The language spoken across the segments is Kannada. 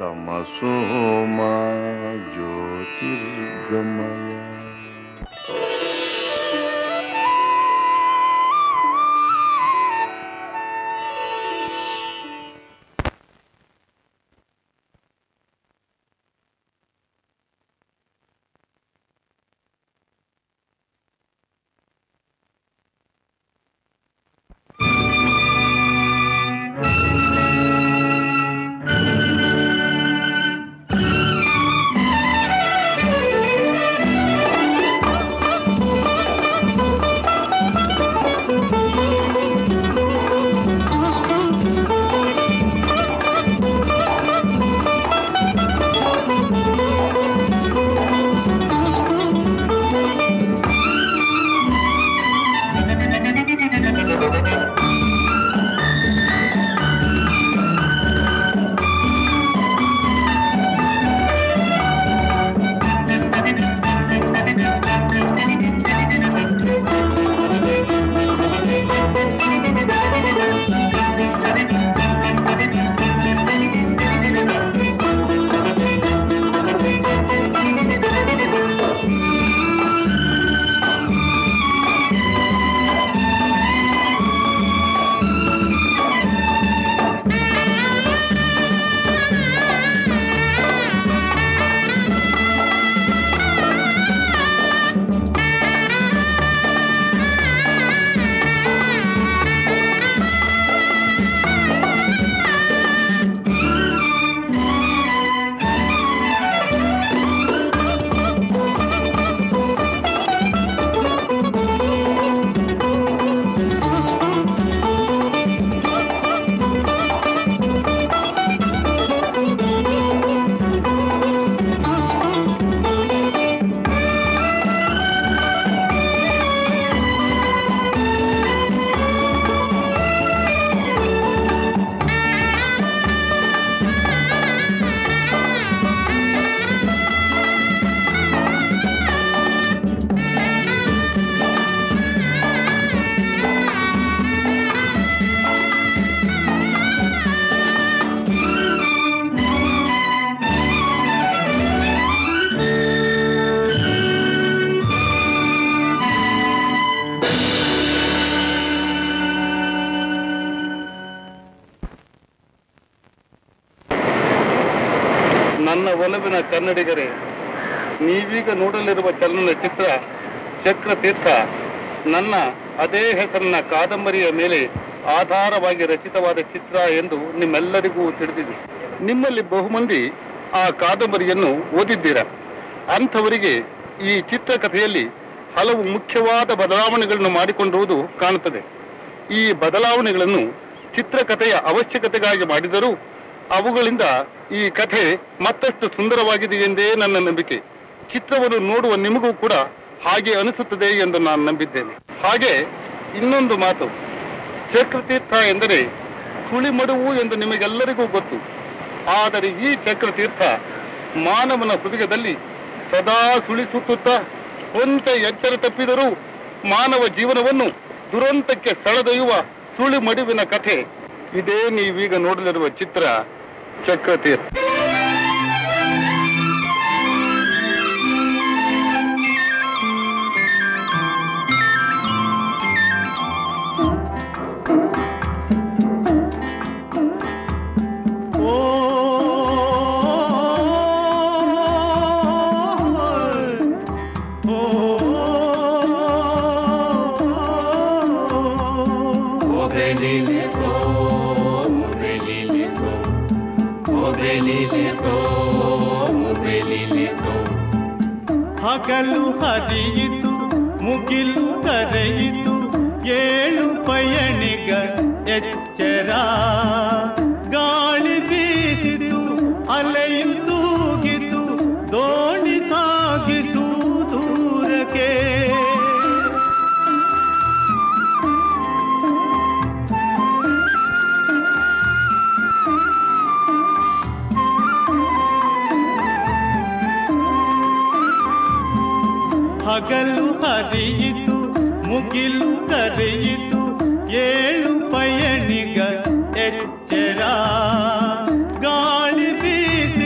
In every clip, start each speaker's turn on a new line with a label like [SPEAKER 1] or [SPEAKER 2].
[SPEAKER 1] ತಮಸೋಮ ಜ್ಯೋತಿರ್ಗಮಯ
[SPEAKER 2] ನನ್ನ ಒಲವಿನ ಕನ್ನಡಿಗರೇ ನೀವೀಗ ನೋಡಲಿರುವ ಚಲನಚಿತ್ರ ಚಕ್ರತೀರ್ಥ ನನ್ನ ಅದೇ ಹೆಸರಿನ ಕಾದಂಬರಿಯ ಮೇಲೆ ಆಧಾರವಾಗಿ ರಚಿತವಾದ ಚಿತ್ರ ಎಂದು ನಿಮ್ಮೆಲ್ಲರಿಗೂ ತಿಳಿದಿದೆ ನಿಮ್ಮಲ್ಲಿ ಬಹುಮಂದಿ ಆ ಕಾದಂಬರಿಯನ್ನು ಓದಿದ್ದೀರಾ ಅಂಥವರಿಗೆ ಈ ಚಿತ್ರಕಥೆಯಲ್ಲಿ ಹಲವು ಮುಖ್ಯವಾದ ಬದಲಾವಣೆಗಳನ್ನು ಮಾಡಿಕೊಂಡಿರುವುದು ಕಾಣುತ್ತದೆ ಈ ಬದಲಾವಣೆಗಳನ್ನು ಚಿತ್ರಕಥೆಯ ಅವಶ್ಯಕತೆಗಾಗಿ ಮಾಡಿದರೂ ಅವುಗಳಿಂದ ಈ ಕಥೆ ಮತ್ತಷ್ಟು ಸುಂದರವಾಗಿದೆ ಎಂದೇ ನನ್ನ ನಂಬಿಕೆ ಚಿತ್ರವನ್ನು ನೋಡುವ ನಿಮಗೂ ಕೂಡ ಹಾಗೆ ಅನಿಸುತ್ತದೆ ಎಂದು ನಾನು ನಂಬಿದ್ದೇನೆ ಹಾಗೆ ಇನ್ನೊಂದು ಮಾತು ಚಕ್ರತೀರ್ಥ ಎಂದರೆ ಸುಳಿಮಡುವು ಎಂದು ನಿಮಗೆಲ್ಲರಿಗೂ ಗೊತ್ತು ಆದರೆ ಈ ಚಕ್ರತೀರ್ಥ ಮಾನವನ ಹೃದಯದಲ್ಲಿ ಸದಾ ಸುಳಿಸುತ್ತಾ ಸ್ವಂತ ಎಚ್ಚರ ತಪ್ಪಿದರೂ ಮಾನವ ಜೀವನವನ್ನು ದುರಂತಕ್ಕೆ ಸೆಳೆದೊಯ್ಯುವ ಸುಳಿಮಡುವಿನ ಕಥೆ ಇದೇ ನೀವೀಗ ನೋಡಲಿರುವ ಚಿತ್ರ ಚಕ್ರತೀರ್ಥ
[SPEAKER 3] ಹಗಲು ಹರಿಯಿತು ಮುಗಿಲು ಕರೆಯಿತು ಏಳು ಪಯಣಿಗ ಎಚ್ಚರ ಗಾಳಿ ಬೀಸಿತು ಅಲೆಯು ತೂಗಿತು ದೋಣಿ ಸಾಗಿತು ದೂರಕ್ಕೆ ಹಗಲು ಹರಿಯಿತು ಮುಗಿಲು ಕರೆಯಿತು ಏಳು ಪಯಣಿಗ ಎಚ್ಚರ ಗಾಳಿ ಬೀಸಿ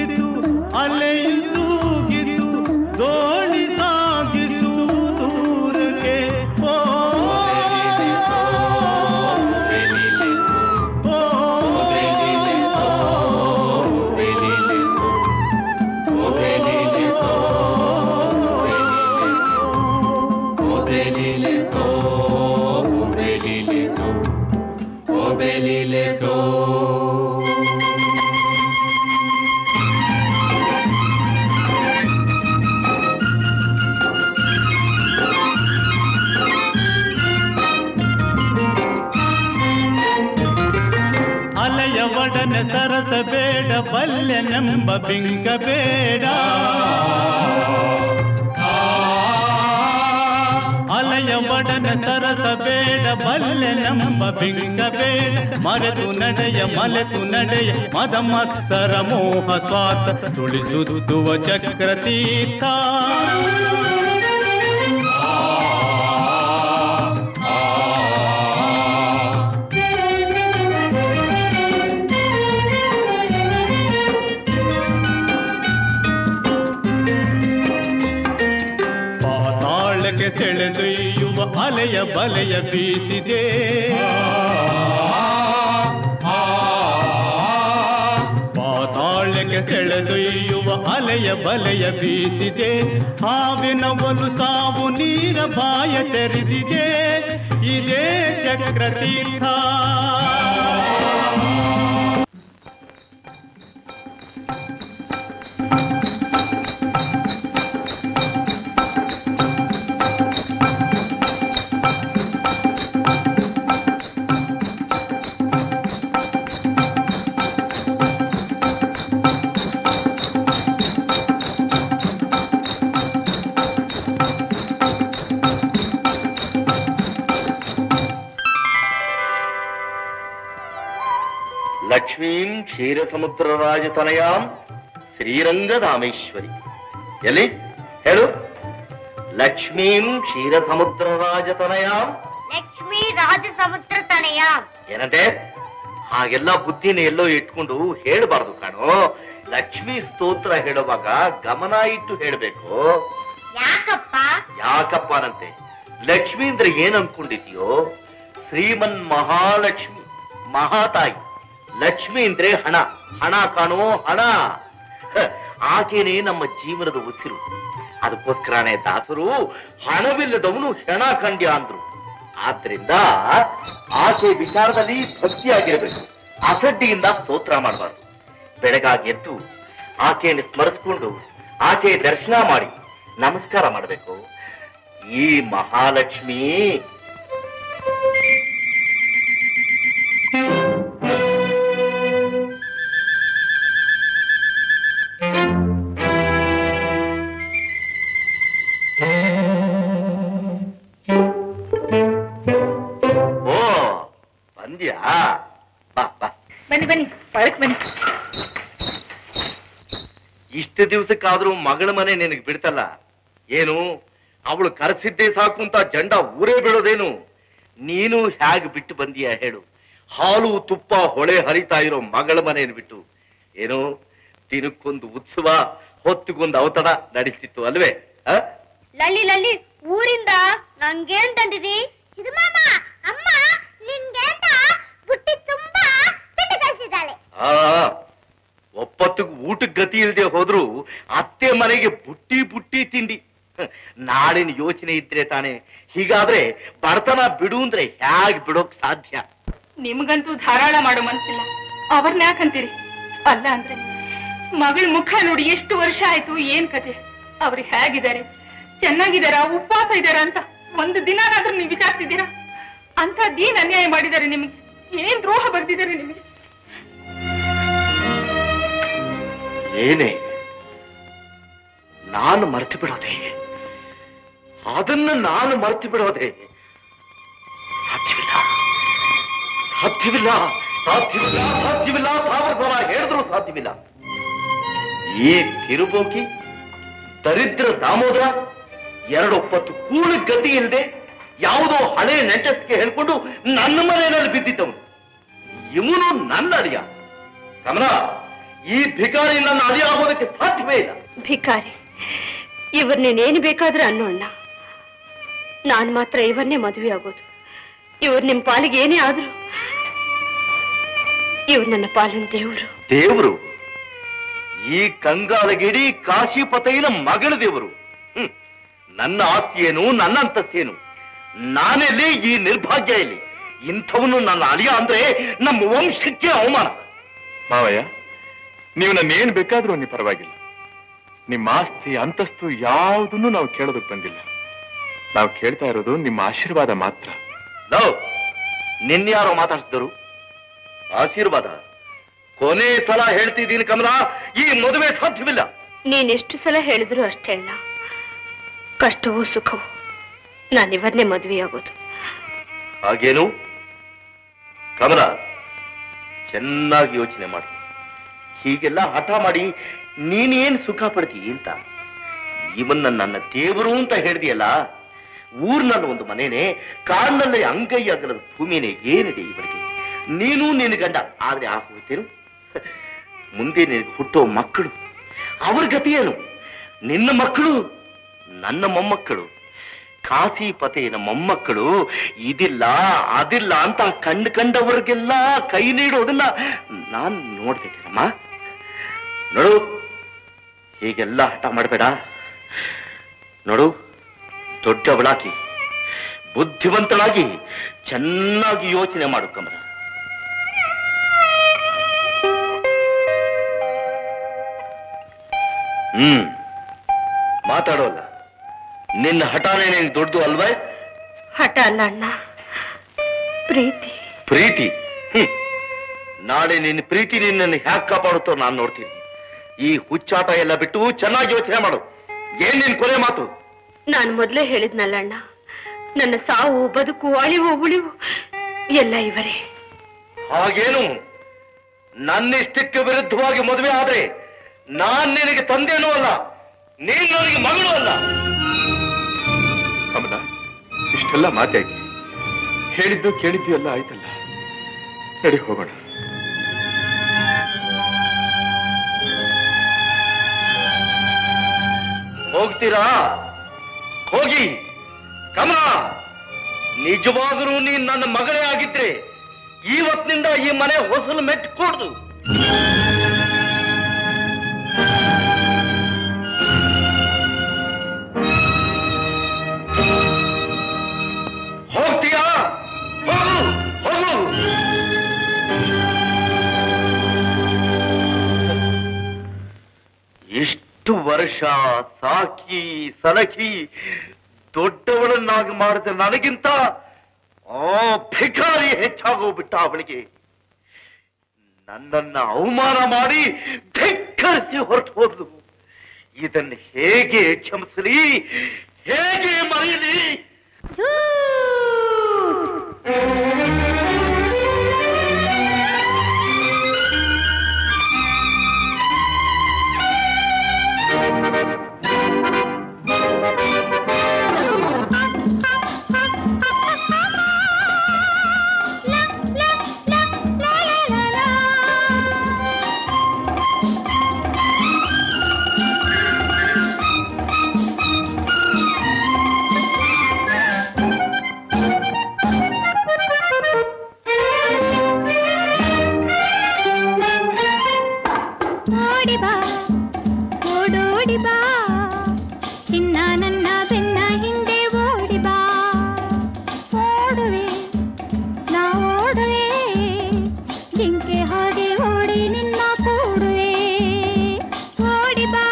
[SPEAKER 3] ಬೆಲಿಲೆಸೋ ಅಲೆಯ ಒಡನೆ ಸರಸ ಬೇಡ ಬಲ್ಲೆನೆಂಬ ಬಿಂಕ ಬೇಡ ಅಲೆಯ ಒಡನೆ ಸರಸ ಬೇಡ ಬಲ್ಲೆನೆಂಬ ಬಿಂಕ ಬೇಡ ಮರೆತು ನಡೆಯ ಮಲೆತು ನಡೆಯ ಮದ ಮತ್ಸರ ಮೋಹ ಸ್ವಾತ ತುಳಿಸುತ್ತುವ ಚಕ್ರ ತೀರ್ಥ ಪಾತಾಳಕ್ಕೆ ಸೆಳೆದೊಯ್ಯುವ ಅಲೆಯ ಬಲೆಯ ಬೀಸಿದೆ ಪಾತಾಳಕ್ಕೆ ಸೆಳೆದೊಯ್ಯುವ ಅಲೆಯ ಬಲೆಯ ಬೀಸಿದೆ ಹಾವಿನ ಒಲು ಸಾವು ನೀರ ಬಾಯ ತೆರೆದಿದೆ ಇದೇ ಚಕ್ರ ತೀರ್ಥ
[SPEAKER 1] ಲಕ್ಷ್ಮೀಂ ಕ್ಷೀರಸಮುದ್ರರಾಜತನಯಾಂ ಶ್ರೀರಂಗಧಾಮೇಶ್ವರಿ ಎಲ್ಲಿ ಹೇಳು ಲಕ್ಷ್ಮೀಂ ಕ್ಷೀರಸಮುದ್ರರಾಜತನಯಾಂ
[SPEAKER 4] ಲಕ್ಷ್ಮೀ ರಾಜ ಸಮುದ್ರ ತನಯ
[SPEAKER 1] ಏನಂತೆ ಹಾಗೆಲ್ಲ ಬುದ್ಧಿನ ಎಲ್ಲೋ ಇಟ್ಕೊಂಡು ಹೇಳಬಾರ್ದು ಕಾಣೋ ಲಕ್ಷ್ಮೀ ಸ್ತೋತ್ರ ಹೇಳುವಾಗ ಗಮನ ಇಟ್ಟು ಹೇಳಬೇಕು
[SPEAKER 4] ಯಾಕಪ್ಪ
[SPEAKER 1] ಯಾಕಪ್ಪನಂತೆ ಲಕ್ಷ್ಮಿ ಅಂದ್ರೆ ಏನ್ ಅನ್ಕೊಂಡಿದ್ಯೋ ಶ್ರೀಮನ್ ಮಹಾಲಕ್ಷ್ಮಿ ಮಹಾತಾಯಿ ಲಕ್ಷ್ಮಿ ಅಂದ್ರೆ ಹಣ ಹಣ ಕಾಣೋ ಹಣ ಹ, ಆಕೆನೇ ನಮ್ಮ ಜೀವನದ ಉಸಿರು ಅದಕ್ಕೋಸ್ಕರನೇ ದಾಸರು ಹಣವಿಲ್ಲದವನು ಹೆಣ ಕಂಡ್ಯ ಅಂದ್ರು ಆದ್ರಿಂದ ಆಕೆ ವಿಚಾರದಲ್ಲಿ ಭಕ್ತಿಯಾಗಿರ್ಬೇಕು ಅಸಡ್ಡಿಯಿಂದ ಸ್ತೋತ್ರ ಮಾಡಬಾರ್ದು ಬೆಳಗಾಗಿ ಎದ್ದು ಆಕೆಯನ್ನು ಸ್ಮರಿಸ್ಕೊಂಡು ಆಕೆ ದರ್ಶನ ಮಾಡಿ ನಮಸ್ಕಾರ ಮಾಡಬೇಕು ಈ ಮಹಾಲಕ್ಷ್ಮಿ ಓ ಬಂದ್ಯಾ ಬಾ ಬಾ
[SPEAKER 4] ಬನ್ನಿ ಬನ್ನಿ ಒಳಕ್ ಬನ್ನಿ
[SPEAKER 1] ಇಷ್ಟು ದಿವಸಕ್ಕಾದ್ರೂ ಮಗಳ ಮನೆ ನಿನಗೆ ಬಿಡ್ತಲ್ಲ ಏನು ಅವಳು ಕರೆಸಿದ್ದೇ ಸಾಕು ಅಂತ ಜಂಡ ಊರೇ ಬಿಡೋದೇನು ನೀನು ಹೇಗೆ ಬಿಟ್ಟು ಬಂದೀಯ ಹೇಳು ಹಾಲು ತುಪ್ಪ ಹೊಳೆ ಹರಿತಾ ಇರೋ ಮಗಳ ಮನೆಯನ್ನು ಬಿಟ್ಟು ಏನು ದಿನಕ್ಕೊಂದು ಉತ್ಸವ ಹೊತ್ತಿಗೊಂದು ಅವತಡ ನಡೀತಿತ್ತು ಅಲ್ವೇ ಆ?
[SPEAKER 4] ಲಲ್ಲಿ ಲಲ್ಲಿ ಊರಿಂದ ನಂಗೇನ್ ತಂದಿದಿ ಇದು ಮಾಮ ಅಮ್ಮ ನಿನ್ಗೆ ಬುಟ್ಟಿ ತುಂಬಾ ತಿಂಡಿ ಕಳಿಸಿದ್ದಾಳೆ
[SPEAKER 1] ಆ ಒಪ್ಪತ್ತಿಗೆ ಊಟಕ್ಕೆ ಗತಿ ಇಲ್ಲದೆ ಹೋದ್ರು ಅತ್ತೆ ಮನೆಗೆ ಬುಟ್ಟಿ ಬುಟ್ಟಿ ತಿಂಡಿ ಹ, ನಾಳಿನ ಯೋಚನೆ ಇದ್ರೆ ತಾನೆ ಹೀಗಾದ್ರೆ ಬಡತನ ಬಿಡು ಅಂದ್ರೆ ಹೇಗ್ ಬಿಡೋಕ್ ಸಾಧ್ಯ
[SPEAKER 5] ನಿಮ್ಗಂತೂ ಧಾರಾಳ ಮಾಡೋ ಮನ್ಸಿಲ್ಲ ಅವ್ರನ್ನ ಯಾಕಂತೀರಿ ಅಲ್ಲ ಅಂದ್ರೆ ಮಗಳ ಮುಖ ನೋಡಿ ಎಷ್ಟು ವರ್ಷ ಆಯ್ತು ಏನ್ ಕತೆ ಅವ್ರು ಹೇಗಿದ್ದಾರೆ ಚೆನ್ನಾಗಿದಾರ ಉಪವಾಸ ಇದಾರ ಅಂತ ಒಂದು ದಿನಾನಾದ್ರೂ ನೀವು ವಿಚಾರಿಸಿದ್ದೀರಾ ಅಂತದ್ದೇನ್ ಅನ್ಯಾಯ ಮಾಡಿದ್ದಾರೆ ನಿಮಗೆ ಏನ್ ದ್ರೋಹ ಬರ್ದಿದ್ದಾರೆ ನಿಮಗೆ
[SPEAKER 1] ಏನೇ ನಾನು ಮರೆತು ಬಿಡೋದೆ ಅದನ್ನ ನಾನು ಮರೆತು ಬಿಡೋದೆ ಸಾಧ್ಯವಿಲ್ಲ ಸಾಧ್ಯವಿಲ್ಲ ಸಾಧ್ಯವಿಲ್ಲ ಸಾಧ್ಯವಿಲ್ಲ ಸಾವಿರ ಸಲ ಹೇಳಿದ್ರು ಸಾಧ್ಯವಿಲ್ಲ ಈ ತಿರುಬೋಕಿ ದರಿದ್ರ ದಾಮೋದರ ಎರಡೊಪ್ಪತ್ತು ಕೂಳು ಗತಿ ಇಲ್ಲದೆ ಯಾವುದೋ ಹಳೆ ನೆಂಟಸ್ಗೆ ಹೇಳ್ಕೊಂಡು ನನ್ನ ಮನೆಯಲ್ಲಿ ಬಿದ್ದಿದ್ದವನು ಇವನು ನನ್ನ ಅಡಿಯ ಗಮನ ಈ ಭಿಕಾರಿ ನನ್ನ ಅಡಿಯ ಆಗೋದಕ್ಕೆ ಸಾಧ್ಯವೇ ಇಲ್ಲ
[SPEAKER 5] ಭಿಕಾರಿ ಇವ್ರ ನೀನೇನು ಬೇಕಾದ್ರೆ ಅನ್ನೋ ಅಣ್ಣ ನಾನ್ ಮಾತ್ರ ಇವನ್ನೇ ಮದುವೆ ಆಗೋದು ಇವ್ರು ನಿಮ್ ಪಾಲಿಗೆ ಏನೇ ಆದ್ರು ಇವ್ರು ನನ್ನ ಪಾಲಿನ ದೇವರು
[SPEAKER 1] ದೇವರು ಈ ಕಂಗಾಲಗಿಡಿ ಕಾಶಿಪತೈನ ಮಗಳ ದೇವರು ಹ್ಮ್. ನನ್ನ ಆಸ್ತಿಯೇನು ನನ್ನ ಅಂತಸ್ತೇನು ನಾನೆಲ್ಲಿ ಈ ನಿರ್ಭಾಗ್ಯ ಇಲ್ಲಿ ಇಂಥವನು ನನ್ನ ಅಳಿಯ ಅಂದ್ರೆ ನಮ್ಮ ವಂಶಕ್ಕೆ ಅವಮಾನ
[SPEAKER 6] ಮಾವಯ್ಯ ನೀವು ನನ್ನ ಏನ್ ಬೇಕಾದ್ರೂ ಅನ್ನಿ ಪರವಾಗಿಲ್ಲ ನಿಮ್ಮ ಆಸ್ತಿ ಅಂತಸ್ತು ಯಾವುದನ್ನು ನಾವು ಕೇಳೋದಕ್ಕೆ ಬಂದಿಲ್ಲ ನಾವು ಕೇಳ್ತಾ ಇರೋದು ನಿಮ್ಮ ಆಶೀರ್ವಾದ ಮಾತ್ರ
[SPEAKER 1] ಲವ್ ನಿನ್ಯಾರೋ ಮಾತಾಡ್ತಿದ್ದರು ಆಶೀರ್ವಾದ ಕೊನೆ ಸಲ ಹೇಳ್ತಿದ್ದೀನಿ ಕಮಲ ಈ ಮದುವೆ ಸಾಧ್ಯವಿಲ್ಲ
[SPEAKER 4] ನೀನೆಷ್ಟು ಸಲ ಹೇಳಿದ್ರು ಅಷ್ಟೇ ಅಲ್ಲ ಕಷ್ಟವೂ ಸುಖವೂ ನಾನಿವನ್ನೇ ಮದುವೆಯಾಗೋದು
[SPEAKER 1] ಹಾಗೇನು ಕಮಲ ಚೆನ್ನಾಗಿ ಯೋಚನೆ ಮಾಡು ಹೀಗೆಲ್ಲ ಹಠ ಮಾಡಿ ನೀನೇನ್ ಸುಖ ಪಡ್ತೀಯ ಅಂತ ಇವನ್ನ ನನ್ನ ದೇವರು ಅಂತ ಹೇಳ್ದಿಯಲ್ಲ ಊರ್ನಲ್ಲಿ ಒಂದು ಮನೇನೆ ಕಾಡಿನಲ್ಲಿ ಅಂಗೈ ಅಗಲದ ಭೂಮಿನೇ ಏನಿದೆ ಇವರಿಗೆ ನೀನು ನಿನ್ನ ಗಂಡ ಆದ್ರೆ ಆ ಹೋಗ್ತೇನು ಮುಂದೆ ನಿನಗೆ ಹುಟ್ಟೋ ಮಕ್ಕಳು ಅವ್ರ ಗತಿ ಏನು ನಿನ್ನ ಮಕ್ಕಳು ನನ್ನ ಮೊಮ್ಮಕ್ಕಳು ಕಾಶಿಪತಿನ ಮೊಮ್ಮಕ್ಕಳು ಇದಿಲ್ಲ ಅದಿಲ್ಲ ಅಂತ ಕಂಡು ಕಂಡವ್ರಿಗೆಲ್ಲ ಕೈ ನೀಡೋದನ್ನ ನಾನ್ ನೋಡ್ಬೇಕಮ್ಮ ನೋಡು ಹೀಗೆಲ್ಲ ಹಠ ಮಾಡಬೇಡ ನೋಡು ದೊಡ್ಡವಳಾಗಿ ಬುದ್ಧಿವಂತಳಾಗಿ ಚೆನ್ನಾಗಿ ಯೋಚನೆ ಮಾಡು ಕಮಲ ಹ್ಮ್ ಮಾತಾಡೋಲ್ಲ ನಿನ್ನ ಹಠಾನೇ ನಿನ್ ದೊಡ್ಡದು ಅಲ್ವೇ
[SPEAKER 4] ಹಠ ಅಲ್ಲ ಅಣ್ಣ ಪ್ರೀತಿ
[SPEAKER 1] ಪ್ರೀತಿ ಹ್ಮ್. ನಾಳೆ ನಿನ್ನ ಪ್ರೀತಿ ನಿನ್ನನ್ನು ಹ್ಯಾಕ್ ಕಾಪಾಡುತ್ತೋ ನಾನು ನೋಡ್ತೀನಿ ಈ ಹುಚ್ಚಾಟ ಎಲ್ಲ ಬಿಟ್ಟು ಚೆನ್ನಾಗಿ ಯೋಚನೆ ಮಾಡು ಏನ್ ನಿನ್ ಕೊನೆ ಮಾತು
[SPEAKER 4] ನಾನು ಮೊದಲೇ ಹೇಳಿದ್ನಲ್ಲ ಅಣ್ಣ ನನ್ನ ಸಾವು ಬದುಕು ಅಳಿವು ಉಳಿವು ಎಲ್ಲ ಇವರೇ
[SPEAKER 1] ಹಾಗೇನು ನನ್ನಿಷ್ಟಕ್ಕೆ ವಿರುದ್ಧವಾಗಿ ಮದುವೆ ಆದ್ರೆ ನಾನ್ ನಿನಗೆ ತಂದೆನೂ ಅಲ್ಲ ನೀನ್ ನನಗೆ ಮಗಳು ಅಲ್ಲ
[SPEAKER 6] ಕಮಲ ಇಷ್ಟೆಲ್ಲ ಮಾತಾಗಿ ಹೇಳಿದ್ದು ಕೇಳಿದ್ದು ಎಲ್ಲ ಆಯ್ತಲ್ಲ ನಡಿ ಹೋಗೋಣ
[SPEAKER 1] ಹೋಗ್ತೀರಾ ಹೋಗಿ ಕಮಲ ನಿಜವಾದರೂ ನೀನ್ ನನ್ನ ಮಗಳೇ ಆಗಿದ್ರೆ ಇವತ್ತಿನಿಂದ ಈ ಮನೆ ಹೊಸಲು ಮೆಟ್ಕೊಡ್ದು ಹೋಗ್ತೀಯಾ ಹೋಗು ಹೋಗು ಇಷ್ಟು ವರ್ಷ ಸಾಕಿ ಸಲಕಿ ದೊಡ್ಡವಳನ್ನಾಗಿ ಮಾಡಿದ ನನಗಿಂತ ಆ ಭಿಕಾರಿ ಹೆಚ್ಚಾಗೋಗ್ಬಿಟ್ಟ ಅವಳಿಗೆ ನನ್ನನ್ನ ಅವಮಾನ ಮಾಡಿ ಧಿಕ್ಕರಿಸಿ ಹೊರಟು ಹೋದ್ಲು ಇದನ್ನು ಹೇಗೆ ಕ್ಷಮಿಸಲಿ ಹೇಗೆ ಮರೆಯಲಿ
[SPEAKER 7] ಓಡಿ ಬಾ ಓಡೋಡಿ ಬಾ ಚಿನ್ನ ನನ್ನ ಬೆನ್ನ ಹಿಂದೆ ಓಡಿ ಬಾ ಓಡುವೆ ನಾ ಓಡುವೆ ಜಿಂಕೆ ಹಾಗೆ ಓಡಿ ನಿನ್ನ ಕೂಡುವೆ ಓಡಿ ಬಾ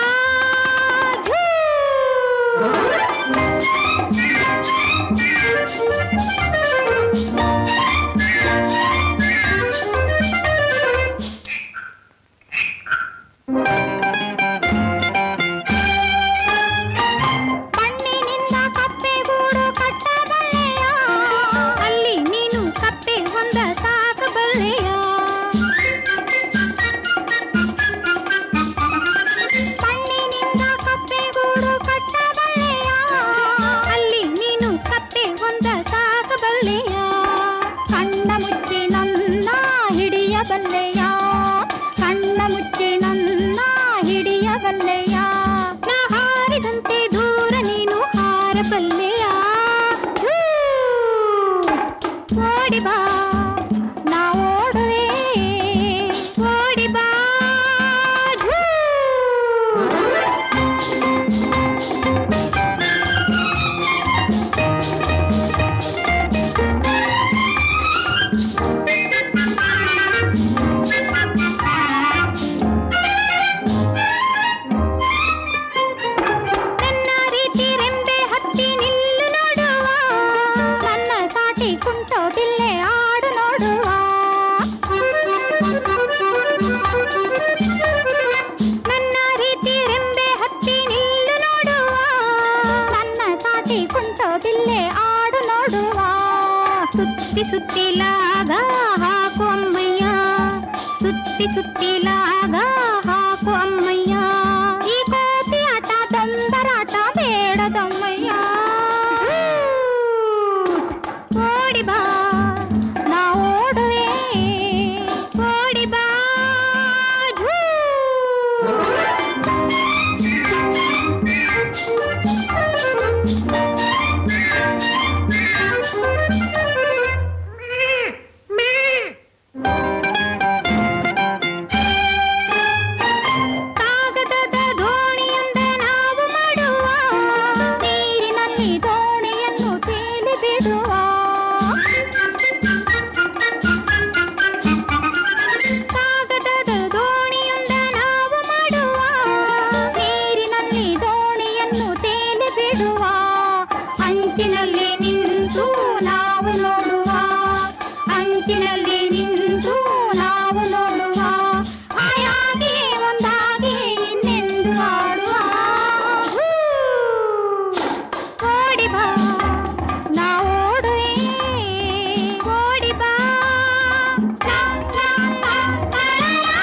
[SPEAKER 7] ಮಣ್ಣಿನಿಂದ ಕಪ್ಪೆಗೂಡು ಕಟ್ಟಬಲ್ಲೆಯ ಅಲ್ಲಿ ನೀನು ಕಪ್ಪೆ ಹೊಂದ ಸಾಕಬಲ್ಲೆಯ ಮಣ್ಣಿನಿಂದ ಕಪ್ಪೆಗೂಡು ಕಟ್ಟಬಲ್ಲೆಯ ಅಲ್ಲಿ ನೀನು ಕಪ್ಪೆ ಹೊಂದ ಸಾಕಬಲ್ಲೆಯ ಕಣ್ಣ ಮುಚ್ಚಿ ನನ್ನ ಹಿಡಿಯಬಲ್ಲೆಯ ಕಣ್ಣ ಮುಚ್ಚಿ ನನ್ನ ಹಿಡಿಯಬಲ್ಲೆಯ ನಾ ಹಾರಿದಂತೆ ದೂರ ನೀನು ಹಾರಬಲ್ಲೆಯ ಹೂ! ಓಡಿ ಬಾ ನಾ ಓಡುವೆ ಓಡಿ ಬಾ ಹೂ! ಸುತ್ತಿ ಸುತ್ತಿಲಾಗ ಹಾಕು ಅಮ್ಮಯ್ಯ ಸುತ್ತಿ ಸುತ್ತಿಲಾಗ ಹಾಕು ಅಮ್ಮಯ್ಯ ಈ ಕೋತಿ ಆಟ ದೊಂದರಾಟ ಬೇಡದಮ್ಮಯ್ಯ ಓಡಿ ಬಾ ನಾ ಓಡುವೆ ಓಡಿ ಬಾ ಝೂ. ಕಾಗದದ ದೋಣಿಯೊಂದ ನಾವು ಮಾಡುವ ನೀರಿನಲ್ಲಿ ದೋಣಿಯನ್ನು ತೇಲಿ ಬಿಡುವ ಕಾಗದದ ದೋಣಿಯೊಂದ ನಾವು ಮಾಡುವ ನೀರಿನಲ್ಲಿ ದೋಣಿಯನ್ನು ತೇಲಿ ಬಿಡುವ ಅಂಚಿನಲ್ಲಿ ನಿಂತು ನಾವು ನೋಡುವ ಅಂಚಿನಲ್ಲಿ ನಿಂತು ನಾವು ನೋಡುವ ಆಯಾಗಿ ಒಂದಾಗಿ ಇನ್ನೆಂದು ಆಡುವ ಹೂ. ಓಡಿ ಬಾ ನಾ ಓಡುವೆ ಓಡಿ ಬಾ ಲಾ, ಲಾ, ಲಾ, ಲಾ, ಲಾ,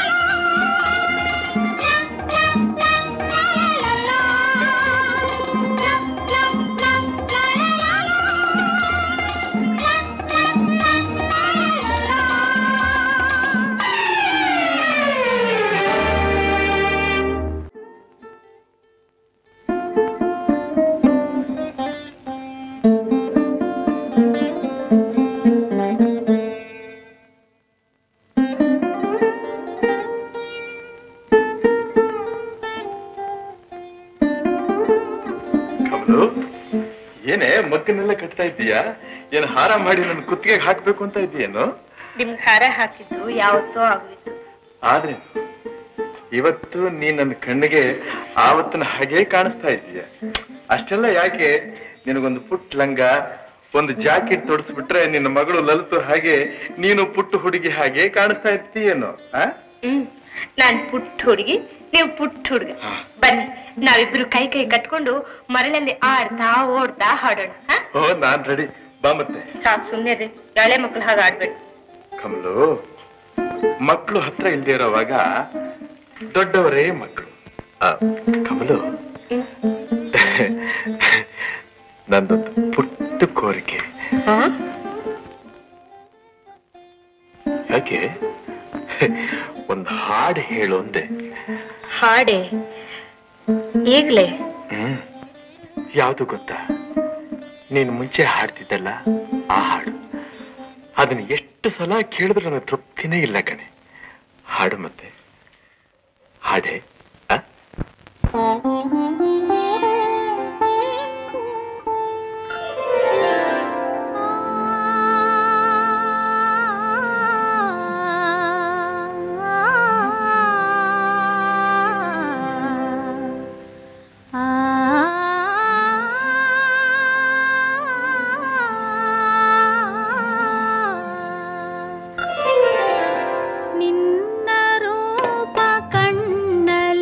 [SPEAKER 6] ಕಮಲು ಏನೇ ಮಗ್ಗನೆಲ್ಲ ಕಟ್ತಾ ಇದ್ದೀಯಾ ಏನ್ ಹಾರ ಮಾಡಿ ನನ್ನ ಕುತ್ತಿಗೆಗೆ ಹಾಕ್ಬೇಕು ಅಂತ ಇದೆಯೇನು
[SPEAKER 4] ನಿಮ್ಗೆ ಹಾರ ಹಾಕಿದ್ದು ಯಾವತ್ತೋ ಆಗೋಯ್ತು
[SPEAKER 6] ಆದ್ರೆ ಇವತ್ತು ನೀ ನನ್ನ ಕಣ್ಣಿಗೆ ಆವತ್ತಿನ ಹಾಗೆ ಕಾಣಿಸ್ತಾ ಇದೀಯ ಅಷ್ಟೆಲ್ಲ ಯಾಕೆ ನಿನಗೊಂದು ಪುಟ್ ಲಂಗ ಒಂದು ಜಾಕೆಟ್ ತೊಡಸ್ಬಿಟ್ರೆ ನಿನ್ನ ಮಗಳು ಲಲಿತು ಹಾಗೆ ನೀನು ಪುಟ್ಟು ಹುಡುಗಿ ಹಾಗೆ ಕಾಣಿಸ್ತಾ ಇರ್ತೀಯೇನೋ ಆ
[SPEAKER 4] ಹ್ಮ್ ನಾನ್ ಪುಟ್ಟ ಹುಡುಗಿ ನೀವು ಪುಟ್ಟ ಹುಡುಗ ಬನ್ನಿ ನಾವಿಬ್ರು ಕೈ ಕೈ ಕಟ್ಕೊಂಡು ಮರಳಲ್ಲಿ ಆಡ್ತಾ ಓಡ್ತಾ ಹಾಡೋಣ ಹ?
[SPEAKER 6] ಓ ನಾನ್ ರೆಡಿ ಬಾ ಮತ್ತೆ
[SPEAKER 4] ಸಾಕ್ ಸುಮ್ನೆ ರೀ ಎಳೆ ಮಕ್ಳು ಹಾಗೆ ಆಡ್ಬೇಕು
[SPEAKER 6] ಕಮಲು ಮಕ್ಕಳು ಹತ್ರ ಇಲ್ದೇ ಇರೋವಾಗ ದೊಡ್ಡವರೇ ಮಕ್ಕಳು ಆ, ಕಮಲು ನಂದೊಂದು ಪುಟ್ಟ ಕೋರಿಕೆ ಯಾಕೆ ಒಂದು ಹಾಡು ಹೇಳು ಅಂದೆ
[SPEAKER 4] ಹಾಡೆ ಈಗ್ಲೇ
[SPEAKER 6] ಹ್ಮ್ ಯಾವುದು ಗೊತ್ತಾ ನೀನು ಮುಂಚೆ ಹಾಡ್ತಿದ್ದಲ್ಲ ಆ ಹಾಡು ಅದನ್ನ ಎಷ್ಟು ಸಲ ಕೇಳಿದ್ರು ನನಗೆ ತೃಪ್ತಿನೇ ಇಲ್ಲ ಕಣೆ ಹಾಡು ಮತ್ತೆ ಹಾಡೆ ಆ?
[SPEAKER 7] ನಿನ್ನ ರೂಪ ಕಣ್ಣಲ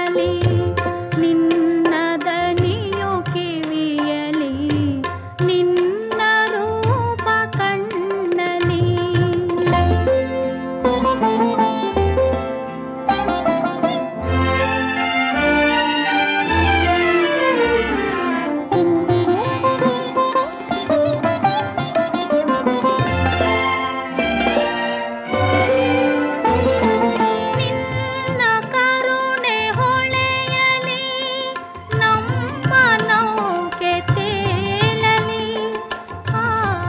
[SPEAKER 7] ಬಳಿಯಲಿ ನಿನ್ನ ದನಿಯು ಕಿವಿಯಲಿ ನಿನ್ನ ರೂಪ ಕಣ್ಣಲಿ ನಿನ್ನ ಕರುಣೆ ಹೊಳೆಯಲಿ ನಮ್ಮ ನೌಕೆ ತೇಲಲಿ ಆ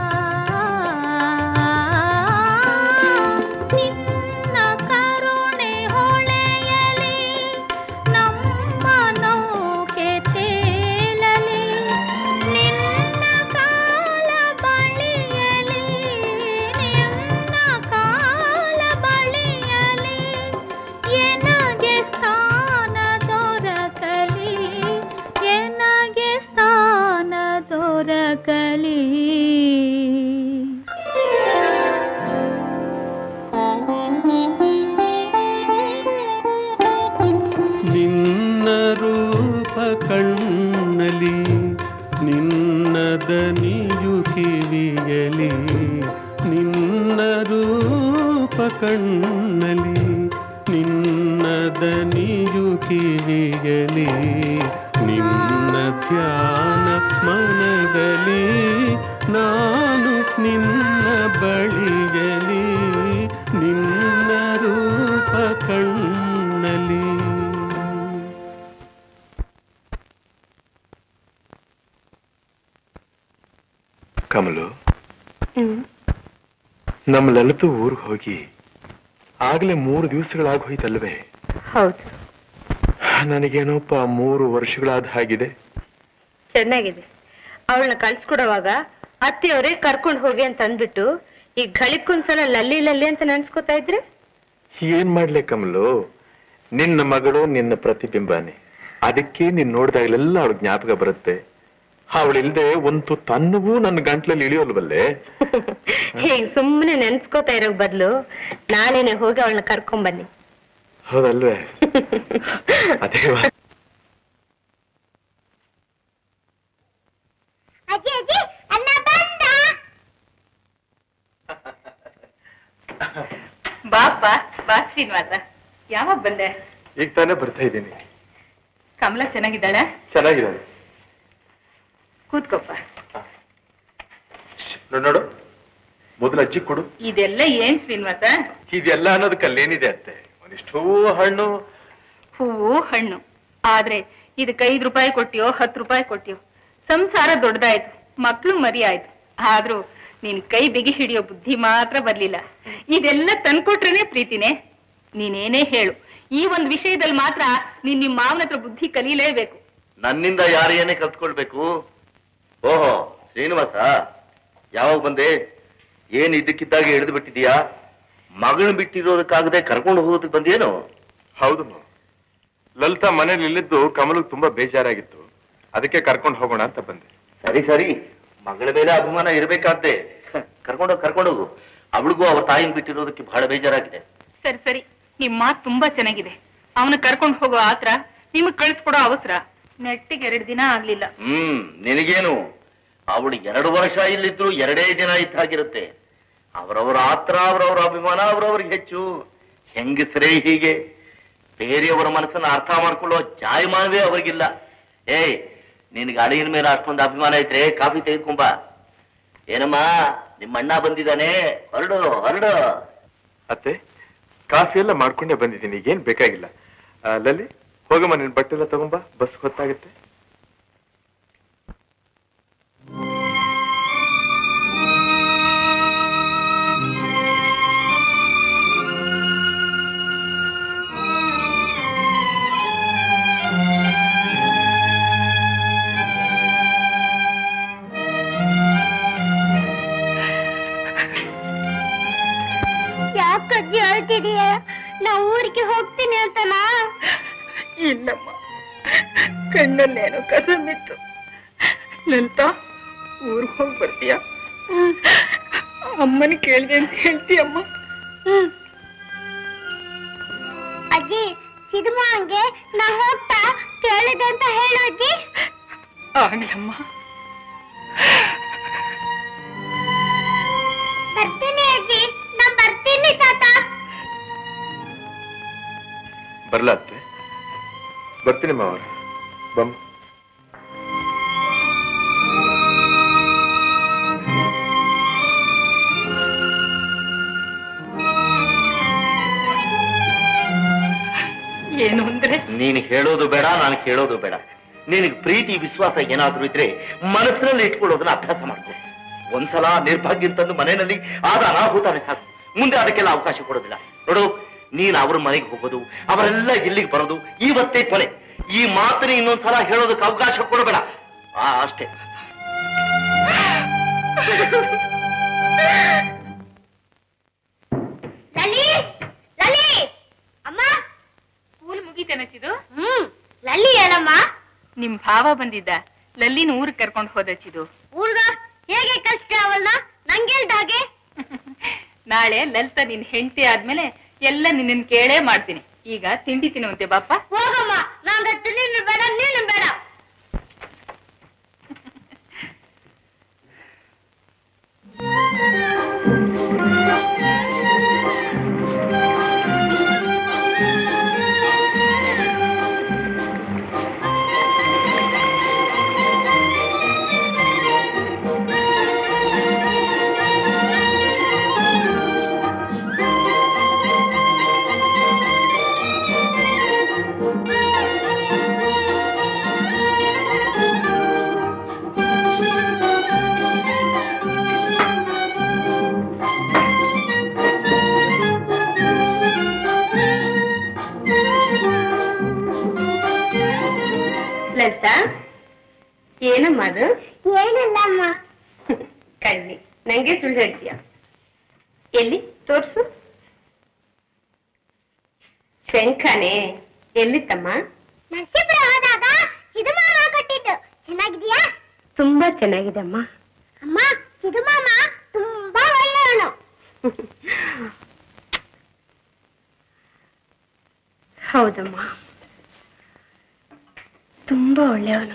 [SPEAKER 7] ನಿನ್ನ ಕರುಣೆ ಹೊಳೆಯಲಿ ನಮ್ಮ ನೌಕೆ ತೇಲಲಿ ನಿನ್ನ ಕಾಲ ಬಳಿಯಲಿ ನಿನ್ನ ಕಾಲ ಬಳಿಯಲಿ ಎನಗೆ ಸ್ಥಾನ ದೊರಕಲಿ ಎನಗೆ ಸ್ಥಾನ ದೊರಕಲಿ
[SPEAKER 3] ನಿನ್ನ ರೂಪ ಕಣ್ಣಲಿ ನಿನ್ನ ದನಿಯು ಕಿವಿಯಲಿ ನಿನ್ನ ರೂಪ ಕಣ್ಣಲಿ ನಿನ್ನ ದನಿಯು ಕಿವಿಯಲಿ ನಿನ್ನ ಧ್ಯಾನ ಮನದಲ್ಲಿ ನಾನು ನಿನ್ನ ಬಳಿಯಲಿ ನಿನ್ನ ರೂಪ ಕಣ್ಣಲಿ
[SPEAKER 6] ಕಮಲು ನಮ್ಮ ಲಲಿತು ಊರಿಗೆ ಹೋಗಿ ಆಗ್ಲೇ ಮೂರು ದಿವಸಗಳಾಗಿ ಹೋಯ್ತಲ್ವೇ
[SPEAKER 4] ಹೌದು
[SPEAKER 6] ನನಗೇನೋಪ್ಪ ಮೂರು ವರ್ಷಗಳಾದ ಹಾಗಿದೆ
[SPEAKER 4] ಚೆನ್ನಾಗಿದೆ ಅವಳನ್ನ ಕಳ್ಸ್ಕೊಡುವಾಗ ಅತ್ತೆಯವರೇ ಕರ್ಕೊಂಡು ಹೋಗಿ ಅಂತ ಅಂದ್ಬಿಟ್ಟು ಈ ಗಳಿಕೊಂದ್ಸಲ ಲಲ್ಲಿ ಲಲ್ಲಿ ಅಂತ ನೆನ್ಸ್ಕೊತಾ ಇದ್ರೆ
[SPEAKER 6] ಏನ್ ಮಾಡ್ಲೆ ಕಮಲು ನಿನ್ನ ಮಗಳು ನಿನ್ನ ಪ್ರತಿಬಿಂಬನೇ ಅದಕ್ಕೆ ನೀನ್ ನೋಡಿದಾಗಲೆಲ್ಲ ಅವಳ ಜ್ಞಾಪಕ ಬರುತ್ತೆ ಅವಳಿಲ್ದೆ ಒಂದು ತನ್ನವೂ ನನ್ನ ಗಂಟ್ಲಲ್ಲಿ ಇಳಿಯೋಲ್ವಲ್ಲೇ
[SPEAKER 4] ಹೀಗ್ ಸುಮ್ಮನೆ ನೆನ್ಸ್ಕೊತಾ ಇರೋ ಬದಲು ನಾಳೆನೆ ಹೋಗಿ ಅವಳನ್ನ ಕರ್ಕೊಂಡ್ ಬನ್ನಿ
[SPEAKER 6] ಹೌದಲ್ವೇ ಅದೇ
[SPEAKER 7] ಅಜ್ಜಿ ಅಜ್ಜಿ ಅನ್ನ ಬಂದ
[SPEAKER 5] ಬಾಪ ಬಾ ಶ್ರೀನಿವಾಸ ಯಾವಾಗ ಬಂದೆ
[SPEAKER 6] ಈಗ ತಾನೇ ಬರ್ತಾ ಇದ್ದೀನಿ
[SPEAKER 5] ಕಮಲ ಚೆನ್ನಾಗಿದ್ದಾಳ
[SPEAKER 6] ಚೆನ್ನಾಗಿದ್ದಾನೆ
[SPEAKER 5] ಕೂತ್ಕೊಪ್ಪ
[SPEAKER 6] ನೋಡು ನೋಡು ಮೊದಲು ಅಜ್ಜಿ ಕೊಡು
[SPEAKER 5] ಇದೆಲ್ಲ ಏನ್ ಶ್ರೀನಿವಾಸ
[SPEAKER 6] ಇದೆಲ್ಲ ಅನ್ನೋದಕ್ಕೆ ಅಲ್ಲೇನಿದೆ ಅಂತೆ ಒಂದಿಷ್ಟು ಹಣ್ಣು
[SPEAKER 5] ಹೂವು ಹಣ್ಣು ಆದ್ರೆ ಇದಕ್ಕೆ ಐದು ರೂಪಾಯಿ ಕೊಟ್ಟಿಯೋ ಹತ್ತು ರೂಪಾಯಿ ಕೊಟ್ಟಿಯೋ ಸಂಸಾರ ದೊಡ್ಡದಾಯ್ತು ಮಕ್ಳು ಮರಿ ಆಯ್ತು ಆದ್ರೂ ನಿನ್ ಕೈ ಬಿಗಿ ಹಿಡಿಯೋ ಬುದ್ಧಿ ಮಾತ್ರ ಬರ್ಲಿಲ್ಲ ಇದೆಲ್ಲ ತಂದ್ಕೊಟ್ರೇನೆ ಪ್ರೀತಿನೇ ನೀನೇನೇ ಹೇಳು ಈ ಒಂದ್ ವಿಷಯದಲ್ಲಿ ಮಾತ್ರ ನೀನ್ ನಿಮ್ ಮಾವನ ಹತ್ರ ಬುದ್ಧಿ ಕಲೀಲೇಬೇಕು
[SPEAKER 1] ನನ್ನಿಂದ ಯಾರು ಏನೇ ಕಲ್ತ್ಕೊಳ್ಬೇಕು ಓಹೋ ಶ್ರೀನಿವಾಸ ಯಾವಾಗ ಬಂದೆ ಏನ್ ಇದ್ದಕ್ಕಿದ್ದಾಗ ಹಿಡಿದು ಬಿಟ್ಟಿದೀಯಾ ಮಗಳನ್ನ ಬಿಟ್ಟಿರೋದಕ್ಕಾಗದೆ ಕರ್ಕೊಂಡು ಹೋಗೋದಕ್ಕೆ ಬಂದೇನು
[SPEAKER 6] ಹೌದು ಮಾವ. ಲಲಿತಾ ಮನೇಲಿ ಇಲ್ಲಿದ್ದು ಕಮಲಿಗೆ ತುಂಬಾ ಬೇಜಾರಾಗಿತ್ತು ಅದಕ್ಕೆ ಕರ್ಕೊಂಡು ಹೋಗೋಣ ಅಂತ ಬಂದೆ
[SPEAKER 1] ಸರಿ ಸರಿ ಮಗಳ ಮೇಲೆ ಅಭಿಮಾನ ಇರ್ಬೇಕಾದ್ದೆ ಕರ್ಕೊಂಡೋಗಿ ಕರ್ಕೊಂಡೋಗು ಅವಳಿಗೂ ಅವರ ತಾಯಿನ ಬಿಟ್ಟಿರೋದಕ್ಕೆ ಬಹಳ ಬೇಜಾರಾಗಿದೆ
[SPEAKER 5] ಸರಿ ಸರಿ ನಿಮ್ ಮಾತ್ ತುಂಬಾ ಚೆನ್ನಾಗಿದೆ ಅವನ ಕರ್ಕೊಂಡು ಹೋಗೋ ಆತ್ರ ನಿಮಗ್ ಕಳಿಸ್ಕೊಡೋ ಅವಸರ ನೆಟ್ಟಿಗೆ ಎರಡು ದಿನ ಆಗ್ಲಿಲ್ಲ
[SPEAKER 1] ಹ್ಮ್ ನಿನಗೇನು ಅವಳು ಎರಡು ವರ್ಷ ಇಲ್ಲಿದ್ರು ಎರಡೇ ದಿನ ಇದ್ದಾಗಿರುತ್ತೆ ಅವರವರ ಆತ್ರ ಅವರವರ ಅಭಿಮಾನ ಅವರವ್ರಿಗೆ ಹೆಚ್ಚು ಹೆಂಗಸರೇ ಹೀಗೆ ಬೇರೆಯವರ ಮನಸ್ಸನ್ನ ಅರ್ಥ ಮಾಡ್ಕೊಳ್ಳೋ ಜಾಯಮಾನವೇ ಅವರಿಗಿಲ್ಲ ಏಯ್ ನಿನ್ಗೆ ಅಳಿಯನ ಮೇಲೆ ಅಷ್ಟೊಂದು ಅಭಿಮಾನ ಐತ್ರೆ ಕಾಫಿ ತೆಗೆದುಕೊಂಬ ಏನಮ್ಮ ನಿಮ್ಮ ಅಣ್ಣ ಬಂದಿದ್ದಾನೆ ಹೊರಡು ಹೊರಡು
[SPEAKER 6] ಅತ್ತೆ ಕಾಫಿ ಎಲ್ಲ ಮಾಡ್ಕೊಂಡೇ ಬಂದಿದ್ದೀನಿ ಈಗೇನ್ ಬೇಕಾಗಿಲ್ಲ ಆ, ಲಲಿ ಹೋಗಮ್ಮ ನಿನ್ ಬಟ್ಟೆ ಎಲ್ಲ ತಗೊಂಬಾ ಬಸ್ ಹೊತ್ತಾಗುತ್ತೆ
[SPEAKER 7] ಯಾಕಜ್ಜಿ ಅಳ್ತಿದೀಯ ನಾ ಊರಿಗೆ ಹೋಗ್ತೀನಿ ಅಂತನಾ
[SPEAKER 5] ಇಲ್ಲಮ್ಮ ಕಣ್ಣಲ್ಲೇನೋ ಕಸ ಬಿತ್ತು ಲಲಿತಾ ಊರ್ಗ್ ಹೋಗಿ ಬರ್ತೀಯ ಅಮ್ಮನ ಕೇಳಿದೆ ಅಂತ ಹೇಳ್ತೀಯಮ್ಮ
[SPEAKER 7] ಅಜ್ಜಿ ಸಿದ್ಮಾಂಗೆ ನಾ ಹೋಗ್ತಾ ಕೇಳಿದೆ ಅಂತ ಹೇಳು ಅಜ್ಜಿ
[SPEAKER 5] ಆಗ್ಲಮ್ಮ
[SPEAKER 7] ಬರ್ತೀನಿ ಅಜ್ಜಿ ನಾ ಬರ್ತೀನಿ ತಾತ
[SPEAKER 6] ಬರ್ಲಾತ್ತೆ ಬರ್ತೀನಿ ಮಾವ ಬಮ್
[SPEAKER 5] ಏನು ಅಂದ್ರೆ
[SPEAKER 1] ನೀನು ಹೇಳೋದು ಬೇಡ ನಾನು ಕೇಳೋದು ಬೇಡ ನಿನಗೆ ಪ್ರೀತಿ ವಿಶ್ವಾಸ ಏನಾದ್ರೂ ಇದ್ರೆ ಮನಸ್ಸಿನಲ್ಲಿ ಇಟ್ಕೊಳ್ಳೋದನ್ನ ಅಭ್ಯಾಸ ಮಾಡ್ಕೊ ಒಂದ್ಸಲ ನಿರ್ಭಾಗ್ಯ ತಂದು ಮನೆಯಲ್ಲಿ ಆದ ಅನಾಹುತಾನೆ ಸಾಕು ಮುಂದೆ ಅದಕ್ಕೆಲ್ಲ ಅವಕಾಶ ಕೊಡೋದಿಲ್ಲ ನೋಡು ನೀನ್ ಅವ್ರ ಮನೆಗೆ ಹೋಗೋದು ಅವರೆಲ್ಲ ಇಲ್ಲಿಗೆ ಬರೋದು ಇವತ್ತೇ ಕೊನೆ ಈ ಮಾತನ್ನ ಇನ್ನೊಂದ್ಸಲ ಹೇಳೋದಕ್ಕೆ ಅವಕಾಶ ಕೊಡಬೇಡ ಆ ಅಷ್ಟೇ
[SPEAKER 7] ಲಲಿ ಲಲಿ ಅಮ್ಮ
[SPEAKER 5] ಸ್ಕೂಲ್ ಮುಗೀತೇನಚ್ಚಿದು
[SPEAKER 7] ಹ್ಮ್ ಲಲ್ಲಿ ಏನಮ್ಮ
[SPEAKER 5] ನಿಮ್ ಭಾವ ಬಂದಿದ್ದ ಲಲ್ಲಿನ ಊರಿಗೆ ಕರ್ಕೊಂಡು ಹೋದಚ್ಚಿದು
[SPEAKER 7] ಊರ್ಗ ಹೇಗೆ ಕಳ್ಸ್ತೆ ಅವಳನ್ನ ನಂಗೆಲ್ದ ಹಾಗೆ
[SPEAKER 5] ನಾಳೆ ಲಲಿತಾ ನಿನ್ ಹೆಂಡತಿ ಆದ್ಮೇಲೆ ಎಲ್ಲ ನಿನ್ನ ಕೇಳೇ ಮಾಡ್ತೀನಿ ಈಗ ತಿಂಡಿ ತಿನ್ನುವಂತೆ ಬಾಪ
[SPEAKER 7] ಹೋಗಮ್ಮ ನಂಗೆ ನೀನು ಬೇಡ ನೀನು ಬೇಡ
[SPEAKER 4] ಲಲಿತಾ ಏನಮ್ಮ ಅದು
[SPEAKER 7] ಏನಿಲ್ಲ ಅಮ್ಮ
[SPEAKER 4] ಕಣ್ಣಿ ನಂಗೆ ಸುಳ್ಳು ಹೇಳ್ತೀಯ ಎಲ್ಲಿ ತೋರ್ಸು ಶಂಖನೇ ಎಲ್ಲಿತ್ತಮ್ಮ
[SPEAKER 7] ನರಸೀಪುರ ಹೋದಾಗ ಸಿದು ಮಾಮ ಕೊಟ್ಟಿದ್ದು ಚೆನ್ನಾಗಿದ್ಯಾ
[SPEAKER 4] ತುಂಬಾ ಚೆನ್ನಾಗಿದೆ ಅಮ್ಮ
[SPEAKER 7] ಅಮ್ಮ ಸಿದು ಮಾಮ ತುಂಬಾ ಒಳ್ಳೆಯವನು
[SPEAKER 4] ಹೌದಮ್ಮ ತುಂಬಾ ಒಳ್ಳೆಯವನು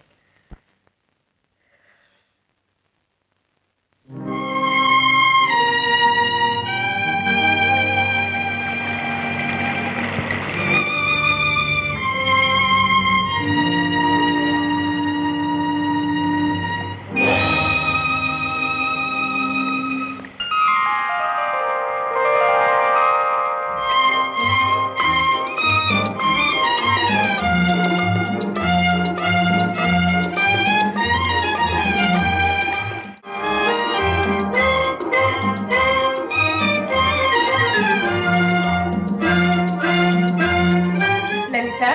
[SPEAKER 4] ಲಲಿತಾ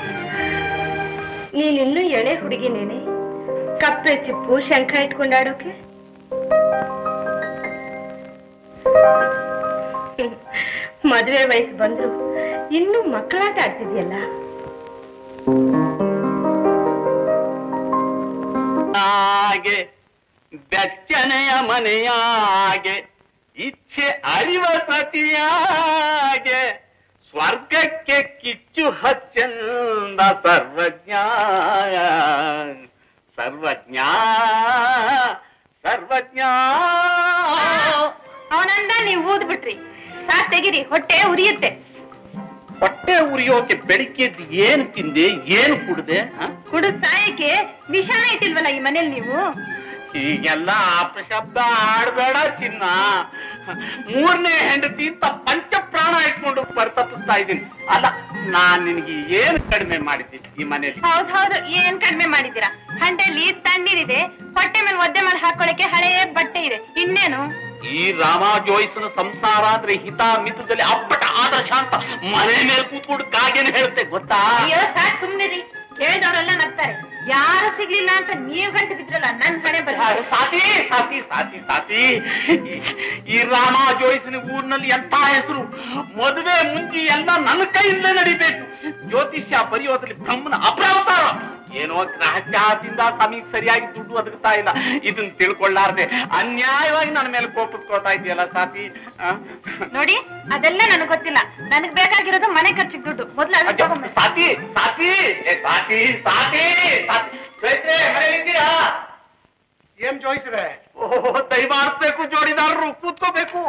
[SPEAKER 4] ನೀನಿನ್ನೂ ಎಳೆ ಹುಡುಗಿನೇನೆ ಕಪ್ಪೆ ಚಿಪ್ಪು ಶಂಖ ಇಟ್ಕೊಂಡಾಡೋಕೆ ಮದುವೆ ವಯಸ್ಸು ಬಂದ್ರು ಇನ್ನೂ ಮಕ್ಕಳಾಟ ಆಡ್ತಿದ್ಯಲ್ಲ
[SPEAKER 2] ಹಾಗೆ ಬೆಚ್ಚನೆಯ ಮನೆಯಾಗೆ ಇಚ್ಛೆ ಅರಿವ ಸತಿಯಾಗೆ ಸ್ವರ್ಗಕ್ಕೆ ಕಿಚ್ಚು ಹಚ್ಚಂದ ಸರ್ವಜ್ಞ ಸರ್ವಜ್ಞ ಸರ್ವಜ್ಞ
[SPEAKER 4] ಅವನಂದ ನೀವು ಊದ್ಬಿಟ್ರಿ ಸಾಕ್ ತೆಗಿರಿ ಹೊಟ್ಟೆ ಉರಿಯುತ್ತೆ
[SPEAKER 2] ಹೊಟ್ಟೆ ಉರಿಯೋಕೆ ಬೆಳಿಗ್ಗೆ ಏನ್ ತಿಂದೆ ಏನ್ ಕುಡ್ದೆ ಹ?
[SPEAKER 4] ಕುಡಿದ್ ಸಾಯಕ್ಕೆ ವಿಷಾನ ಇಟ್ಟಿಲ್ವಲ್ಲ ಈ ಮನೇಲಿ ನೀವು
[SPEAKER 2] ಹೀಗೆಲ್ಲ ಅಪಶಬ್ದ ಆಡ್ಬೇಡ ಚಿನ್ನ ಮೂರನೇ ಹೆಂಡತಿ ಅಂತ ಪಂಚ ಪ್ರಾಣ ಇಟ್ಕೊಂಡು ಬರ್ತಪಿಸ್ತಾ ಇದ್ದೀನಿ ಅಲ್ಲ ನಾನ್ ನಿನಗೆ ಏನು ಕಡಿಮೆ ಮಾಡಿದ್ದೀನಿ ಈ ಮನೇಲಿ
[SPEAKER 4] ಹೌದ್ ಹೌದು ಏನ್ ಕಡಿಮೆ ಮಾಡಿದ್ದೀರಾ ಹಂಡೆಲಿ ತಣ್ಣೀರಿದೆ ಹೊಟ್ಟೆ ಮೇಲೆ ಒದ್ದೆ ಮಾಡಿ ಹಾಕೊಳಕ್ಕೆ ಹಳೆಯ ಬಟ್ಟೆ ಇದೆ ಇನ್ನೇನು
[SPEAKER 2] ಈ ರಾಮ ಜೋಯಿಸನ ಸಂಸಾರ ಅಂದ್ರೆ ಹಿತ ಮಿತದಲ್ಲಿ ಅಪ್ಪಟ ಆದರ್ಶ ಅಂತ ಮನೆ ಮೇಲೆ ಕೂತ್ಕೊಂಡು ಕಾಗೇನು ಹೇಳುತ್ತೆ ಗೊತ್ತಾ
[SPEAKER 4] ಅಯ್ಯೋ ಸಾಕ್ ಸುಮ್ನಿರಿ ಕೇಳಿದವರೆಲ್ಲ ನಗ್ತಾರೆ ಯಾರು ಸಿಗ್ಲಿಲ್ಲ ಅಂತ ನೀವ್ ಗಂಟು ಬಿದ್ರಲ್ಲ ನನ್ ಹಣೆ ಬರ
[SPEAKER 2] ಸಾತಿ ಸಾತಿ ಸಾತಿ ಸಾತಿ ಈ- ಈ ರಾಮ ಜೋಯಿಸನ ಊರಿನಲ್ಲಿ ಎಂತ ಹೆಸರು ಮದುವೆ ಮುಂಚೆ ಎಲ್ಲ ನನ್ನ ಕೈಯಿಂದಲೇ ನಡಿಬೇಕು ಜ್ಯೋತಿಷ್ಯ ಬರೆಯೋದ್ರಲ್ಲಿ ಬ್ರಹ್ಮನ ಅಪರಾವತಾರ ಏನೋ ಗ್ರಹಚಾರದಿಂದ ತಮಗ್ ಸರಿಯಾಗಿ ದುಡ್ಡು ಒದಗ್ತಾ ಇಲ್ಲ ಇದನ್ನ ತಿಳ್ಕೊಳ್ಳಾರ್ದೆ ಅನ್ಯಾಯವಾಗಿ ನನ್ನ ಮೇಲೆ ಕೋಪಿಸ್ಕೋತಾ ಇದೆಯಲ್ಲ ಸಾತಿ ಆ?
[SPEAKER 5] ನೋಡಿ ಅದೆಲ್ಲ ನನಗ್ ಗೊತ್ತಿಲ್ಲ ನನಗ್ ಬೇಕಾಗಿರೋದು ಮನೆ ಖರ್ಚಿಗೆ ದುಡ್ಡು ಮೊದ್ಲು ಅದನ್ನ
[SPEAKER 2] ಅಜ್ಜ,
[SPEAKER 5] ತಗೊಂಬನ್ನಿ.
[SPEAKER 2] ಸಾತಿ ಸಾತಿ ಏ, ಸಾತಿ ಸಾತಿ ಸಾತಿ ಚೈತ್ರೆ, ಮನೇಲಿದ್ದೀರಾ
[SPEAKER 8] ಏನ್ ಜೋಯಿಸ್ರೆ
[SPEAKER 2] ಓಹೋ ದಯಮಾಡಿಸ್ಬೇಕು ಜೋಡಿದಾರರು ಕೂತ್ಕೋಬೇಕು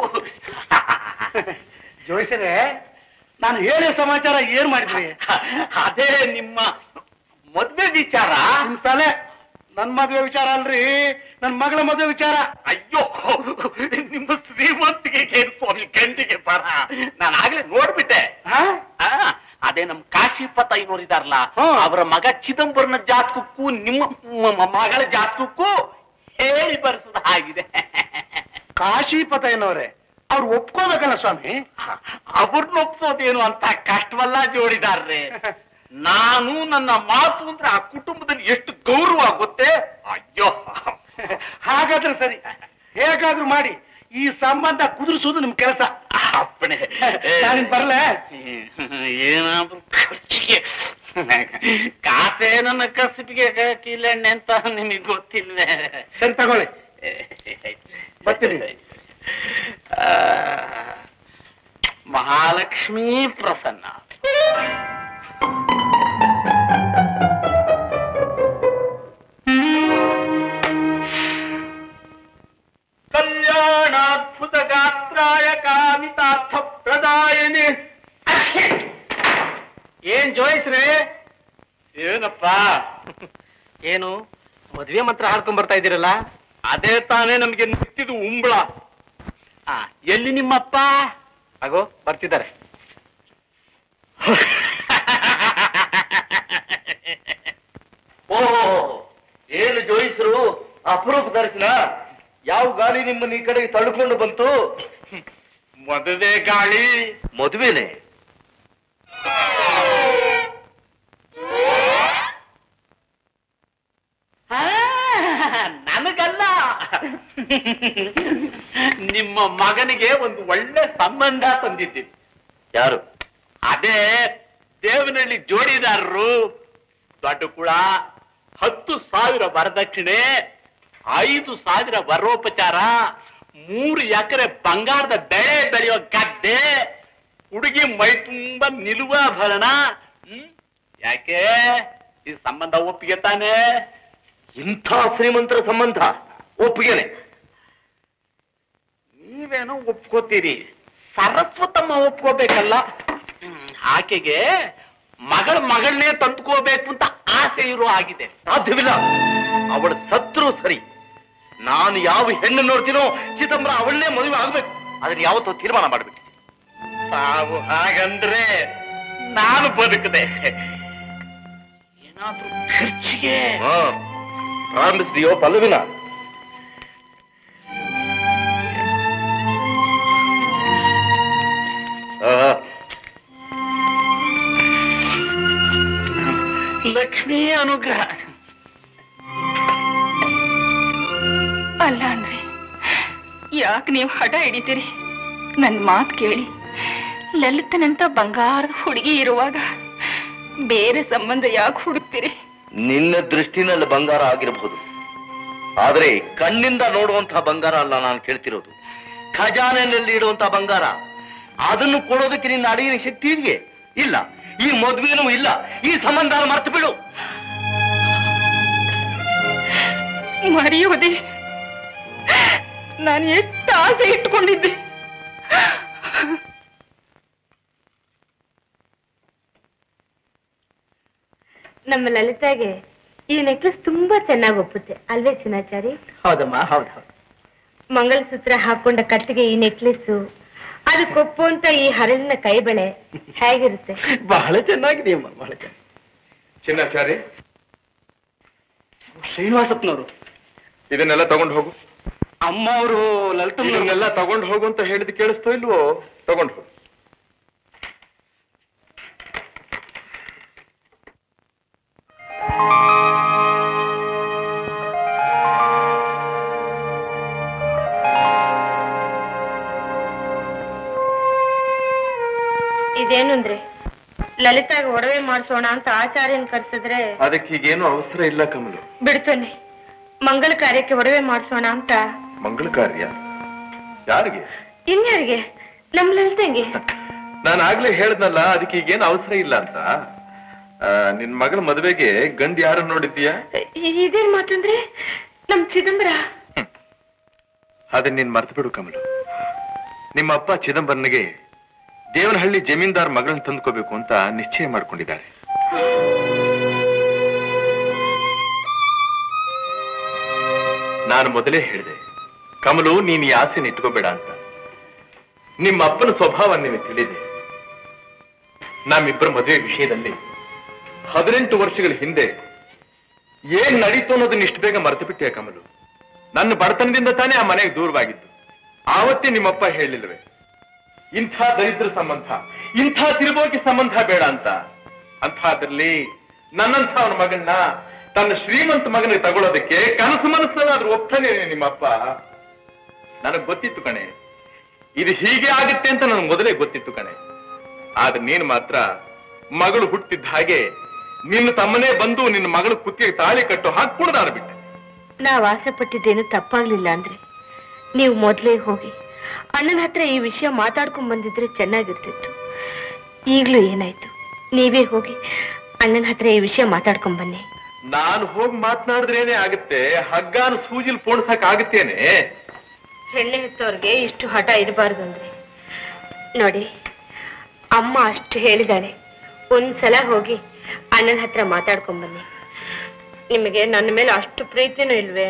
[SPEAKER 8] ಜೋಯಿಸ್ರೆ ನಾನು ಹೇಳಿ ಸಮಾಚಾರ ಏನ್ ಮಾಡಿದ್ರಿ
[SPEAKER 2] ಅದೇ ನಿಮ್ಮ ಮದ್ವೆ ವಿಚಾರ
[SPEAKER 8] ನಿಮ್ ತಲೆ ನನ್ ಮದ್ವೆ ವಿಚಾರ ಅಲ್ರಿ ನನ್ ಮಗಳ ಮದ್ವೆ ವಿಚಾರ
[SPEAKER 2] ಅಯ್ಯೋ ನಿಮ್ಮ ಶ್ರೀಮಂತಿಗೆ ಸ್ವಾಮಿ ಗಂಡಿಗೆ ಬರ ನಾನು ಆಗ್ಲೇ ನೋಡ್ಬಿಟ್ಟೆ
[SPEAKER 8] ಹಾ?
[SPEAKER 2] ಆ, ಅದೇ ನಮ್ ಕಾಶಿಪತ ಇದಾರಲ್ಲ
[SPEAKER 8] ಹ್ಮ್.
[SPEAKER 2] ಅವರ ಮಗ ಚಿದಂಬರನ ಜಾತಕಕ್ಕೂ ನಿಮ್ಮ ಮ- ಮ- ಮಗಳ ಜಾತಕಕ್ಕೂ ಹೇಳಿ ಬರ್ಸದ ಆಗಿದೆ
[SPEAKER 8] ಕಾಶಿಪತ ಏನವ್ರೆ ಅವ್ರು ಒಪ್ಕೋಬೇಕಲ್ಲ ಸ್ವಾಮಿ
[SPEAKER 2] ಅವ್ರನ್ನ ಒಪ್ಸೋದೇನು ಅಂತ ಕಷ್ಟವಲ್ಲ ಜೋಡಿದಾರ್ರೆ ನಾನು ನನ್ನ ಮಾತು ಅಂದ್ರೆ ಆ ಕುಟುಂಬದಲ್ಲಿ ಎಷ್ಟು ಗೌರವ ಗೊತ್ತೇ ಅಯ್ಯೋ
[SPEAKER 8] ಹಾಗಾದ್ರೆ ಸರಿ ಹೇಗಾದ್ರೂ ಮಾಡಿ ಈ ಸಂಬಂಧ ಕುದುರಿಸೋದು ನಿಮ್ ಕೆಲಸ
[SPEAKER 2] ಅಪ್ಪಣೆ
[SPEAKER 8] ನಾನಿನ್ ಬರ್ಲೆ
[SPEAKER 2] ಏನಾದ್ರೂ ಖರ್ಚಿಗೆ ಕಾಸೇ ನನ್ನ ಕಸಿಪಿಗೆ ಕೀಲೆಣ್ಣೆ ಅಂತ ನಿಮಗೆ ಗೊತ್ತಿಲ್ವೇ
[SPEAKER 8] ಸರಿ ತಗೊಳ್ಳಿ ಬರ್ತೀನಿ.
[SPEAKER 2] ಆ, ಮಹಾಲಕ್ಷ್ಮೀ ಪ್ರಸನ್ನ ಕಲ್ಯಾಣಾದ್ಭುತ ಗಾತ್ರಾಯ ಕಾಮಿತಾರ್ಥ ಪ್ರದಾಯನಿ
[SPEAKER 8] ಏನ್ ಜೋಯಿಸ್ರೆ
[SPEAKER 2] ಏನಪ್ಪ
[SPEAKER 8] ಏನು ಮದ್ವೆ ಮಂತ್ರ ಹಾಡ್ಕೊಂಡ್ ಬರ್ತಾ ಇದ್ದೀರಲ್ಲ
[SPEAKER 2] ಅದೇ ತಾನೇ ನಮ್ಗೆ ನಿಂತಿದ್ದು ಉಂಬಳ ಆ, ಎಲ್ಲಿ ನಿಮ್ಮಪ್ಪ
[SPEAKER 8] ಆಗೋ ಬರ್ತಿದ್ದಾರೆ
[SPEAKER 1] ಓಹೋ ಏನು ಜೋಯಿಸರು ಅಪರೂಪ ದರ್ಶನ ಯಾವ ಗಾಳಿ ನಿಮ್ಮನ್ನ ಈ ಕಡೆಗೆ ತಳ್ಕೊಂಡು ಬಂತು
[SPEAKER 2] ಮದುವೆ ಗಾಳಿ
[SPEAKER 1] ಮದುವೆನೆ
[SPEAKER 2] ಆ, ನನಗಲ್ಲ ನಿಮ್ಮ ಮಗನಿಗೆ ಒಂದು ಒಳ್ಳೆ ಸಂಬಂಧ ತಂದಿದ್ದೀನಿ
[SPEAKER 1] ಯಾರು
[SPEAKER 2] ಅದೇ ದೇವನಹಳ್ಳಿ ಜೋಡಿದಾರರು ದೊಡ್ಡ ಕುಳ ಹತ್ತು ಸಾವಿರ ವರದಕ್ಷಿಣೆ ಐದು ಸಾವಿರ ವರೋಪಚಾರ ಮೂರು ಎಕರೆ ಬಂಗಾರದ ಬೆಳೆ ಬೆಳೆಯೋ ಗದ್ದೆ ಹುಡುಗಿ ಮೈ ತುಂಬ ನಿಲುವಾಭರಣ ಹ್ಮ್ ಯಾಕೆ ಈ ಸಂಬಂಧ ಒಪ್ಪಿಗೆ ತಾನೆ
[SPEAKER 1] ಇಂಥ ಶ್ರೀಮಂತರ ಸಂಬಂಧ ಒಪ್ಪಿಗೆನೆ
[SPEAKER 2] ನೀವೇನೋ ಒಪ್ಕೋತೀರಿ ಸರಸ್ವತಮ್ಮ ಒಪ್ಕೋಬೇಕಲ್ಲ ಹ್ಮ್, ಆಕೆಗೆ ಮಗಳ ಮಗಳನ್ನೇ ತಂದ್ಕೋಬೇಕು ಅಂತ ಆಸೆ ಇರೋ ಆಗಿದೆ
[SPEAKER 1] ಸಾಧ್ಯವಿಲ್ಲ ಅವಳ ಸತ್ರು ಸರಿ ನಾನು ಯಾವ ಹೆಣ್ಣು ನೋಡ್ತೀನೋ ಚಿದಂಬರ ಅವಳನ್ನೇ ಮದುವೆ ಆಗ್ಬೇಕು ಅದನ್ನ ಯಾವತ್ತೂ ತೀರ್ಮಾನ ಮಾಡ್ಬೇಕು
[SPEAKER 2] ತಾವು ಹಾಗಂದ್ರೆ ನಾನು ಬದುಕದೆ ಏನಾದ್ರೂ ಖರ್ಚಿಗೆ
[SPEAKER 1] ಹಾ ಪ್ರಾರಂಭಿಸಿದೆಯೋ ಪಲ್ಲವಿನ ಆಹಾ,
[SPEAKER 2] ಲಕ್ಷ್ಮೀ ಅನುಗ್ರಹ
[SPEAKER 5] ಅಲ್ಲ ಅಂದ್ರೆ ಯಾಕೆ ನೀವು ಹಠ ಹಿಡಿತೀರಿ ನನ್ ಮಾತ್ ಕೇಳಿ ಲಲಿತನಂತ ಬಂಗಾರದ ಹುಡುಗಿ ಇರುವಾಗ ಬೇರೆ ಸಂಬಂಧ ಯಾಕೆ ಹುಡುಕ್ತೀರಿ
[SPEAKER 1] ನಿನ್ನ ದೃಷ್ಟಿನಲ್ಲಿ ಬಂಗಾರ ಆಗಿರಬಹುದು ಆದ್ರೆ ಕಣ್ಣಿಂದ ನೋಡುವಂತಹ ಬಂಗಾರ ಅಲ್ಲ ನಾನು ಕೇಳ್ತಿರೋದು ಖಜಾನೆಯಲ್ಲಿ ಇಡುವಂತಹ ಬಂಗಾರ ಅದನ್ನು ಕೊಡೋದಕ್ಕೆ ನಿನ್ನ ಅಡಿಗಿನ ಶಕ್ತಿ ಇದೆಯೇ ಇಲ್ಲ ಈ ಮದ್ವೆನೂ ಇಲ್ಲ ಈ ಸಂಬಂಧ ಮರ್ತು ಬಿಡು
[SPEAKER 5] ಮರೆಯುವುದೇ ನಾನು ಎಷ್ಟು ಆಸೆ ಇಟ್ಕೊಂಡಿದ್ದೆ
[SPEAKER 4] ನಮ್ಮ ಲಲಿತಾಗೆ ಈ ನೆಕ್ಲೆಸ್ ತುಂಬಾ ಚೆನ್ನಾಗಿ ಒಪ್ಪುತ್ತೆ ಅಲ್ವೇ ಚಿನ್ನಾಚಾರಿ
[SPEAKER 8] ಹೌದಮ್ಮ ಹೌದು ಹೌದು
[SPEAKER 4] ಮಂಗಲಸೂತ್ರ ಹಾಕೊಂಡ ಕತ್ತಿಗೆ ಈ ನೆಕ್ಲೆಸ್ ಅದಕ್ಕೊಪ್ಪುವಂತ ಈ ಹರಳಿನ ಕೈ ಬಳೆ ಹೇಗಿರುತ್ತೆ
[SPEAKER 8] ಬಹಳ ಚೆನ್ನಾಗಿದೆಯಮ್ಮ ಬಹಳ ಚೆನ್ನಾಗಿ
[SPEAKER 6] ಚಿನ್ನಾಚಾರಿ
[SPEAKER 8] ಶ್ರೀನಿವಾಸಪ್ಪನವರು
[SPEAKER 6] ಇದನ್ನೆಲ್ಲ ತಗೊಂಡು ಹೋಗು
[SPEAKER 8] ಅಮ್ಮ ಅವರು ಲಲಿತಮ್ಮನವರು
[SPEAKER 6] ಇದನ್ನೆಲ್ಲ ತಗೊಂಡು ಹೋಗು ಅಂತ ಹೇಳಿದ್ ಕೇಳಿಸ್ತೋ ಇಲ್ವೋ ತಗೊಂಡು ಹೋಗು
[SPEAKER 4] ಇದೇನು ಅಂದ್ರೆ ಲಲಿತಾಗ ಒಡವೆ ಮಾಡಿಸೋಣ ಅಂತ ಆಚಾರ್ಯನ್ ಕರ್ಸಿದ್ರೆ
[SPEAKER 6] ಅದಕ್ಕೆ ಈಗೇನು ಅವಸರ ಇಲ್ಲ ಕಮಲು
[SPEAKER 4] ಬಿಡ್ತೇನೆ ಮಂಗಲ ಕಾರ್ಯಕ್ಕೆ ಒಡವೆ ಮಾಡಿಸೋಣ ಅಂತ
[SPEAKER 6] ಮಂಗಳ ಕಾರ್ಯ ಯಾರಿಗೆ
[SPEAKER 4] ಇನ್ಯಾರಿಗೆ ನಮ್ ಲಲಿತಂಗೆ
[SPEAKER 6] ನಾನು ಆಗ್ಲೇ ಹೇಳ್ದಲ್ಲ ಅದಕ್ಕೆ ಈಗೇನು ಅವಸರ ಇಲ್ಲ ಅಂತ ಆ, ನಿನ್ ಮಗಳ ಮದುವೆಗೆ ಗಂಡ್ ಯಾರು ನೋಡಿದ್ಯಾ
[SPEAKER 4] ಇದೇನ್ ಮಾತಂದ್ರೆ ನಮ್ ಚಿದಂಬರ
[SPEAKER 6] ಅದನ್ನ ನೀನ್ ಮರ್ತು ಬಿಡು ಕಮಲು ನಿಮ್ಮ ಅಪ್ಪ ಚಿದಂಬರನಿಗೆ ದೇವನಹಳ್ಳಿ ಜಮೀನ್ದಾರ್ ಮಗಳನ್ನ ತಂದ್ಕೋಬೇಕು ಅಂತ ನಿಶ್ಚಯ ಮಾಡ್ಕೊಂಡಿದ್ದಾರೆ ನಾನು ಮೊದಲೇ ಹೇಳಿದೆ ಕಮಲು ನೀನ್ ಈ ಆಸೆನ ಇಟ್ಕೋಬೇಡ ಅಂತ ನಿಮ್ಮ ಅಪ್ಪನ ಸ್ವಭಾವ ನಿನಗೆ ತಿಳಿದೆ ನಮ್ಮಿಬ್ಬರ ಮದುವೆ ವಿಷಯದಲ್ಲಿ ಹದಿನೆಂಟು ವರ್ಷಗಳ ಹಿಂದೆ ಏನ್ ನಡೀತು ಅನ್ನೋದನ್ನ ಇಷ್ಟು ಬೇಗ ಮರೆತು ಬಿಟ್ಟೆ ಕಮಲು ನನ್ನ ಬಡತನದಿಂದ ತಾನೇ ಆ ಮನೆಗೆ ದೂರವಾಗಿದ್ದು ಆವತ್ತೇ ನಿಮ್ಮಪ್ಪ ಹೇಳಿಲ್ವೇ ಇಂಥ ದರಿದ್ರ ಸಂಬಂಧ ಇಂಥ ತಿರುಬೋಗಿ ಸಂಬಂಧ ಬೇಡ ಅಂತ ಅಂಥದ್ರಲ್ಲಿ ನನ್ನಂಥ ಅವನ ಮಗನ್ನ ತನ್ನ ಶ್ರೀಮಂತ ಮಗನಿಗೆ ತಗೊಳ್ಳೋದಕ್ಕೆ ಕನಸು ಮನಸ್ಸಲ್ಲಾದ್ರೂ ಒಪ್ತಾನೆ ನಿಮ್ಮಪ್ಪ ನನಗ್ ಗೊತ್ತಿತ್ತು ಕಣೆ ಇದು ಹೀಗೆ ಆಗುತ್ತೆ ಅಂತ ನನಗೆ ಮೊದಲೇ ಗೊತ್ತಿತ್ತು ಕಣೆ ಆದ್ರೆ ನೀನು ಮಾತ್ರ ಮಗಳು ಹುಟ್ಟಿದ್ದ ಹಾಗೆ ನಿನ್ನ ತಮ್ಮನೇ ಬಂದು ನಿನ್ನ ಮಗಳು ಕುತ್ತಿಗೆ ತಾಳಿ ಕಟ್ಟು ಹಾಕೊಂಡು ನಾನು ಬಿಟ್ಟೆ
[SPEAKER 4] ನಾವ್ ಆಸೆ ಪಟ್ಟಿದ್ದೇನು ತಪ್ಪಾಗ್ಲಿಲ್ಲ ಅಂದ್ರೆ ನೀವು ಮೊದ್ಲೇ ಹೋಗಿ ಅಣ್ಣನ ಹತ್ರ ಈ ವಿಷಯ ಮಾತಾಡ್ಕೊಂಡ್ ಬಂದಿದ್ರೆ ಚೆನ್ನಾಗಿರ್ತಿತ್ತು ಈಗ್ಲೂ ಏನಾಯ್ತು ನೀವೇ ಹೋಗಿ ಅಣ್ಣನ ಹತ್ರ ಈ ವಿಷಯ ಮಾತಾಡ್ಕೊಂಡ್ ಬನ್ನಿ
[SPEAKER 6] ನಾನು ಹೋಗಿ ಮಾತನಾಡಿದ್ರೇನೆ ಆಗುತ್ತೆ ಹಗ್ಗಾನು ಸೂಜಿಲ್ ಪೋಣಿಸಕ್ ಆಗುತ್ತೇನೆ
[SPEAKER 4] ಹೆಣ್ಣೆ ಹೆತ್ತವ್ರಿಗೆ ಇಷ್ಟು ಹಠ ಇರಬಾರ್ದು ಅಂದ್ರೆ ನೋಡಿ ಅಮ್ಮ ಅಷ್ಟು ಹೇಳಿದಾಳೆ ಒಂದ್ಸಲ ಹೋಗಿ ಅಣ್ಣನ ಹತ್ರ ಮಾತಾಡ್ಕೊಂಡ್ ಬನ್ನಿ ನಿಮಗೆ ನನ್ನ ಮೇಲೆ ಅಷ್ಟು ಪ್ರೀತಿನೂ ಇಲ್ವೇ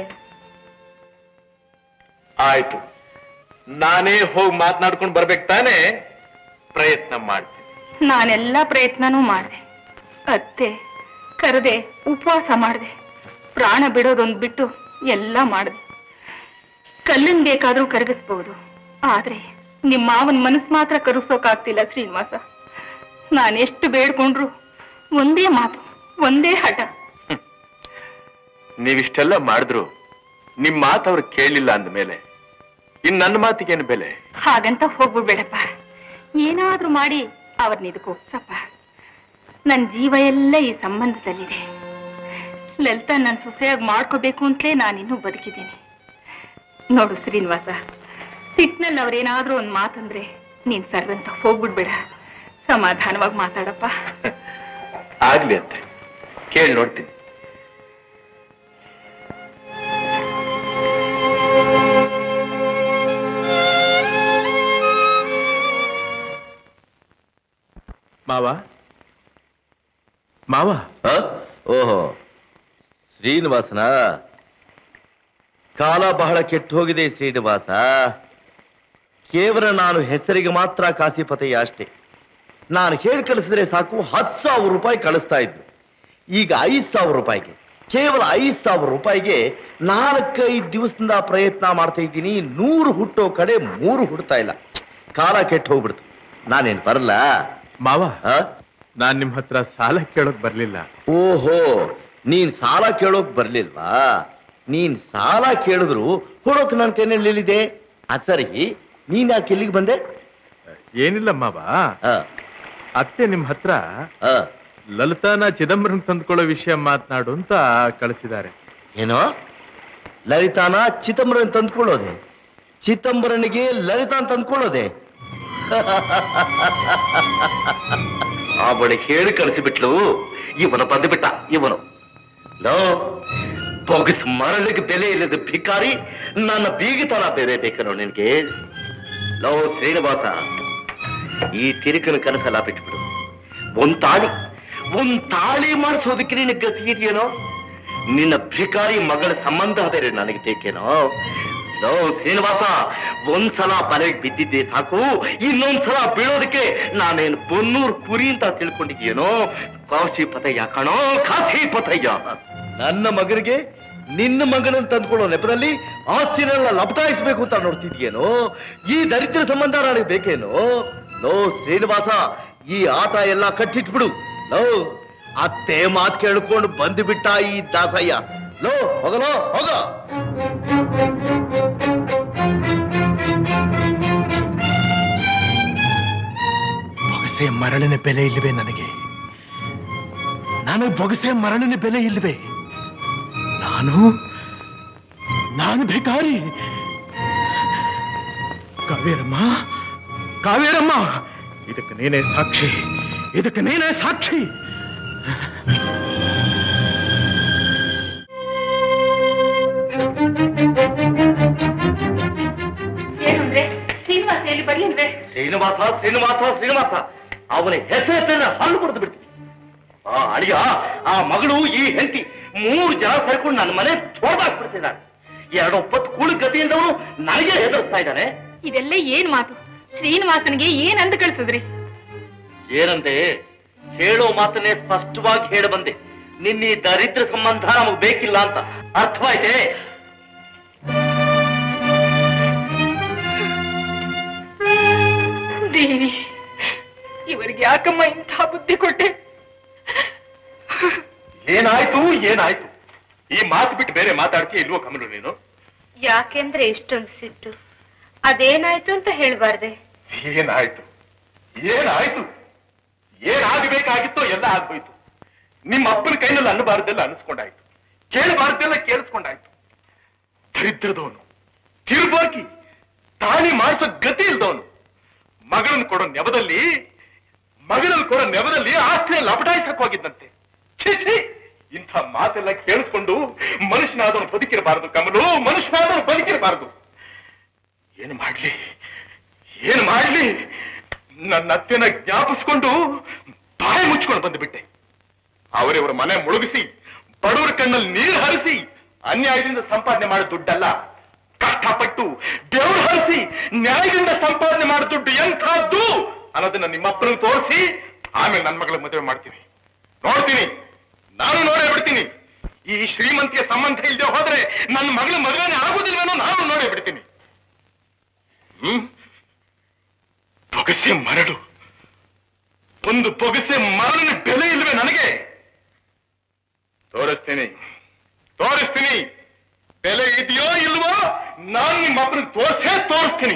[SPEAKER 6] ಆಯ್ತು ನಾನೇ ಹೋಗಿ ಮಾತನಾಡ್ಕೊಂಡು ಬರ್ಬೇಕು ತಾನೇ ಪ್ರಯತ್ನ ಮಾಡ್ತೀನಿ
[SPEAKER 5] ನಾನೆಲ್ಲ ಪ್ರಯತ್ನನೂ ಮಾಡಿದೆ ಅತ್ತೆ ಕರೆದೆ ಉಪವಾಸ ಮಾಡಿದೆ ಪ್ರಾಣ ಬಿಡೋದೊಂದು ಬಿಟ್ಟು ಎಲ್ಲ ಮಾಡಿದೆ ಕಲ್ಲನ್ ಬೇಕಾದ್ರೂ ಕರಗಿಸ್ಬಹುದು ಆದ್ರೆ ನಿಮ್ಮ ಮಾವನ್ ಮನಸ್ಸು ಮಾತ್ರ ಕರಗಿಸೋಕಾಗ್ತಿಲ್ಲ ಶ್ರೀನಿವಾಸ ನಾನೆಷ್ಟು ಬೇಡ್ಕೊಂಡ್ರು ಒಂದೇ ಮಾತು ಒಂದೇ ಹಠ
[SPEAKER 6] ನೀವಿಷ್ಟೆಲ್ಲ ಮಾಡಿದ್ರು ನಿಮ್ ಮಾತು ಅವ್ರು ಕೇಳಿಲ್ಲ ಅಂದ್ಮೇಲೆ ಇನ್ ನನ್ನ ಮಾತಿಗೇನು ಬೆಲೆ
[SPEAKER 5] ಹಾಗಂತ ಹೋಗ್ಬಿಡ್ಬೇಡಪ್ಪ ಏನಾದ್ರೂ ಮಾಡಿ ಅವ್ರನ್ನ ಇದಕ್ಕೆ ಒಪ್ಸಪ್ಪ ನನ್ ಜೀವ ಎಲ್ಲ ಈ ಸಂಬಂಧದಲ್ಲಿದೆ ಲಲಿತಾ ನನ್ ಸೊಸೆಯಾಗಿ ಮಾಡ್ಕೋಬೇಕು ಅಂತಲೇ ನಾನಿನ್ನೂ ಬದುಕಿದ್ದೀನಿ ನೋಡು ಶ್ರೀನಿವಾಸ ಸಿಟ್ನಲ್ಲಿ ಅವ್ರೇನಾದ್ರೂ ಒಂದ್ ಮಾತಂದ್ರೆ ನೀನ್ ಸರ್ವಂತ ಹೋಗ್ಬಿಡ್ಬೇಡ ಸಮಾಧಾನವಾಗಿ ಮಾತಾಡಪ್ಪ
[SPEAKER 6] ಆಗ್ಲಿ ಅಂತೆ ಕೇಳಿ ನೋಡ್ತೀನಿ
[SPEAKER 3] ಮಾವ ಮಾವ
[SPEAKER 1] ಹ? ಓಹೋ ಶ್ರೀನಿವಾಸನ ಕಾಲ ಬಹಳ ಕೆಟ್ಟು ಹೋಗಿದೆ ಶ್ರೀನಿವಾಸ ಕೇವಲ ನಾನು ಹೆಸರಿಗೆ ಮಾತ್ರ ಕಾಸಿಪತೆಯ ಅಷ್ಟೇ ನಾನು ಹೇಳಿ ಕಳಿಸಿದ್ರೆ ಸಾಕು ಹತ್ತು ಸಾವಿರ ರೂಪಾಯಿ ಕಳಿಸ್ತಾ ಇದ್ರು ಈಗ ಐದು ಸಾವಿರ ರೂಪಾಯಿಗೆ ಕೇವಲ ಐದು ಸಾವಿರ ರೂಪಾಯಿಗೆ ನಾಲ್ಕೈದು ದಿವಸದಿಂದ ಪ್ರಯತ್ನ ಮಾಡ್ತಾ ಇದ್ದೀನಿ ನೂರು ಹುಟ್ಟೋ ಕಡೆ ಮೂರು ಹುಡ್ತಾ ಇಲ್ಲ ಕಾಲ ಕೆಟ್ಟು ಹೋಗ್ಬಿಡ್ತು ನಾನೇನು ಬರಲ್ಲ
[SPEAKER 3] ಮಾವ
[SPEAKER 1] ಆ?
[SPEAKER 3] ನಾನ್ ನಿಮ್ ಹತ್ರ ಸಾಲ ಕೇಳೋಕ್ ಬರ್ಲಿಲ್ಲ
[SPEAKER 1] ಓಹೋ ನೀನ್ ಸಾಲ ಕೇಳೋಕ್ ಬರ್ಲಿಲ್ವಾ ನೀನ್ ಸಾಲ ಕೇಳಿದ್ರು ಕೊಡೋಕ್ ನನ್ ಕೈನಲ್ಲಿದೆ ಅದ್ ಸರಿ ನೀನ್ ಯಾಕೆ ಇಲ್ಲಿಗೆ ಬಂದೆ
[SPEAKER 3] ಏನಿಲ್ಲ ಮಾವ
[SPEAKER 1] ಆ,
[SPEAKER 3] ಅತ್ತೆ ನಿಮ್ ಹತ್ರ
[SPEAKER 1] ಆ,
[SPEAKER 3] ಲಲಿತಾನ ಚಿದಂಬರಂ ತಂದ್ಕೊಳ್ಳೋ ವಿಷಯ ಮಾತನಾಡು ಅಂತ ಕಳಿಸಿದ್ದಾರೆ
[SPEAKER 1] ಏನೋ ಲಲಿತಾನ ಚಿದಂಬರನ್ ತಂದ್ಕೊಳ್ಳೋದೆ ಚಿದಂಬರನಿಗೆ ಲಲಿತಾನ್ ತಂದ್ಕೊಳ್ಳೋದೆ ಅವಳು ಹೇಳಿ ಕಳಿಸಿಬಿಟ್ಲು ಇವನು ಬಂದುಬಿಟ್ಟ ಇವನು ಲೋ ಬೊಗಸ್ ಮರಳಿಗೆ ಬೆಲೆ ಇಲ್ಲದ ಭಿಕಾರಿ ನನ್ನ ಬೀಗಿತನ ಬೇರೆ ಬೇಕನೋ ನಿನ್ಗೆ ಲೋ ಶ್ರೀನಿವಾಸ ಈ ತಿರುಕನ ಕನಸೆಲ್ಲ ಬಿಟ್ಬಿಡು ಒಂದ್ ತಾಳಿ ಒಂದ್ ತಾಳಿ ಮಾಡಿಸೋದಕ್ಕೆ ನಿನ್ನ ಗತಿ ಇದೆಯೇನೋ ನಿನ್ನ ಭಿಕಾರಿ ಮಗಳ ಸಂಬಂಧ ಬೇರೆ ನನಗೆ ಬೇಕೇನೋ ಲೋ ಶ್ರೀನಿವಾಸ ಒಂದ್ಸಲ ಬಲೆಗೆ ಬಿದ್ದಿದ್ದೆ ಸಾಕು ಇನ್ನೊಂದ್ಸಲ ಬೀಳೋದಕ್ಕೆ ನಾನೇನು ಬೊನ್ನೂರು ಕುರಿ ಅಂತ ತಿಳ್ಕೊಂಡಿದ್ಯೇನೋ ಕಾಶಿ ಪತಯ್ಯ ಕಣೋ ಕಾಶಿ ಪತಯ್ಯ ನನ್ನ ಮಗನಿಗೆ ನಿನ್ನ ಮಗನನ್ನು ತಂದ್ಕೊಳ್ಳೋ ನೆಪದಲ್ಲಿ ಆಸ್ತಿನೆಲ್ಲ ಲಪಟಾಯಿಸ್ಬೇಕು ಅಂತ ನೋಡ್ತಿದ್ಯೇನೋ ಈ ದರಿದ್ರ ಸಂಬಂಧ ನನಗೆ ಬೇಕೇನೋ ಲೋ ಶ್ರೀನಿವಾಸ ಈ ಆಟ ಎಲ್ಲ ಕಟ್ಟಿಟ್ಬಿಡು ಲೋ ಅತ್ತೆ ಮಾತು ಕೇಳ್ಕೊಂಡು ಬಂದು ಬಿಟ್ಟ ಈ ದಾಸಯ್ಯ ಲೋ ಹೋಗಲೋ ಹೋಗ
[SPEAKER 3] ಬೊಗಸೆ ಮರಳಿನ ಬೆಲೆ ಇಲ್ಲವೇ ನನಗೆ
[SPEAKER 6] ನನಗೆ ಬೊಗಸೆ ಮರಳಿನ ಬೆಲೆ ಇಲ್ವೇ ನಾನು ನಾನು ಬೇಕಾರಿ ಕಾವೇರಮ್ಮ ಕಾವೇರಮ್ಮ ಇದಕ್ಕೆ ನೀನೇ ಸಾಕ್ಷಿ ಇದಕ್ಕೆ ನೀನೇ ಸಾಕ್ಷಿ
[SPEAKER 5] ಏನಂದ್ರೆ ಶ್ರೀನಿವಾಸ ಎಲ್ಲಿ ಬರ್ಲಿಲ್ವೇ
[SPEAKER 1] ಶ್ರೀನಿವಾಸ ಶ್ರೀನಿವಾಸ ಶ್ರೀನಿವಾಸ ಅವನ ಹೆಸರನ್ನ ಹಲ್ಲು ಕೊಡ್ದು ಬಿಡ್ತೀನಿ ಆ ಅಳಿಯ ಆ ಮಗಳು ಈ ಹೆಂಡತಿ ಮೂರು ಜನ ಸೇರ್ಕೊಂಡು ನನ್ನ ಮನೆ ತೋರ್ದಾಕ್ಬಿಡ್ತಿದ್ದಾನೆ ಎರಡು ಒಪ್ಪತ್ತು ಕೂಳು ಗತಿಯಿಂದವನು ನನಗೆ ಹೆದರ್ಸ್ತಾ ಇದ್ದಾನೆ
[SPEAKER 5] ಇದೆಲ್ಲ ಏನ್ ಮಾತು ಶ್ರೀನಿವಾಸನ್ಗೆ ಏನ್ ಅಂದ ಕಳ್ಸಿದ್ರಿ
[SPEAKER 1] ಏನಂತೆ ಹೇಳೋ ಮಾತನ್ನೇ ಸ್ಪಷ್ಟವಾಗಿ ಹೇಳ ಬಂದೆ ನಿನ್ನ ಈ ದರಿದ್ರ ಸಂಬಂಧ ನಮಗ್ ಬೇಕಿಲ್ಲ ಅಂತ ಅರ್ಥವಾಯ್ತೆ
[SPEAKER 5] ದೇವಿ ಇವರಿಗೆ ಯಾಕಮ್ಮ ಇಂಥ ಬುದ್ಧಿ ಕೊಟ್ಟೆ
[SPEAKER 6] ಏನಾಯ್ತು ಏನಾಯ್ತು ಈ ಮಾತು ಬಿಟ್ಟು ಬೇರೆ ಮಾತಾಡ್ಕೆ ಇಲ್ವೋ ಕಮಲು ನೀನು
[SPEAKER 4] ಯಾಕೆಂದ್ರೆ ಇಷ್ಟೊಂದು ಸಿಟ್ಟು ಅದೇನಾಯ್ತು ಅಂತ ಹೇಳ್ಬಾರ್ದೆ
[SPEAKER 6] ಏನಾಯ್ತು ಏನಾಯ್ತು ಏನಾಗಬೇಕಾಗಿತ್ತೋ ಎಲ್ಲ ಆಗ್ಬೋಯ್ತು ನಿಮ್ಮ ಅಪ್ಪನ ಕೈನಲ್ಲಿ ಅನ್ನಬಾರ್ದೆಲ್ಲ ಅನಿಸ್ಕೊಂಡಾಯ್ತು ಕೇಳಬಾರ್ದೆಲ್ಲ ಕೇಳಿಸ್ಕೊಂಡಾಯ್ತು ದರಿದ್ರದವನು ತಿರುಬಾಕಿ ತಾನೇ ಮಾಡಿಸೋ ಗತಿ ಇಲ್ದವನು ಮಗಳನ್ನ ಕೊಡೋ ನೆವದಲ್ಲಿ ಮಗಳನ್ನ ಕೊಡೋ ನೆವದಲ್ಲಿ ಆಸ್ತಿಯ ಲಪಟಾಯಿಸಕ್ ಹೋಗಿದ್ದಂತೆ ಛೀ ಛೀ ಇಂಥ ಮಾತೆಲ್ಲ ಕೇಳಿಸ್ಕೊಂಡು ಮನುಷ್ಯನಾದವನು ಬದುಕಿರಬಾರದು ಕಮಲು ಮನುಷ್ಯನಾದವನು ಬದುಕಿರಬಾರದು ಏನು ಮಾಡ್ಲಿ ಏನು ಮಾಡ್ಲಿ ನನ್ನ ಅತ್ತೆನ ಜ್ಞಾಪಿಸ್ಕೊಂಡು ಬಾಯಿ ಮುಚ್ಕೊಂಡು ಬಂದುಬಿಟ್ಟೆ ಅವರಿವರ ಮನೆ ಮುಳುಗಿಸಿ ಬಡವರ ಕಣ್ಣಲ್ಲಿ ನೀರು ಹರಿಸಿ ಅನ್ಯಾಯದಿಂದ ಸಂಪಾದನೆ ಮಾಡೋ ದುಡ್ಡಲ್ಲ ಕಷ್ಟಪಟ್ಟು ಬೆವರು ಹರಿಸಿ ನ್ಯಾಯದಿಂದ ಸಂಪಾದನೆ ಮಾಡೋ ದುಡ್ಡು ಎಂಥದ್ದು ಅನ್ನೋದನ್ನ ನಿಮ್ಮಪ್ಪನಿಗೆ ತೋರಿಸಿ ಆಮೇಲೆ ನನ್ನ ಮಗಳ ಮದುವೆ ಮಾಡ್ತೀನಿ ನೋಡ್ತೀನಿ ನಾನು ನೋಡೇ ಬಿಡ್ತೀನಿ ಈ ಶ್ರೀಮಂತಿಯ ಸಂಬಂಧ ಇಲ್ಲದೆ ಹೋದ್ರೆ ನನ್ನ ಮಗಳ ಮದುವೆನೇ ಆಗುದಿಲ್ವೇನೋ ನಾನು ನೋಡೇ ಬಿಡ್ತೀನಿ ಹ್ಮ್ ಬೊಗಸೆ ಮರಳು ಒಂದು ಬೊಗಸೆ ಮರಳಿನ ಬೆಲೆ ಇಲ್ವೇ ನನಗೆ ತೋರಿಸ್ತೀನಿ ತೋರಿಸ್ತೀನಿ ಬೆಲೆ ಇದೆಯೋ ಇಲ್ವೋ ನಾನು ನಿಮ್ಮ ಅಪ್ಪನ ತೋರ್ಸೇ ತೋರಿಸ್ತೀನಿ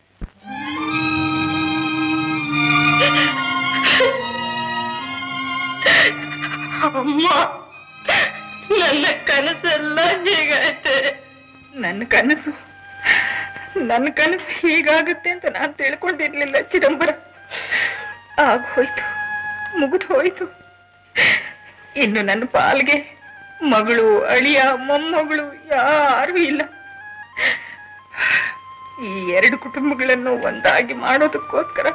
[SPEAKER 5] ಅಮ್ಮ ನನ್ನ ಕನಸೆಲ್ಲ ಹೀಗಾಯ್ತೆ ನನ್ನ ಕನಸು ನನ್ನ ಕನಸು ಹೀಗಾಗುತ್ತೆ ಅಂತ ನಾನು ತಿಳ್ಕೊಂಡಿರ್ಲಿಲ್ಲ ಚಿದಂಬರ ಆಗೋಯ್ತು ಮುಗಿದು ಹೋಯ್ತು ಇನ್ನು ನನ್ನ ಪಾಲ್ಗೆ ಮಗಳು ಅಳಿಯ ಮೊಮ್ಮಗಳು ಯಾರೂ ಇಲ್ಲ ಈ ಎರಡು ಕುಟುಂಬಗಳನ್ನು ಒಂದಾಗಿ ಮಾಡೋದಕ್ಕೋಸ್ಕರ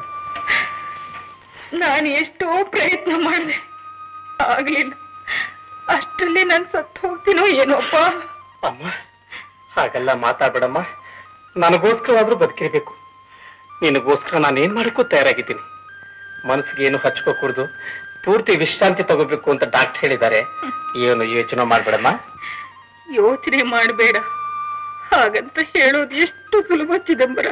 [SPEAKER 5] ನಾನು ಎಷ್ಟೋ ಪ್ರಯತ್ನ ಮಾಡಿದೆ ಆಗ್ಲಿಲ್ಲ ಅಷ್ಟರಲ್ಲಿ ನಾನು ಸತ್ತು ಹೋಗ್ತೀನೋ ಏನೋಪ್ಪ
[SPEAKER 2] ಅಮ್ಮ ಹಾಗೆಲ್ಲ ಮಾತಾಡ್ಬೇಡಮ್ಮ ನನಗೋಸ್ಕರವಾದ್ರೂ ಬದುಕಿರ್ಬೇಕು ನಿನಗೋಸ್ಕರ ನಾನು ಏನ್ ಮಾಡಕ್ಕೂ ತಯಾರಾಗಿದ್ದೀನಿ ಮನಸ್ಸಿಗೆ ಏನು ಹಚ್ಕೋಕೂಡ್ದು ಪೂರ್ತಿ ವಿಶ್ರಾಂತಿ ತಗೋಬೇಕು ಅಂತ ಡಾಕ್ಟರ್ ಹೇಳಿದ್ದಾರೆ ಏನು ಯೋಚನೆ ಮಾಡ್ಬೇಡಮ್ಮ
[SPEAKER 5] ಯೋಚನೆ ಮಾಡಬೇಡ ಹಾಗಂತ ಹೇಳೋದು ಎಷ್ಟು ಸುಲಭ ಚಿದಂಬರ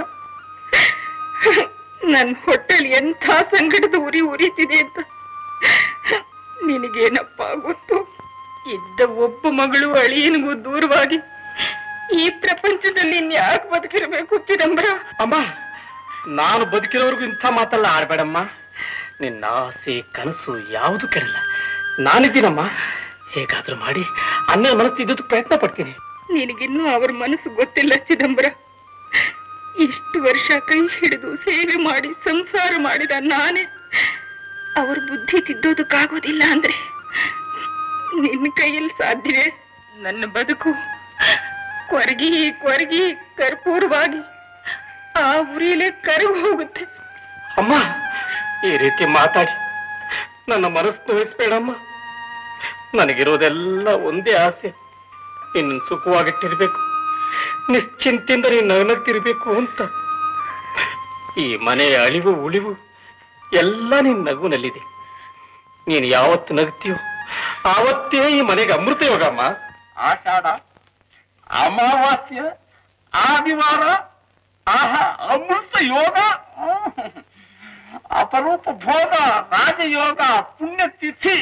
[SPEAKER 5] ನನ್ನ ಹೊಟ್ಟೆಲಿ ಎಂಥ ಸಂಕಟದ ಉರಿ ಉರಿತಿದೆ ಅಂತ ನಿನಗೇನಪ್ಪ ಗೊತ್ತು ಇದ್ದ ಒಬ್ಬ ಮಗಳು ಅಳಿಯನಿಗೂ ದೂರವಾಗಿ ಈ ಪ್ರಪಂಚದಲ್ಲಿ ಇನ್ಯಾಕೆ ಬದುಕಿರಬೇಕು ಚಿದಂಬರ
[SPEAKER 2] ಅಮ್ಮ ನಾನು ಬದುಕಿರೋರ್ಗು ಇಂಥ ಮಾತೆಲ್ಲ ಆಡ್ಬೇಡಮ್ಮ ನಿನ್ನ ಆಸೆ ಕನಸು ಯಾವುದು ಕೆಡಲ್ಲ ನಾನಿದ್ದೀನಮ್ಮ ಹೇಗಾದ್ರೂ ಮಾಡಿ ಅನ್ನ ಮನಸ್ಸು ಇದ್ದಕ್ಕೆ ಪ್ರಯತ್ನ ಪಡ್ತೀನಿ
[SPEAKER 5] ನಿನಗಿನ್ನೂ ಅವ್ರ ಮನಸ್ಸು ಗೊತ್ತಿಲ್ಲ ಚಿದಂಬರ ಇಷ್ಟು ವರ್ಷ ಕೈ ಹಿಡಿದು ಸೇವೆ ಮಾಡಿ ಸಂಸಾರ ಮಾಡಿದ ನಾನೇ ಅವ್ರ ಬುದ್ಧಿ ತಿದ್ದೋದಕ್ಕಾಗೋದಿಲ್ಲ ಅಂದ್ರೆ ನಿನ್ನ ಕೈಯಲ್ಲಿ ಸಾಧ್ಯವೇ ನನ್ನ ಬದುಕು ಕೊರಗಿ ಕೊರಗಿ ಕರ್ಪೂರವಾಗಿ ಆ ಉರಿಯಲ್ಲೇ ಕರಗಿ ಹೋಗುತ್ತೆ
[SPEAKER 2] ಅಮ್ಮ ಈ ರೀತಿ ಮಾತಾಡಿ ನನ್ನ ಮನಸ್ಸು ತೋರಿಸ್ಬೇಡಮ್ಮ ನನಗಿರೋದೆಲ್ಲ ಒಂದೇ ಆಸೆ ನಿನ್ನ ಸುಖವಾಗಿಟ್ಟಿರ್ಬೇಕು ನಿಶ್ಚಿಂತೆಯಿಂದ ನೀನು ನಗನಗ್ತಿರ್ಬೇಕು ಅಂತ ಈ ಮನೆಯ ಅಳಿವು ಉಳಿವು ಎಲ್ಲ ನಿನ್ನ ನಗುನಲ್ಲಿದೆ ನೀನು ಯಾವತ್ತು ನಗ್ತೀಯೋ ಆವತ್ತೇ ಈ ಮನೆಗೆ ಅಮೃತ ಯೋಗಮ್ಮ
[SPEAKER 8] ಆಷಾಢ ಅಮಾವಾಸ್ಯ ಆದಿವಾರ ಆಹಾ ಅಮೃತ ಯೋಗ ಹ್ಮ್. ಅಪರೂಪ ಭೋಗ ರಾಜಯೋಗ ಪುಣ್ಯತಿಥಿ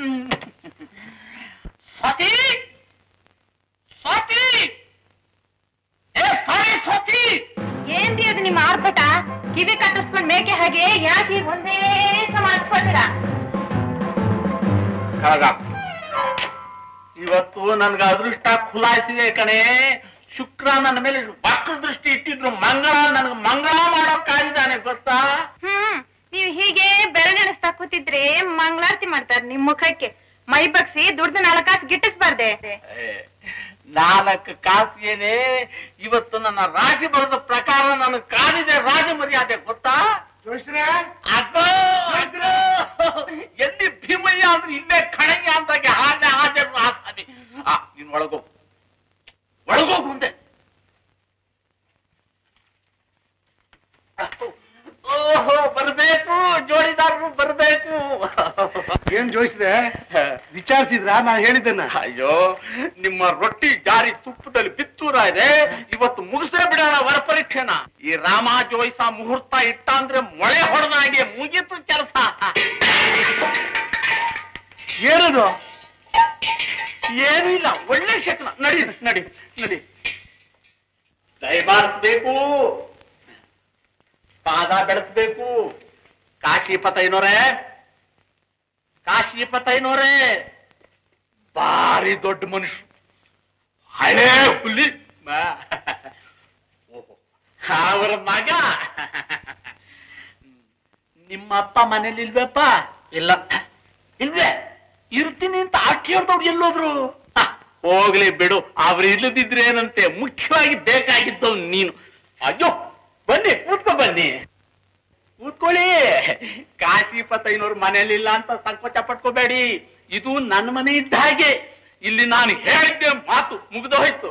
[SPEAKER 8] ಸ್ವಾತಿ ಸ್ವಾತಿ ಏ ಸಾರಿ ಸ್ವಾತಿ
[SPEAKER 4] ಏನ್ರಿ ಅದು ನಿಮ್ಮ ಆರ್ಭಟ ಕಿವಿ ಕಟ್ಟಿಸ್ಕೊಂಡ್ ಮೇಕೆ ಹಾಗೆ ಯಾಕೆ ಹೀಗ್ ಒಂದೇ ಸಮ ಹಚ್ಕೊಳ್ತೀರಾ
[SPEAKER 2] ಕೆಳಗಾಕು ಇವತ್ತು ನನ್ಗೆ ಅದೃಷ್ಟ ಖುಲಾಯಿಸಿದೆ ಕಣೆ ಶುಕ್ರ ನನ್ನ ಮೇಲೆ ವಕ್ರ ದೃಷ್ಟಿ ಇಟ್ಟಿದ್ರು ಮಂಗಳ ನನ್ಗೆ ಮಂಗಳ ಮಾಡೋಕ್ಕಾಗಿದ್ದಾನೆ ಗೊತ್ತಾ
[SPEAKER 5] ಹ್ಮ್ ನೀವ್ ಹೀಗೆ ಬೆರಳೆಣಿಸ್ತಾ ಕೂತಿದ್ರೆ ಮಂಗಳಾರತಿ ಮಾಡ್ತಾರೆ ನಿಮ್ ಮುಖಕ್ಕೆ ಮೈ ಬಗ್ಸಿ ದುಡ್ದು ನಾಲ್ಕಾಸ್ ಗಿಟ್ಟಿಸ್ಬಾರ್ದೆ
[SPEAKER 2] ಏ, ನಾಲ್ಕು ಕಾಸು ಏನೇ ಇವತ್ತು ನನ್ನ ರಾಶಿ ಬರದ ಪ್ರಕಾರ ನನಗೆ ಕಾದಿದೆ ರಾಜ ಮರ್ಯಾದೆ ಗೊತ್ತಾ
[SPEAKER 8] ಜೋಯಿಸ್ರೆ
[SPEAKER 2] ಅಕ್ಕೋ, ಅಕ್ಕೋ, ಎಲ್ಲಿ ಭೀಮಯ್ಯ ಅಂದ್ರೆ ಇಲ್ಲೇ ಕಣಯ್ಯ ಅಂದಾಗೆ ಹಾಗೆ ಹಾಜರು ಆಸಾದಿ ಆ ನೀನ್ ಒಳಗೋ ಒಳಗೋಗು ಮುಂದೆ ಓಹೋ ಬರ್ಬೇಕು ಜೋಡಿದಾರರು ಬರ್ಬೇಕು
[SPEAKER 8] ಏನ್ ಜೋಯಿಸ್ರೆ ವಿಚಾರಿಸಿದ್ರ ನಾ ಹೇಳಿದ್ದನ್ನ
[SPEAKER 2] ಅಯ್ಯೋ ನಿಮ್ಮ ರೊಟ್ಟಿ ಜಾರಿ ತುಪ್ಪದಲ್ಲಿ ಬಿತ್ತೂರ ಇದೆ ಇವತ್ತು ಮುಗಿಸೇ ಬಿಡೋಣ ವರ ಪರೀಕ್ಷೆನ ಈ ರಾಮ ಜೋಯಿಸ ಮುಹೂರ್ತ ಇಟ್ಟ ಅಂದ್ರೆ ಮೊಳೆ ಹೊಡೆದಾಗೆ ಮುಗೀತು ಕೆಲಸ
[SPEAKER 8] ಏನದು
[SPEAKER 2] ಏನೂ ಇಲ್ಲ ಒಳ್ಳೆ ಶಕನ ನಡಿ ನಡಿ ನಡಿ ದಯಮಾಡಿಸ್ಬೇಕು ಪಾದ ಬೆಳೆಸ್ಬೇಕು ಕಾಶಿಪತೈನೋರೇ ಕಾಶಿಪತೈನೋರೇ ಭಾರಿ ದೊಡ್ಡ ಮನುಷ್ಯ ಹಳೇ ಹುಲಿ ಮ- ಓಹೋ. ಅವರ ಮಗ ನಿಮ್ಮ ಅಪ್ಪ ಮನೇಲಿ ಇಲ್ವಪ್ಪ ಇಲ್ಲ ಇಲ್ವೇ ಇರ್ತೀನಿ ಅಂತ ಆಡ್ತಿಯವ್ರದವ್ರು ಎಲ್ಲೋದ್ರು ಹ, ಹೋಗ್ಲಿ ಬಿಡು ಅವ್ರು ಇಲ್ಲದಿದ್ರೆ ಏನಂತೆ ಮುಖ್ಯವಾಗಿ ಬೇಕಾಗಿದ್ದವ್ ನೀನು ಅಯ್ಯೋ ಬನ್ನಿ ಕೂತ್ಕೊ ಬನ್ನಿ ಕೂತ್ಕೊಳ್ಳಿ ಕಾಶಿ ಇಪ್ಪತ್ತೈನೂರು ಮನೇಲಿಲ್ಲ ಅಂತ ಸಂಕೋಚ ಪಟ್ಕೋಬೇಡಿ ಇದು ನನ್ನ ಮನೆ ಇದ್ದ ಹಾಗೆ ಇಲ್ಲಿ ನಾನು ಹೇಳಿದ್ದೆ ಮಾತು ಮುಗ್ದೋಯ್ತು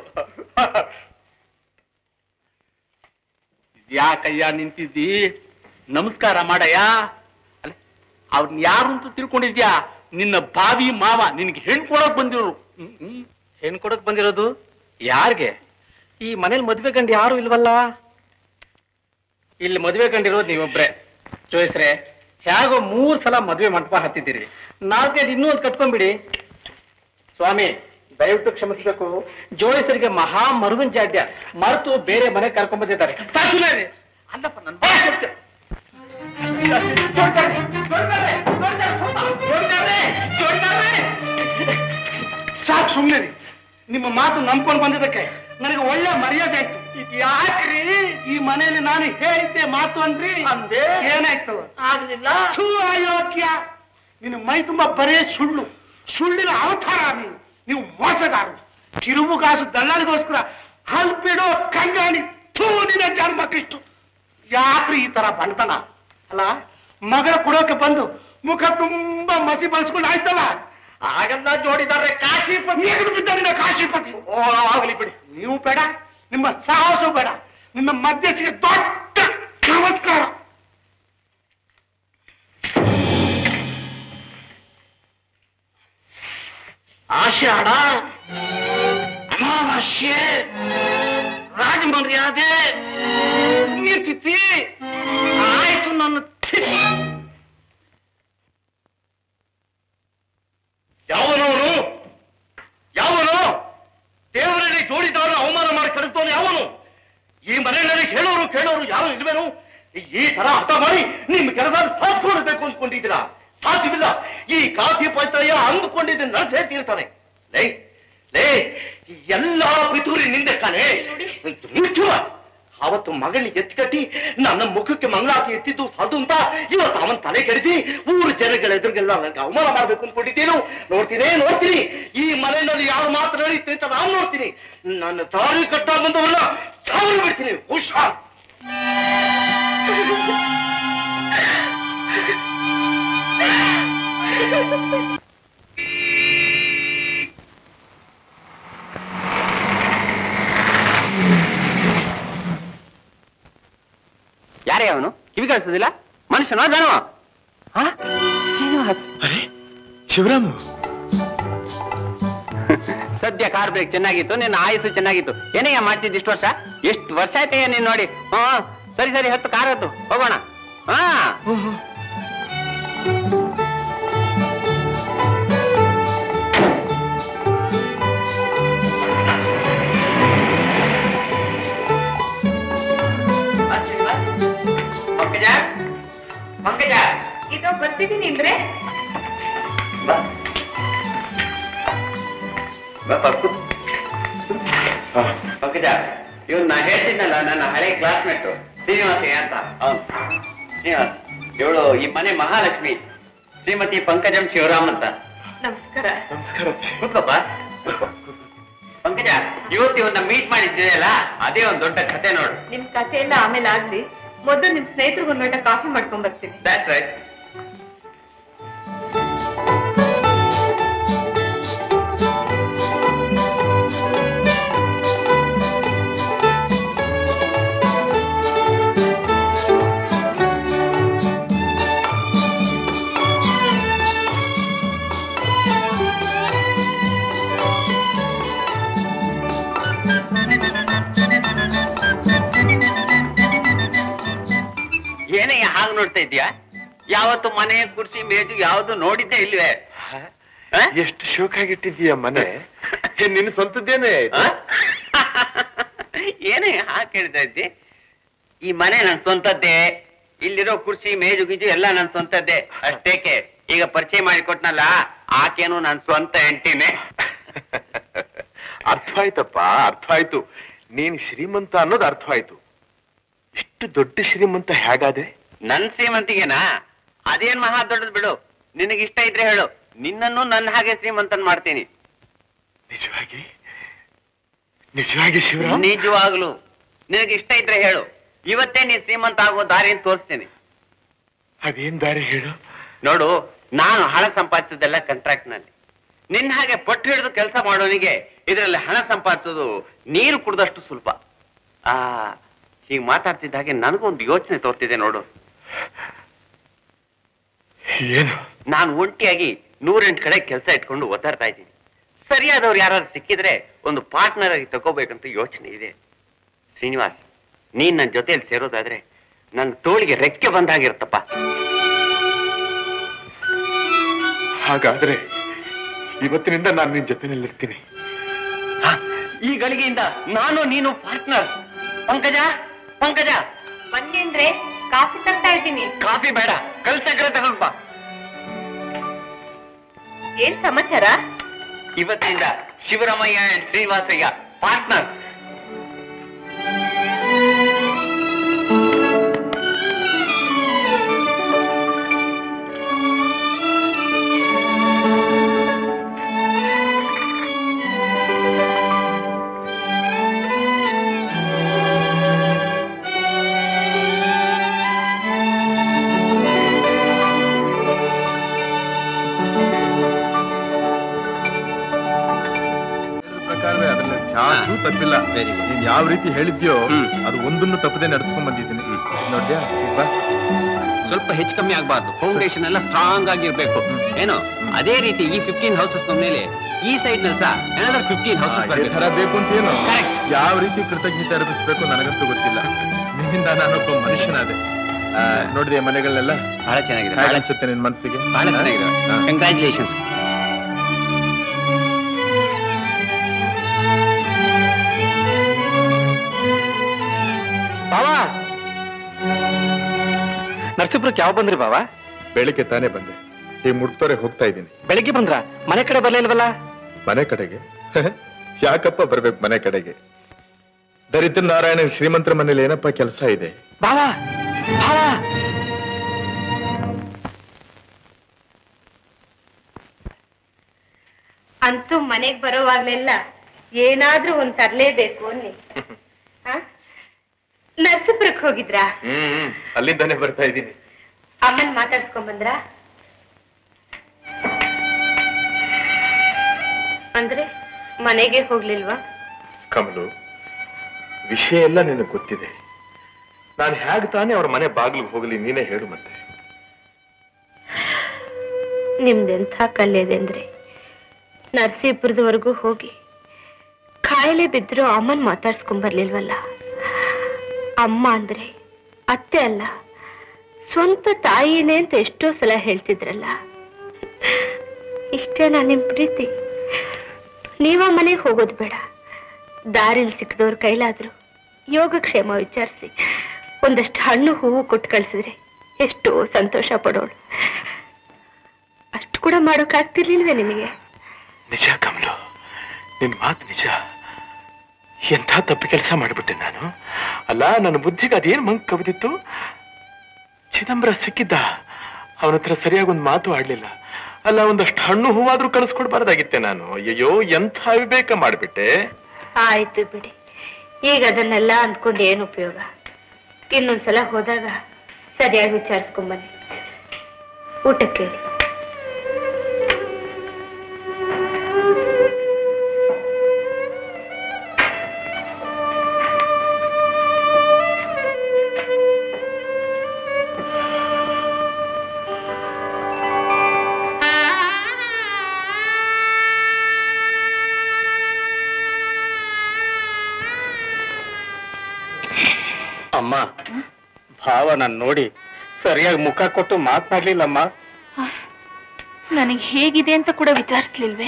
[SPEAKER 2] ಯಾಕಯ್ಯ ನಿಂತಿದ್ದಿ ನಮಸ್ಕಾರ ಮಾಡಯ್ಯ ಅಲ್ಲ ಅವ್ರನ್ನ ಯಾರು ಅಂತ ತಿಳ್ಕೊಂಡಿದ್ಯಾ ನಿನ್ನ ಬಾವಿ ಮಾವ ನಿನ್ಗೆ ಹೆಣ್ ಕೊಡಕ್ ಬಂದಿರೋರು ಹ್ಮ್, ಹ್ಮ್.
[SPEAKER 9] ಹೆಣ್ ಕೊಡಕ್ ಬಂದಿರೋದು ಯಾರ್ಗೆ ಈ ಮನೇಲಿ ಮದ್ವೆ ಗಂಡು ಯಾರು ಇಲ್ವಲ್ಲ ಇಲ್ಲಿ ಮದ್ವೆ ಗಂಡಿರೋದು ನೀವೊಬ್ರೆ ಚೋಯಿಸ್ರೆ ಹೇಗೋ ಮೂರ್ ಸಲ ಮದ್ವೆ ಮಂಟಪ ಹತ್ತಿದ್ದೀರಿ ನಾಲ್ಕೈದು ಇನ್ನೂ ಒಂದು ಕಟ್ಕೊಂಡ್ಬಿಡಿ ಸ್ವಾಮಿ ದಯವಿಟ್ಟು ಕ್ಷಮಿಸಬೇಕು ಜೋಯಿಸರಿಗೆ ಮಹಾ ಮರುವಿನ ಜಾಡ್ಯ ಮರೆತು ಬೇರೆ ಮನೆ ಕರ್ಕೊಂಡ್ ಬಂದಿದ್ದಾರೆ
[SPEAKER 2] ಸಾಕುಲೇರಿ. ಅಲ್ಲಪ್ಪ ನನ್ನ ಬಾಯಿ ಕೊಡ್ತೆ. ಜೋಡ್ತಾರೆ, ಜೋಡ್ತಾರೆ, ಜೋಡ್ತಾರೆ, ಸ್ವಲ್ಪ. ಜೋಡ್ತಾರೆ, ಜೋಡ್ತಾರೆ.
[SPEAKER 8] ಸಾಕು ಸುಮ್ನೆ ರೀ ನಿಮ್ಮ ಮಾತು ನಂಬ್ಕೊಂಡು ಬಂದಿದ್ದಕ್ಕೆ ನನಗೆ ಒಳ್ಳೆ ಮರ್ಯಾದೆ ಆಯ್ತು
[SPEAKER 2] ಇದ್ ಯಾಕ್ರಿ
[SPEAKER 8] ಈ ಮನೆಯಲ್ಲಿ ನಾನು ಹೇಳಿದ್ದೆ ಮಾತು ಅಂದ್ರಿ
[SPEAKER 2] ಅಂದೆ.
[SPEAKER 8] ಏನಾಯ್ತು
[SPEAKER 2] ಆಗ್ಲಿಲ್ಲ
[SPEAKER 8] ಥೂ ಅಯೋಗ್ಯ ನಿನ್ನ ಮೈ ತುಂಬಾ ಬರೇ ಸುಳ್ಳು ಸುಳ್ಳಿನ ಅವತಾರ ನೀನು ನೀವು ಮೋಸಗಾರರು ಕಿರುಬುಗಾಸು ದಲ್ಲಾಳಿಗೋಸ್ಕರ ಹಲ್ಬಿಡೋ ಕಂಗಾಣಿ ಥೂ ನಿನ್ನ ಜನ್ಮಕ್ಕಿಷ್ಟು ಯಾಕ್ರಿ ಈ ತರ ಬಂಟನ ಅಲ್ಲ ಮಗಳ ಕೊಡೋಕೆ ಬಂದು ಮುಖ ತುಂಬಾ ಮಸಿ ಬಳಸ್ಕೊಂಡು ಆಯ್ತಲ್ಲ
[SPEAKER 2] ಆಗಲ್ಲ ಜೋಡಿದಾರೆ ಕಾಶಿಪತಿ
[SPEAKER 8] ನೀಗಲು ಬಿದ್ದ ನಿನ್ನ ಕಾಶಿಪತಿ
[SPEAKER 2] ಓ ಆಗ್ಲಿ ಬಿಡಿ
[SPEAKER 8] ನೀವು ಬೇಡ ನಿಮ್ಮ ಸಾಹಸ ಬೇಡ ನಿಮ್ಮ ಮಧ್ಯಸ್ಥಿಗೆ ದೊಡ್ಡ ನಮಸ್ಕಾರ
[SPEAKER 2] ಆಷಾಢ ಅಮಾವಾಸ್ಯೆ ರಾಜಮರ್ಯಾದೆ ಪುಣ್ಯತಿಥಿ ಆಯ್ತು ನನ್ನ ತಿಥಿ. ಯಾವನವನು ಯಾವನು ದೇವರಲ್ಲಿ ಜೋಡಿದವರ ಅವಮಾನ ಮಾಡಿ ಕಳಿಸ್ತವನು ಯಾವನು ಈ ಮನೆಯಲ್ಲಿ ಹೇಳೋರು ಕೇಳೋರು ಯಾರು ಇಲ್ವೇನು ಈ ತರ ಅರ್ಥ ಮಾಡಿ ನಿಮ್ ಕೆಲಸ ಸಾಧಿಸ್ಕೊಳ್ಬೇಕು ಅಂದ್ಕೊಂಡಿದ್ದೀರಾ ಸಾಧ್ಯವಿಲ್ಲ ಈ ಕಾಫಿ ಪಂಚಾಯ ಅಂದುಕೊಂಡಿದ್ದ ನಡೆಸೇ ತೀರ್ತಾನೆ ಲೇ ಲೇ ಎಲ್ಲ ಪಿತೂರಿ ನಿಂದೆ ಕಾನೆ ಮುಚ್ಚುವ ಅವತ್ತು ಮಗಳನ್ನ ಎತ್ಕಟ್ಟಿ ನನ್ನ ಮುಖಕ್ಕೆ ಮಂಗಳಾರತಿ ಎತ್ತಿದ್ದು ಸಾಧು ಅಂತ ಇವತ್ತು ಅವನ್ ತಲೆ ಕೆಡಿಸಿ ಊರು ಜನಗಳ ಎದುರಿಗೆಲ್ಲ ನನಗೆ ಅವಮಾನ ಮಾಡ್ಬೇಕು ಅಂದ್ಕೊಂಡಿದ್ದೇನು ನೋಡ್ತೀನಿ ನೋಡ್ತೀನಿ ಈ ಮನೆಯಲ್ಲಿ ಯಾರು ಮಾತ್ರ ನಡೆಯುತ್ತೆ ಅಂತ ನಾನು ನೋಡ್ತೀನಿ ನನ್ನ ತಾಳಿ ಕಟ್ಟ ಬಂದವನ್ನ ಸಾವಿರ ಬಿಡ್ತೀನಿ ಹುಷಾರ್
[SPEAKER 9] ಯಾರೇ ಅವನು ಕಿವಿ ಕಳಿಸೋದಿಲ್ಲ ಮನುಷ್ಯನೋ ದನವ ಶ್ರೀನಿವಾಸ್
[SPEAKER 3] ಶಿವರಾಮ್
[SPEAKER 9] ಸದ್ಯ ಕಾರ್ ಬ್ರೇಕ್ ಚೆನ್ನಾಗಿತ್ತು ನಿನ್ನ ಆಯುಸ್ಸು ಚೆನ್ನಾಗಿತ್ತು ಏನಯ್ಯ ಮಾಡ್ತಿದ್ದು ಇಷ್ಟು ವರ್ಷ ಎಷ್ಟು ವರ್ಷ ಆಯ್ತಯ್ಯ ನೀನ್ ನೋಡಿ ಹಾ ಸರಿ ಸರಿ ಹತ್ತು ಕಾರ್ ಹತ್ತು ಹೋಗೋಣ ಹಾ
[SPEAKER 2] ಪಂಕಜ ಪಂಕಜ
[SPEAKER 5] ಇದು ಬರ್ತಿದ್ದೀನಿ ಅಂದ್ರೆ
[SPEAKER 2] ಬಾ. ಪಂಕಜ ಇವನ್ ನಾ ಹೇಳ್ತಿದ್ನಲ್ಲ ನನ್ನ ಹಳೆ ಕ್ಲಾಸ್ಮೇಟ್ ಶ್ರೀನಿವಾಸಯ್ಯ ಅಂತ ಅವನು ಶ್ರೀನಿವಾಸ್ ಇವಳು ಈ ಮನೆ ಮಹಾಲಕ್ಷ್ಮಿ ಶ್ರೀಮತಿ ಪಂಕಜಂ ಶಿವರಾಮ್ ಅಂತ
[SPEAKER 5] ನಮಸ್ಕಾರ
[SPEAKER 2] ಕೂತ್ಕೊಪ್ಪ ಕೂತ್ಕೋ. ಪಂಕಜ ಇವತ್ತು ಇವನ್ನ ಮೀಟ್ ಮಾಡಿದ್ದೀರಲ್ಲ ಅದೇ ಒಂದ್ ದೊಡ್ಡ ಕಥೆ ನೋಡು
[SPEAKER 5] ನಿಮ್ ಕಥೆ ಎಲ್ಲ ಆಮೇಲೆ ಆಗ್ಲಿ ಮೊದಲು ನಿಮ್ ಸ್ನೇಹಿತರಿಗೆ ಒಂದ್ ಲೋಟ ಕಾಫಿ ಮಾಡ್ಕೊಂಡ್ ಬರ್ತೀನಿ
[SPEAKER 2] That's right. ಏನಯ್ಯ ಹಾಗೆ ನೋಡ್ತಾ ಇದ್ಯಾ ಯಾವತ್ತು ಮನೆ ಕುರ್ಚಿ ಮೇಜು ಯಾವ್ದು ನೋಡಿದ್ದೇ ಇಲ್ವೇ ಆ?
[SPEAKER 6] ಎಷ್ಟು ಶೋಕಾಗಿಟ್ಟಿದ್ದೀಯ ಮನೆ ಏ, ನಿನ್ನ ಸ್ವಂತದ್ದೇನೆ
[SPEAKER 2] ಆ? ಏನೇ ಹಾಗೆ ಕೇಳ್ತಾ ಇದ್ದಿ ಈ ಮನೆ ನನ್ ಸ್ವಂತದ್ದೇ ಇಲ್ಲಿರೋ ಕುರ್ಚಿ ಮೇಜು ಗೀಜು ಎಲ್ಲ ನನ್ ಸ್ವಂತದ್ದೇ ಅಷ್ಟೇಕೆ ಈಗ ಪರಿಚಯ ಮಾಡಿಕೊಟ್ನಲ್ಲ ಆಕೇನು ನನ್ ಸ್ವಂತ ಹೆಂಡತಿನೇ
[SPEAKER 6] ಅರ್ಥ ಆಯ್ತಪ್ಪ ಅರ್ಥ ಆಯ್ತು ನೀನ್ ಶ್ರೀಮಂತ ಅನ್ನೋದು ಅರ್ಥ ಆಯ್ತು ಇಷ್ಟು ದೊಡ್ಡ ಶ್ರೀಮಂತ ಹೇಗಾದೆ
[SPEAKER 2] ನನ್ ಶ್ರೀಮಂತಿಗೆನಾ ಅದೇನ್ ಮಹಾ ದೊಡ್ಡದ್ ಬಿಡು ನಿನಗೆ ಇಷ್ಟ ಇದ್ರೆ ಹೇಳು ನಿನ್ನನ್ನು ನನ್ನ ಹಾಗೆ ಶ್ರೀಮಂತನ್ ಮಾಡ್ತೀನಿ
[SPEAKER 6] ನಿಜವಾಗಿ ನಿಜವಾಗಿ ಶಿವರಾಮ್
[SPEAKER 2] ನಿಜವಾಗ್ಲು ನಿನಗೆ ಇಷ್ಟ ಇದ್ರೆ ಹೇಳು ಇವತ್ತೇ ನೀನ್ ಶ್ರೀಮಂತ ಆಗೋ ದಾರಿಯನ್ನು ತೋರಿಸ್ತೀನಿ
[SPEAKER 6] ಅದೇನ್ ದಾರಿ ಹೇಳು
[SPEAKER 2] ನೋಡು ನಾನು ಹಣ ಸಂಪಾದಿಸೋದೆಲ್ಲ ಕಾಂಟ್ರಾಕ್ಟ್ ನಲ್ಲಿ ನಿನ್ನ ಹಾಗೆ ಪಟ್ಟು ಹಿಡಿದು ಕೆಲಸ ಮಾಡೋನಿಗೆ ಇದರಲ್ಲಿ ಹಣ ಸಂಪಾದಿಸೋದು ನೀರು ಕುಡ್ದಷ್ಟು ಸುಲಭ ಆ ಹೀಗೆ ಮಾತಾಡ್ತಿದ್ದ ಹಾಗೆ ನನಗೊಂದು ಯೋಚನೆ ತೋರ್ತಿದೆ ನೋಡು
[SPEAKER 6] ಏನು
[SPEAKER 2] ನಾನು ಒಂಟಿಯಾಗಿ ನೂರೆಂಟು ಕಡೆ ಕೆಲಸ ಇಟ್ಕೊಂಡು ಒತ್ತಾಡ್ತಾ ಇದ್ದೀನಿ ಸರಿಯಾದವ್ರು ಯಾರು ಸಿಕ್ಕಿದ್ರೆ ಒಂದು ಪಾರ್ಟ್ನರ್ ಆಗಿ ತಗೋಬೇಕಂತ ಯೋಚನೆ ಇದೆ ಶ್ರೀನಿವಾಸ್ ನೀನ್ ನನ್ನ ಜೊತೆಯಲ್ಲಿ ಸೇರೋದಾದ್ರೆ ನನ್ನ ತೋಳಿಗೆ ರೆಕ್ಕೆ ಬಂದಾಗಿರುತ್ತಪ್ಪ
[SPEAKER 6] ಹಾಗಾದ್ರೆ ಇವತ್ತಿನಿಂದ ನಾನು ನಿನ್ ಜೊತೆನಲ್ಲಿರ್ತೀನಿ
[SPEAKER 2] ಹ, ಈ ಗಳಿಗೆಯಿಂದ ನಾನು ನೀನು ಪಾರ್ಟ್ನರ್ ಪಂಕಜ ಪಂಕಜ
[SPEAKER 4] ಬನ್ನಿ ಅಂದ್ರೆ ಕಾಫಿ ತರ್ತಾ ಇದ್ದೀನಿ
[SPEAKER 2] ಕಾಫಿ ಬೇಡ ಕಲ್ ಸಕ್ಕರೆ ತಗೊಂಡ್ ಬಾ
[SPEAKER 4] ಏನ್ ಸಮಾಚಾರ
[SPEAKER 2] ಇವತ್ತಿಂದ ಶಿವರಾಮಯ್ಯ and ಶ್ರೀನಿವಾಸಯ್ಯ ಪಾರ್ಟ್ನರ್
[SPEAKER 3] ಹೇಳಿದ ಪ್ರಕಾರವೇ ಅದ್ರಲ್ಲಿ ಚಾಚೂ ತಪ್ಪಿಲ್ಲ
[SPEAKER 2] Very good.
[SPEAKER 3] ನೀನ್ ಯಾವ ರೀತಿ ಹೇಳಿದ್ಯೋ
[SPEAKER 2] ಹ್ಮ್.
[SPEAKER 3] ಅದು ಒಂದನ್ನು ತಪ್ಪದೆ ನಡ್ಸ್ಕೊಂಡ್ ಬಂದಿದ್ದೀನಿ ನೋಡ್ಯಾ ಈಗ ಬಾ.
[SPEAKER 2] ಸ್ವಲ್ಪ ಹೆಚ್ಚು ಕಮ್ಮಿ ಆಗಬಾರ್ದು ಫೌಂಡೇಶನ್ ಎಲ್ಲ ಸ್ಟ್ರಾಂಗ್ ಆಗಿರ್ಬೇಕು ಏನು ಅದೇ ರೀತಿ ಈ ಫಿಫ್ಟೀನ್ ಹೌಸಸ್ ಮೇಲೆ ಈ ಸೈಡ್ ನಲ್ಲಿ ಸಹ ಏನಾದ್ರು ಫಿಫ್ಟೀನ್
[SPEAKER 3] ಆ,
[SPEAKER 2] ಹೌಸಸ್
[SPEAKER 3] ಇದೇ
[SPEAKER 2] ಬರಬೇಕು
[SPEAKER 3] ತರ ಬೇಕು ಅಂತ ಏನು
[SPEAKER 2] Correct.
[SPEAKER 3] ಯಾವ ರೀತಿ ಕೃತಜ್ಞತೆ ಅರ್ಪಿಸ್ಬೇಕು ನನಗಂತೂ ಗೊತ್ತಿಲ್ಲ ನಿನ್ನಿಂದ ನಾನೊಬ್ಬ ಮನುಷ್ಯನಾದೆ ಆ, ನೋಡಿದೆ ಮನೆಗಳನ್ನೆಲ್ಲ
[SPEAKER 2] ಬಹಳ ಚೆನ್ನಾಗಿದೆ
[SPEAKER 3] ಹೇಗೆ
[SPEAKER 2] ಬಹಳ
[SPEAKER 3] ಅನ್ಸುತ್ತೆ ನಿನ್ ಮನ್ಸಿಗೆ
[SPEAKER 2] ಬಹಳ ಚೆನ್ನಾಗಿದೆ
[SPEAKER 3] ಹಾ.
[SPEAKER 2] ಕಂಗ್ರ್ಯಾಚುಲೇಷನ್ಸ್
[SPEAKER 9] ಬಾವಾ ನರಸೀಪುರಕ್ಕೆ ಯಾವ ಬಂದ್ರಿ ಬಾವಾ
[SPEAKER 3] ಬೆಳಿಗ್ಗೆ ತಾನೇ ಬಂದೆ ಈ ಮುಡ್ತೋರೆ ಹೋಗ್ತಾ ಇದ್ದೀನಿ
[SPEAKER 9] ಬೆಳಿಗ್ಗೆ ಬಂದ್ರ ಮನೆ ಕಡೆ ಬರ್ಲಿಲ್ವಲ್ಲ
[SPEAKER 3] ಮನೆ ಕಡೆಗೆ ಯಾಕಪ್ಪ ಬರ್ಬೇಕು ಮನೆ ಕಡೆಗೆ ದರಿದ್ರ ನಾರಾಯಣ ಶ್ರೀಮಂತರ ಮನೇಲಿ ಏನಪ್ಪ ಕೆಲಸ ಇದೆ
[SPEAKER 9] ಬಾವಾ ಬಾವಾ
[SPEAKER 4] ಅಂತೂ ಮನೆಗ್ ಬರೋವಾಗ್ಲೆಲ್ಲ ಏನಾದ್ರೂ ಒಂದ್ ತರ್ಲೇಬೇಕು ಅನ್ನಿ ಆ? ನರಸೀಪುರಕ್ಕೆ ಹೋಗಿದ್ರಾ
[SPEAKER 6] ಹ್ಮ್ ಅಲ್ಲಿಂದಾನೇ ಬರ್ತಾ ಇದ್ದೀನಿ
[SPEAKER 4] ಅಮ್ಮನ್ ಮಾತಾಡ್ಸ್ಕೊಂಡ್ ಬಂದ್ರಾ ಅಂದ್ರೆ ಮನೆಗೆ ಹೋಗ್ಲಿಲ್ವಾ
[SPEAKER 6] ಕಮಲು ವಿಷಯ ಎಲ್ಲ ನಿನಗೆ ಗೊತ್ತಿದೆ ನಾನು ಹೇಗೆ ತಾನೇ ಅವ್ರ ಮನೆ ಬಾಗಿಲಿಗೆ ಹೋಗಲಿ ನೀನೇ ಹೇಳು ಮತ್ತೆ
[SPEAKER 4] ನಿಮ್ದೆಂಥ ಕಲ್ಲೆದೆ ಅಂದ್ರೆ ನರಸೀಪುರದವರೆಗೂ ಹೋಗಿ ಕಾಯಿಲೆ ಬಿದ್ರು ಅಮ್ಮನ್ ಮಾತಾಡ್ಸ್ಕೊಂಡ್ ಬರ್ಲಿಲ್ವಲ್ಲ ಅಮ್ಮ ಅಂದ್ರೆ ಅತ್ತೆ ಅಲ್ಲ ಸ್ವಂತ ತಾಯಿನೇ ಅಂತ ಎಷ್ಟೋ ಸಲ ಹೇಳ್ತಿದ್ರಲ್ಲ ಇಷ್ಟೇನಾ ನಿಮ್ ಪ್ರೀತಿ ನೀವ ಮನೆಗೆ ಹೋಗೋದು ಬೇಡ ದಾರಿಲ್ ಸಿಕ್ಕದವ್ರ ಕೈಲಾದ್ರು ಯೋಗಕ್ಷೇಮ ವಿಚಾರಿಸಿ ಒಂದಷ್ಟು ಹಣ್ಣು ಹೂವು ಕೊಟ್ಟು ಕಳ್ಸಿದ್ರೆ ಎಷ್ಟೋ ಸಂತೋಷ ಪಡೋಳು ಅಷ್ಟು ಕೂಡ ಮಾಡೋಕ್ಕಾಗ್ತಿರ್ಲಿಲ್ವೇ ನಿಮಗೆ
[SPEAKER 6] ನಿಜ ಕಮಲು
[SPEAKER 3] ನಿನ್ ಮಾತು ನಿಜ ಎಂಥ ತಪ್ಪು ಕೆಲಸ ಮಾಡಿಬಿಟ್ಟೆ ನಾನು ಅಲ್ಲ ನನ್ನ ಬುದ್ಧಿಗೆ ಅದೇನ್ ಮಂಕ್ ಕವಿದಿತ್ತು ಚಿದಂಬರ ಸಿಕ್ಕಿದ್ದ ಅವನ ಹತ್ರ ಸರಿಯಾಗಿ ಒಂದು ಮಾತು ಆಡ್ಲಿಲ್ಲ ಅಲ್ಲ ಒಂದಷ್ಟು ಹಣ್ಣು ಹೂವಾದ್ರೂ ಕಳಿಸ್ಕೊಡ್ಬಾರ್ದಾಗಿತ್ತೆ ನಾನು ಅಯ್ಯೋ ಎಂಥ ವಿವೇಕ ಮಾಡ್ಬಿಟ್ಟೆ
[SPEAKER 4] ಆಯ್ತು ಬಿಡಿ ಈಗ ಅದನ್ನೆಲ್ಲ ಅಂದ್ಕೊಂಡು ಏನು ಉಪಯೋಗ ಇನ್ನೊಂದ್ಸಲ ಹೋದಾಗ ಸರಿಯಾಗಿ ವಿಚಾರಿಸ್ಕೊಂಬನ್ನಿ ಊಟಕ್ಕೆ ಹೇಳಿ.
[SPEAKER 9] ಅಮ್ಮ ಭಾವ ನಾನು ನೋಡಿ ಸರಿಯಾಗಿ ಮುಖ ಕೊಟ್ಟು ಮಾತನಾಡ್ಲಿಲ್ಲಮ್ಮ
[SPEAKER 5] ನನಗೆ ಹೇಗಿದೆ ಅಂತ ಕೂಡ ವಿಚಾರಿಸ್ಲಿಲ್ವೇ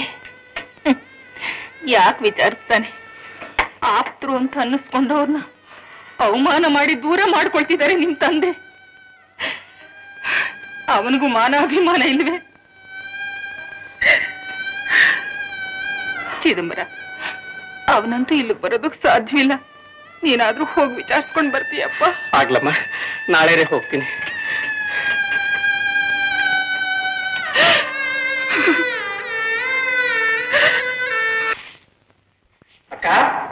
[SPEAKER 5] ಯಾಕೆ ವಿಚಾರಿಸ್ತಾನೆ ಆಪ್ತರು ಅಂತ ಅನ್ನಿಸ್ಕೊಂಡವ್ರನ್ನ ಅವಮಾನ ಮಾಡಿ ದೂರ ಮಾಡ್ಕೊಳ್ತಿದ್ದಾರೆ ನಿಮ್ ತಂದೆ ಅವನಿಗೂ ಮಾನಾಭಿಮಾನ ಇಲ್ವೇ ಚಿದಂಬರ ಅವನಂತೂ ಇಲ್ಲಿ ಬರೋದಕ್ ಸಾಧ್ಯವಿಲ್ಲ ನೀನಾದ್ರೂ ಹೋಗಿ ವಿಚಾರಿಸ್ಕೊಂಡ್ ಬರ್ತೀಯಪ್ಪ
[SPEAKER 9] ಆಗ್ಲಮ್ಮ ನಾಳೆನೇ ಹೋಗ್ತೀನಿ ಅಕ್ಕ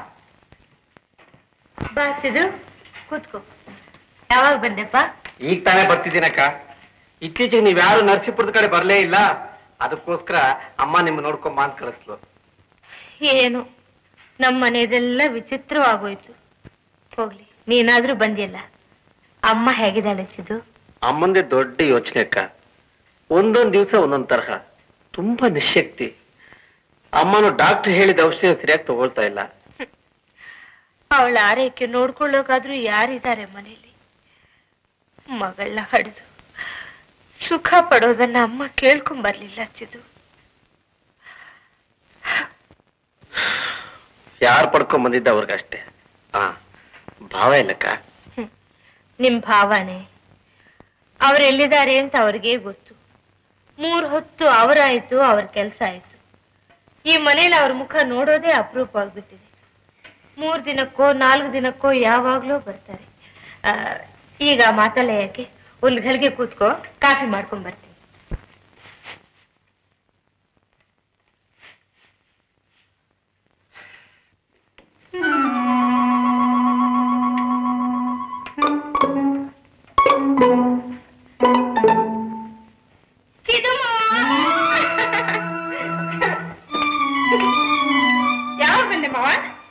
[SPEAKER 4] ಬಾ ಸಿದು ಕೂತ್ಕೋ ಯಾವಾಗ ಬಂದೆಪ್ಪ
[SPEAKER 9] ಈಗ ತಾನೇ ಬರ್ತಿದ್ದೀನಕ್ಕ ಇತ್ತೀಚೆಗೆ ನೀವ್ಯಾರು ನರಸೀಪುರದ ಕಡೆ ಬರ್ಲೇ ಇಲ್ಲ ಅದಕ್ಕೋಸ್ಕರ ಅಮ್ಮ ನಿಮ್ಮ ನೋಡ್ಕೊಂಬ ಅಂತ ಕಳಿಸ್ಲು
[SPEAKER 4] ಏನು ನಮ್ಮ ಮನೆಯದೆಲ್ಲ ವಿಚಿತ್ರವಾಗೋಯ್ತು ಹೋಗ್ಲಿ ನೀನಾದ್ರೂ ಬಂದಿಲ್ಲ ಅಮ್ಮ ಹೇಗಿದ್ದಾಳೆ ಚಿದು
[SPEAKER 9] ಅಮ್ಮಂದೆ ದೊಡ್ಡ ಯೋಚನೆ ಅಕ್ಕ ಒಂದೊಂದ್ ದಿವಸ ಒಂದೊಂದ್ ತರಹ ತುಂಬಾ ನಿಶಕ್ತಿ ಅಮ್ಮನು ಡಾಕ್ಟರ್ ಹೇಳಿದ ಔಷಧಿನ ಸರಿಯಾಗಿ ತಗೊಳ್ತಾ ಇಲ್ಲ
[SPEAKER 4] ಅವಳ ಆರೈಕೆ ನೋಡ್ಕೊಳ್ಳೋಕಾದ್ರೂ ಯಾರಿದ್ದಾರೆ ಮನೇಲಿ ಮಗಳನ್ನ ಹಡಿದು ಸುಖ ಪಡೋದನ್ನ ಅಮ್ಮ ಕೇಳ್ಕೊಂಡ್ ಬರ್ಲಿಲ್ಲ ಚಿದು
[SPEAKER 9] ಯಾರು ಪಡ್ಕೊಂಡ್ ಬಂದಿದ್ದ ಅವ್ರಿಗಷ್ಟೇ ಹಾ ಭಾವ ಇಲ್ಲಕ್ಕ
[SPEAKER 4] ನಿಮ್ ಭಾವನೆ ಅವ್ರೆಲ್ಲಿದ್ದಾರೆ ಅಂತ ಅವ್ರಿಗೆ ಗೊತ್ತು ಮೂರ್ ಹೊತ್ತು ಅವರಾಯ್ತು ಅವ್ರ ಕೆಲ್ಸ ಆಯ್ತು ಈ ಮನೇಲಿ ಅವ್ರ ಮುಖ ನೋಡೋದೇ ಅಪರೂಪ ಆಗ್ಬಿಟ್ಟಿದೆ ಮೂರ್ ದಿನಕ್ಕೋ ನಾಲ್ಕು ದಿನಕ್ಕೋ ಯಾವಾಗ್ಲೂ ಬರ್ತಾರೆ ಆ, ಈಗ ಮಾತಲ್ಲ ಯಾಕೆ ಒಂದ್ ಘಲ್ಗೆ ಕೂತ್ಕೋ ಕಾಫಿ ಮಾಡ್ಕೊಂಡ್ ಬರ್ತೀನಿ
[SPEAKER 5] ಯಾವ ಬಂದೆ ಮಾವ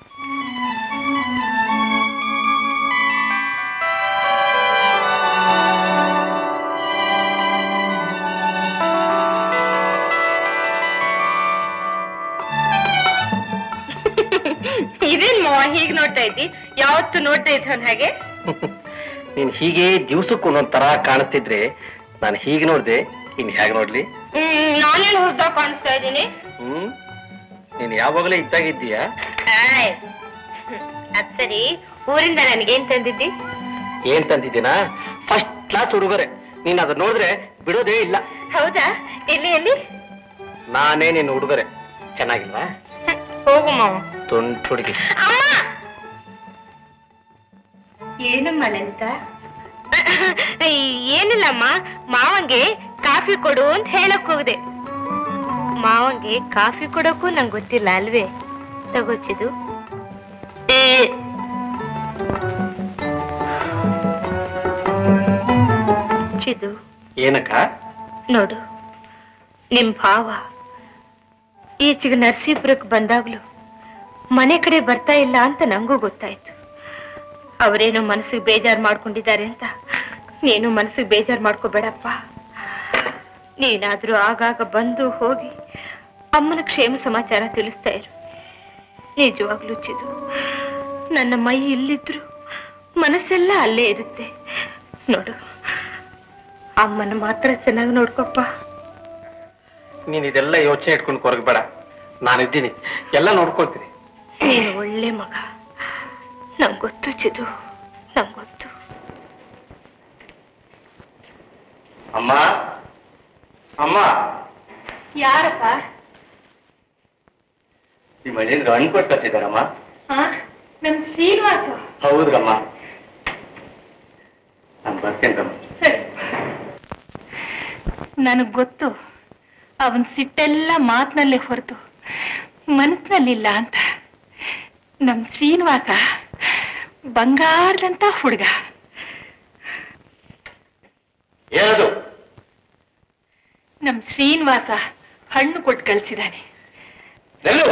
[SPEAKER 4] ಇದೇನ್ ಮಾವ ಹೀಗ್ ನೋಡ್ತಾ ಇದ್ದಿ ಯಾವತ್ತು ನೋಡ್ತಾ ಇದ್ದವನ್ ಹಾಗೆ
[SPEAKER 9] ನೀನ್ ಹೀಗೆ ದಿವ್ಸಕ್ಕೆ ಒಂದೊಂದ್ ತರ ಕಾಣಿಸ್ತಿದ್ರೆ ನಾನು ಹೀಗೆ ನೋಡ್ದೆ ಇನ್ ಹೇಗೆ ನೋಡ್ಲಿ
[SPEAKER 4] ಹ್ಮ್ ನಾನೇನ್ ಹುಡ್ದ ಕಾಣಿಸ್ತಾ ಇದ್ದೀನಿ
[SPEAKER 9] ಹ್ಮ್ ನೀನ್ ಯಾವಾಗಲೇ ಇದ್ದಾಗಿದ್ದೀಯಾ
[SPEAKER 4] ಆಯ್. ಹ್ಮ್. ಅದ್ ಸರಿ ಊರಿಂದ ನನಗೇನ್ ತಂದಿದ್ದಿ
[SPEAKER 9] ಏನ್ ತಂದಿದ್ದೀನಾ ಫಸ್ಟ್ ಕ್ಲಾಸ್ ಹುಡುಗರೆ ನೀನ್ ಅದನ್ನ ನೋಡಿದ್ರೆ ಬಿಡೋದೇ ಇಲ್ಲ
[SPEAKER 4] ಹೌದಾ ಎಲ್ಲಿ ಎಲ್ಲಿ
[SPEAKER 9] ನಾನೇ ನಿನ್ನ ಹುಡುಗರೆ ಚೆನ್ನಾಗಿಲ್ವಾ
[SPEAKER 4] ಹ್ಮ್. ಹೋಗು ಮಾವ
[SPEAKER 9] ತುಂಡು ಹುಡುಗಿ
[SPEAKER 4] ಅಮ್ಮ ಏನಮ್ಮ ಲಲಿತ ಏನಿಲ್ಲಮ್ಮ ಮಾವಂಗೆ ಕಾಫಿ ಕೊಡು ಅಂತ ಹೇಳಕ್ ಹೋಗಿದೆ ಮಾವಂಗೆ ಕಾಫಿ ಕೊಡಕ್ಕೂ ನಂಗೆ ಗೊತ್ತಿಲ್ಲ ಅಲ್ವೇ ತಗೋಚಿದು ಚಿದು
[SPEAKER 9] ಏನಕ್ಕ
[SPEAKER 4] ನೋಡು ನಿಮ್ ಭಾವ ಈಚೆಗೆ ನರಸೀಪುರಕ್ಕೆ ಬಂದಾಗ್ಲೂ ಮನೆ ಕಡೆ ಬರ್ತಾ ಇಲ್ಲ ಅಂತ ನಂಗೂ ಗೊತ್ತಾಯ್ತು ಅವರೇನೋ ಮನಸ್ಸಿಗೆ ಬೇಜಾರ್ ಮಾಡ್ಕೊಂಡಿದ್ದಾರೆ ಅಂತ ನೀನು ಮನಸ್ಸಿಗೆ ಬೇಜಾರ್ ಮಾಡ್ಕೋಬೇಡಪ್ಪ ನೀನಾದ್ರೂ ಆಗಾಗ ಬಂದು ಹೋಗಿ ಅಮ್ಮನ ಕ್ಷೇಮ ಸಮಾಚಾರ ತಿಳಿಸ್ತಾ ಇರು ನಿಜವಾಗ್ಲೂ ಚಿದು ನನ್ನ ಮೈ ಇಲ್ಲಿದ್ರು ಮನಸ್ಸೆಲ್ಲ ಅಲ್ಲೇ ಇರುತ್ತೆ ನೋಡು ಅಮ್ಮನ ಮಾತ್ರ ಚೆನ್ನಾಗಿ ನೋಡ್ಕೊಪ್ಪ
[SPEAKER 9] ನೀನ್ ಇದೆಲ್ಲ ಯೋಚನೆ ಇಟ್ಕೊಂಡು ಕೊರಗಬೇಡ ನಾನಿದ್ದೀನಿ ಎಲ್ಲ ನೋಡ್ಕೊಳ್ತೀನಿ
[SPEAKER 4] ನೀನು ಒಳ್ಳೆ ಮಗ ನಂಗ್ ಗೊತ್ತು ಚಿದು ನಂಗ್ ಗೊತ್ತು
[SPEAKER 9] ಅಮ್ಮ ಅಮ್ಮ
[SPEAKER 5] ಯಾರಪ್ಪ
[SPEAKER 9] ನಿಮ್ಮ ಮನೆಯಿಂದ ಹಣ್ಣು ಕೊಟ್ಟು ಕಳ್ಸಿದಾರಮ್ಮ
[SPEAKER 5] ನಮ್ ಶ್ರೀನಿವಾಸ
[SPEAKER 9] ಹೌದ್ರಮ್ಮ ನಾನು ಬರ್ತೇನ್ರಮ್ಮ
[SPEAKER 5] ಸರಿ ನನಗ್ ಗೊತ್ತು ಅವನ್ ಸಿಟ್ಟೆಲ್ಲ ಮಾತಿನಲ್ಲೇ ಹೊರತು ಮನಸ್ಸಿನಲ್ಲಿಲ್ಲ ಅಂತ ನಮ್ ಶ್ರೀನಿವಾಸ ಬಂಗಾರದಂತ ಹುಡುಗ
[SPEAKER 1] ಏನದು
[SPEAKER 5] ನಮ್ ಶ್ರೀನಿವಾಸ ಹಣ್ಣು ಕೊಟ್ಟು ಕಳ್ಸಿದಾನೆ
[SPEAKER 1] ನೆಲ್ಲು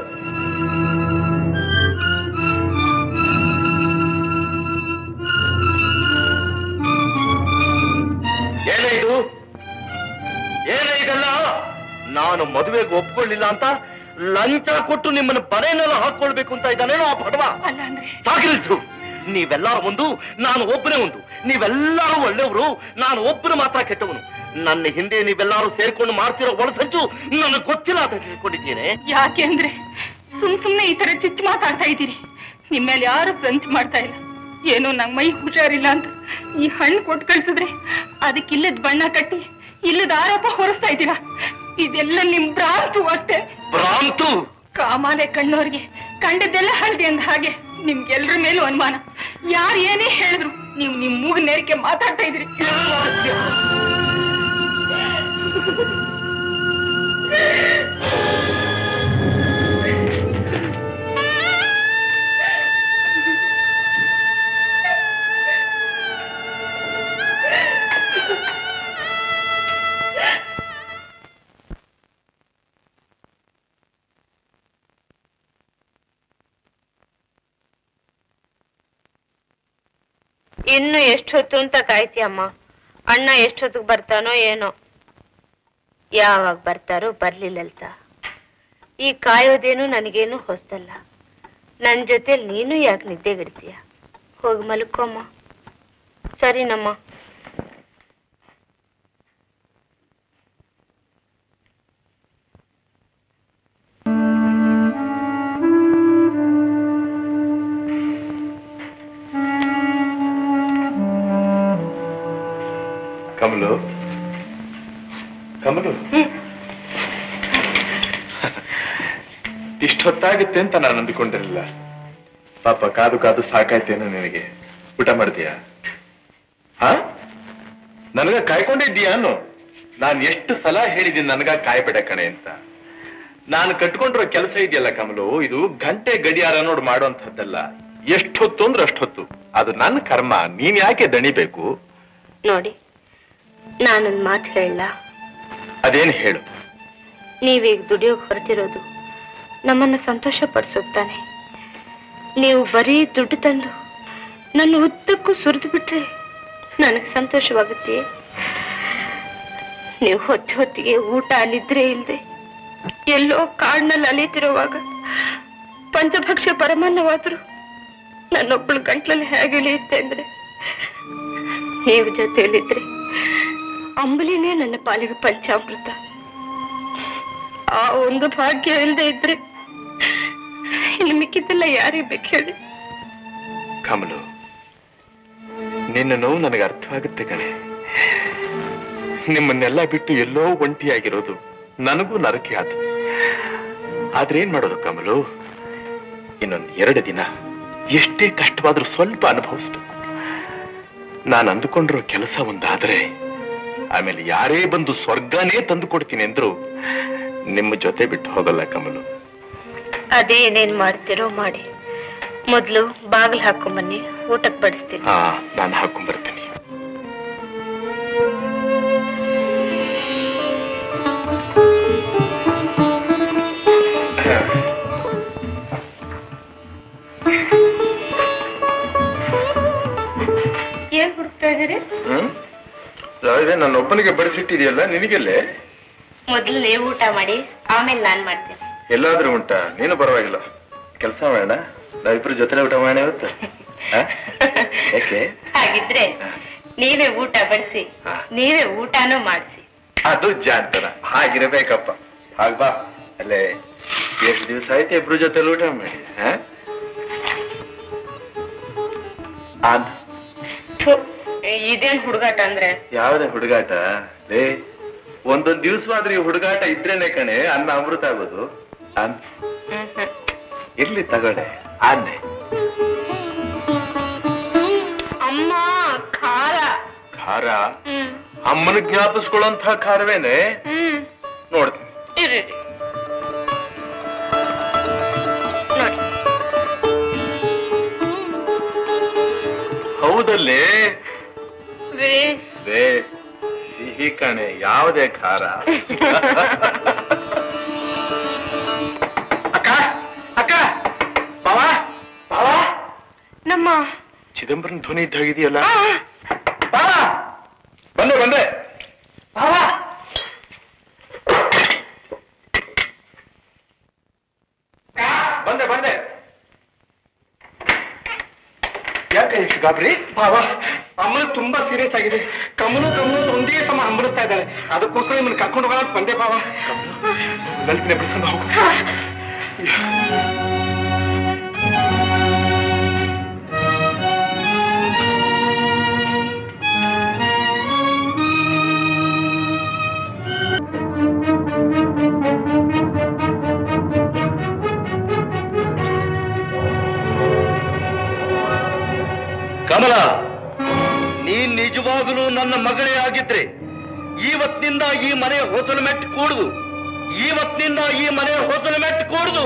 [SPEAKER 1] ಏನೇ ಇದು ಏನೇ ಇದೆಲ್ಲ ನಾನು ಮದುವೆಗೆ ಒಪ್ಕೊಳ್ಳಿಲ್ಲ ಅಂತ ಲಂಚ ಕೊಟ್ಟು ನಿಮ್ಮನ್ನ ಬರೆನೆಲ್ಲ ಹಾಕೊಳ್ಬೇಕು ಅಂತ ಇದ್ದಾನೇನೋ ಆ ಬಡವ
[SPEAKER 5] ಅಲ್ಲ ಅಂದ್ರೆ
[SPEAKER 1] ಸಾಗಿರಿಸು ನೀವೆಲ್ಲರೂ ಒಂದು ನಾನು ಒಬ್ಬನೇ ಒಂದು ನೀವೆಲ್ಲರೂ ಒಳ್ಳೆಯವರು ನಾನು ಒಬ್ಬನು ಮಾತ್ರ ಕೆಟ್ಟವನು ನನ್ನ ಹಿಂದೆ ನೀವೆಲ್ಲರೂ ಸೇರ್ಕೊಂಡು ಮಾಡ್ತಿರೋ ಒಳಸಂಚು ನನಗೆ ಗೊತ್ತಿಲ್ಲ ಅಂತ ತಿಳ್ಕೊಂಡಿದ್ದೇನೆ
[SPEAKER 5] ಯಾಕೆ ಅಂದ್ರೆ ಸುಮ್ ಸುಮ್ನೆ ಈ ತರ ಚುಚ್ಚು ಮಾತಾಡ್ತಾ ಇದ್ದೀರಿ ನಿಮ್ ಮೇಲೆ ಯಾರು ಸಂಚು ಮಾಡ್ತಾ ಇಲ್ಲ ಏನೋ ನಂಗ್ ಮೈ ಹುಷಾರಿಲ್ಲ ಅಂತ ಈ ಹಣ್ಣು ಕೊಟ್ಟು ಕಳ್ಸಿದ್ರೆ ಅದಕ್ಕೆ ಇಲ್ಲದ ಬಣ್ಣ ಕಟ್ಟಿ ಇಲ್ಲದ ಆರೋಪ ಹೊರಿಸ್ತಾ ಇದ್ದೀರಾ ಇದೆಲ್ಲ ನಿಮ್ ಭ್ರಾಂತು ಅಷ್ಟೇ
[SPEAKER 1] ಭ್ರಾಂತು
[SPEAKER 5] ಕಾಮಾಲೆ ಕಣ್ಣೋರ್ಗೆ ಕಂಡದ್ದೆಲ್ಲ ಹಳದಿ ಅಂದ ಹಾಗೆ ನಿಮ್ಗೆಲ್ರ ಮೇಲೂ ಅನುಮಾನ ಯಾರು ಏನೇ ಹೇಳಿದ್ರು ನೀವು ನಿಮ್ ಮೂಗು ನೇರಿಕೆ ಮಾತಾಡ್ತಾ ಇದ್ರಿ
[SPEAKER 4] ಇನ್ನು ಎಷ್ಟೊತ್ತು ಅಂತ ಕಾಯ್ತೀಯಮ್ಮ ಅಣ್ಣ ಎಷ್ಟೊತ್ತಿಗೆ ಬರ್ತಾನೋ ಏನೋ ಯಾವಾಗ ಬರ್ತಾರೋ ಬರ್ಲಿಲ್ಲಲ್ತ ಈ ಕಾಯೋದೇನು ನನಗೇನು ಹೊಸ್ತಲ್ಲ ನನ್ ಜೊತೆಲಿ ನೀನು ಯಾಕೆ ನಿದ್ದೆಗಿಡ್ತೀಯ ಹೋಗಿ ಮಲ್ಕೊಮ್ಮ ಸರಿನಮ್ಮ
[SPEAKER 6] ಕಮಲು ಕಮಲು ಇಷ್ಟೊತ್ತಾಗುತ್ತೆ ಅಂತ ನಾನು ಅಂದುಕೊಂಡಿರಲಿಲ್ಲ ಪಾಪ ಕಾದು ಕಾದು ಸಾಕಾಯ್ತೇನೋ ನಿನಗೆ ಊಟ ಮಾಡ್ತೀಯಾ ಹಾ ನನಗ ಕಾಯ್ಕೊಂಡಿದ್ದೀಯಾ ಅನ್ನು ನಾನು ಎಷ್ಟು ಸಲ ಹೇಳಿದ್ದೀನಿ ನನಗ ಕಾಯ್ಬೇಡ ಕಣೆ ಅಂತ ನಾನು ಕಟ್ಕೊಂಡಿರೋ ಕೆಲಸ ಇದೆಯಲ್ಲ ಕಮಲು ಇದು ಗಂಟೆ ಗಡಿಯಾರ ನೋಡ್ ಮಾಡುವಂಥದ್ದಲ್ಲ ಎಷ್ಟೊತ್ತು ಅಂದ್ರೆ ಅಷ್ಟೊತ್ತು ಅದು ನನ್ನ ಕರ್ಮ ನೀನ್ ಯಾಕೆ ದಣಿಬೇಕು
[SPEAKER 4] ನೋಡಿ ನಾನೊಂದ್ ಮಾತು ಹೇಳ
[SPEAKER 6] ಅದೇನ್ ಹೇಳು
[SPEAKER 4] ನೀವೀಗ ದುಡಿಯೋಕ್ ಹೊರಟಿರೋದು ನಮ್ಮನ್ನ ಸಂತೋಷ ಪಡಿಸುತ್ತಾನೆ ನೀವು ಬರೀ ದುಡ್ಡು ತಂದು ನನ್ನ ಉದ್ದಕ್ಕೂ ಸುರಿದು ಬಿಟ್ರೆ ನನಗೆ ಸಂತೋಷವಾಗುತ್ತೆ ನೀವು ಹೊತ್ತು ಹೊತ್ತಿಗೆ ಊಟ ನಿದ್ರೆ ಇಲ್ಲದೆ ಎಲ್ಲೋ ಕಾಡಿನಲ್ಲಿ ಅಲಿತಿರುವಾಗ ಪಂಚಭಕ್ಷ ಪರಮಾನ್ನವಾದ್ರು ನನ್ನೊಬ್ಬಳು ಗಂಟ್ಲಲ್ಲಿ ಹೇಗೆ ಇಳಿಯುತ್ತೆ ಅಂದ್ರೆ ನೀವು ಜೊತೆಯಲ್ಲಿದ್ರೆ ಅಂಬಲಿನೇ ನನ್ನ ಪಾಲಿಗೆ ಪಂಚಾಮೃತ ಆ ಒಂದು ಭಾಗ್ಯ ಇಲ್ಲದೆ ಇದ್ರೆ ಇನ್ನು ಮಿಕ್ಕಿದ್ದೆಲ್ಲ ಯಾರಿಗೆ ಬೇಕು ಹೇಳಿ
[SPEAKER 6] ಕಮಲು ನಿನ್ನ ನೋವು ನನಗೆ ಅರ್ಥವಾಗುತ್ತೆ ಕಣೆ ನಿಮ್ಮನ್ನೆಲ್ಲ ಬಿಟ್ಟು ಎಲ್ಲೋ ಒಂಟಿಯಾಗಿರೋದು ನನಗೂ ನರಕೆ ಆತು ಆದ್ರೆ ಏನ್ ಮಾಡೋದು ಕಮಲು ಇನ್ನೊಂದ್ ಎರಡು ದಿನ ಎಷ್ಟೇ ಕಷ್ಟವಾದ್ರೂ ಸ್ವಲ್ಪ ಅನುಭವಿಸ್ಬೇಕು ನಾನು ಅಂದುಕೊಂಡಿರೋ ಕೆಲಸ ಒಂದಾದ್ರೆ ಆಮೇಲೆ ಯಾರೇ ಬಂದು ಸ್ವರ್ಗನೇ ತಂದು ಕೊಡ್ತೀನಿ ಅಂದ್ರು ನಿಮ್ಮ ಜೊತೆ ಬಿಟ್ಟು ಹೋಗಲ್ಲ ಕಮಲು
[SPEAKER 4] ಅದೇನೇನ್ ಮಾಡ್ತಿರೋ ಮಾಡಿ ಮೊದ್ಲು ಬಾಗಿಲು ಹಾಕೊಂಬನ್ನಿ ಊಟಕ್ಕೆ ಬಡಿಸ್ತೀನಿ
[SPEAKER 6] ಹಾ ನಾನು ಹಾಕೊಂಡ್ ಬರ್ತೀನಿ
[SPEAKER 5] ಏನ್ ಹುಡುಕ್ತಾ ಇದೀರಿ
[SPEAKER 6] ಹ್ಮ್ ಯಾವುದೇ ನನ್ನ ಒಬ್ಬನಿಗೆ ಬಡಿಸಿಟ್ಟಿದೆಯಲ್ಲ ನಿನಗೆಲ್ಲೇ
[SPEAKER 4] ಮೊದ್ಲು ನೀವು ಊಟ ಮಾಡಿ ಆಮೇಲೆ ನಾನ್ ಮಾಡ್ತೀನಿ
[SPEAKER 6] ಎಲ್ಲಾದ್ರೂ ಉಂಟಾ ನೀನು ಪರವಾಗಿಲ್ಲ ಕೆಲಸ ಮಾಡೋಣ ನಾವಿಬ್ರು ಜೊತೆ ಊಟ ಮಾಡೋಣ ಇವತ್ತು ಆ? ಯಾಕೆ
[SPEAKER 4] ಹಾಗಿದ್ರೆ ನೀವೇ ಊಟ ಬಡಿಸಿ ನೀವೇ ಊಟನೂ ಮಾಡಿಸಿ
[SPEAKER 6] ಅದು ಜಾಂತನ ಹಾಗಿರಬೇಕಪ್ಪ ಹಾಗ್ ಬಾ ಅಲ್ಲೇ ಎಷ್ಟು ದಿವಸ ಆಯ್ತು ಇಬ್ರು ಜೊತೆ ಊಟ ಮಾಡಿ ಆ? ಅದ್
[SPEAKER 4] ಥು, ಇದೇನ್ ಹುಡುಗಾಟ ಅಂದ್ರೆ
[SPEAKER 6] ಯಾವ್ದೇ ಹುಡುಗಾಟ ಲೇ ಒಂದೊಂದ್ ದಿವ್ಸವಾದ್ರೂ ಈ ಹುಡುಗಾಟ ಇದ್ರೇನೆ ಕಣೆ ಅನ್ನ ಅಮೃತ ಆಗೋದು ಅನ್ ಇರ್ಲಿ ತಗೊಳ್ಳೆ ಆನೆ
[SPEAKER 4] ಅಮ್ಮ ಖಾರ
[SPEAKER 6] ಖಾರ
[SPEAKER 4] ಹ್ಮ್
[SPEAKER 6] ಅಮ್ಮನ ಜ್ಞಾಪಿಸ್ಕೊಳ್ಳೋಂಥ ಖಾರವೇನೆ
[SPEAKER 4] ಹ್ಮ್
[SPEAKER 6] ನೋಡ್ತೀನಿ
[SPEAKER 4] ಇರಿ ಇರಿ. ನೋಡಿ
[SPEAKER 6] ಹೌದಲ್ಲಿ
[SPEAKER 4] ಬೇ
[SPEAKER 6] ಬೇ ಸಿಹಿ ಕಣೆ ಯಾವುದೇ ಖಾರ
[SPEAKER 3] ಅಕ್ಕ ಅಕ್ಕ ಬಾವ ಬಾವ
[SPEAKER 4] ನಮ್ಮ
[SPEAKER 3] ಚಿದಂಬರಂ ಧ್ವನಿ ಇದ್ದಾಗಿದೆಯಲ್ಲ
[SPEAKER 4] ಆ,
[SPEAKER 3] ಬಾವ
[SPEAKER 6] ಬಂದೆ ಬಂದೆ
[SPEAKER 3] ಬಾವ
[SPEAKER 6] ಬಂದೆ ಬಂದೆ ಯಾಕೆ ಇಷ್ಟು ಗಾಬರಿ
[SPEAKER 3] ಬಾವ ಅಮ್ಮನ ತುಂಬಾ ಸೀರಿಯಸ್ ಆಗಿದೆ ಕಮಲು ಕಮಲು ಅಂತ ಒಂದೇ ಸಮ ಹಂಬಲಿಸ್ತಾ ಇದ್ದಾಳೆ ಅದಕ್ಕೋಸ್ಕರ ನಿಮ್ಮನ್ನ ಕರ್ಕೊಂಡು ಹೋಗೋಣ ಅಂತ ಬಂದೆ ಬಾವ
[SPEAKER 6] ಲಲಿತನೆ ಬಿಡಿಸ್ಕೊಂಡು ಹೋಗು
[SPEAKER 1] ಕಮಲ ನೀನ್ ನಿಜವಾಗಲೂ ನನ್ನ ಮಗಳೇ ಆಗಿದ್ರೆ ಇವತ್ತಿನಿಂದ ಈ ಮನೆ ಹೊಸಲು ಮೆಟ್ಟು ಕೂಡುದು ಇವತ್ತಿನಿಂದ ಈ ಮನೆ ಹೊಸಲು ಮೆಟ್ಟು ಕೂಡುದು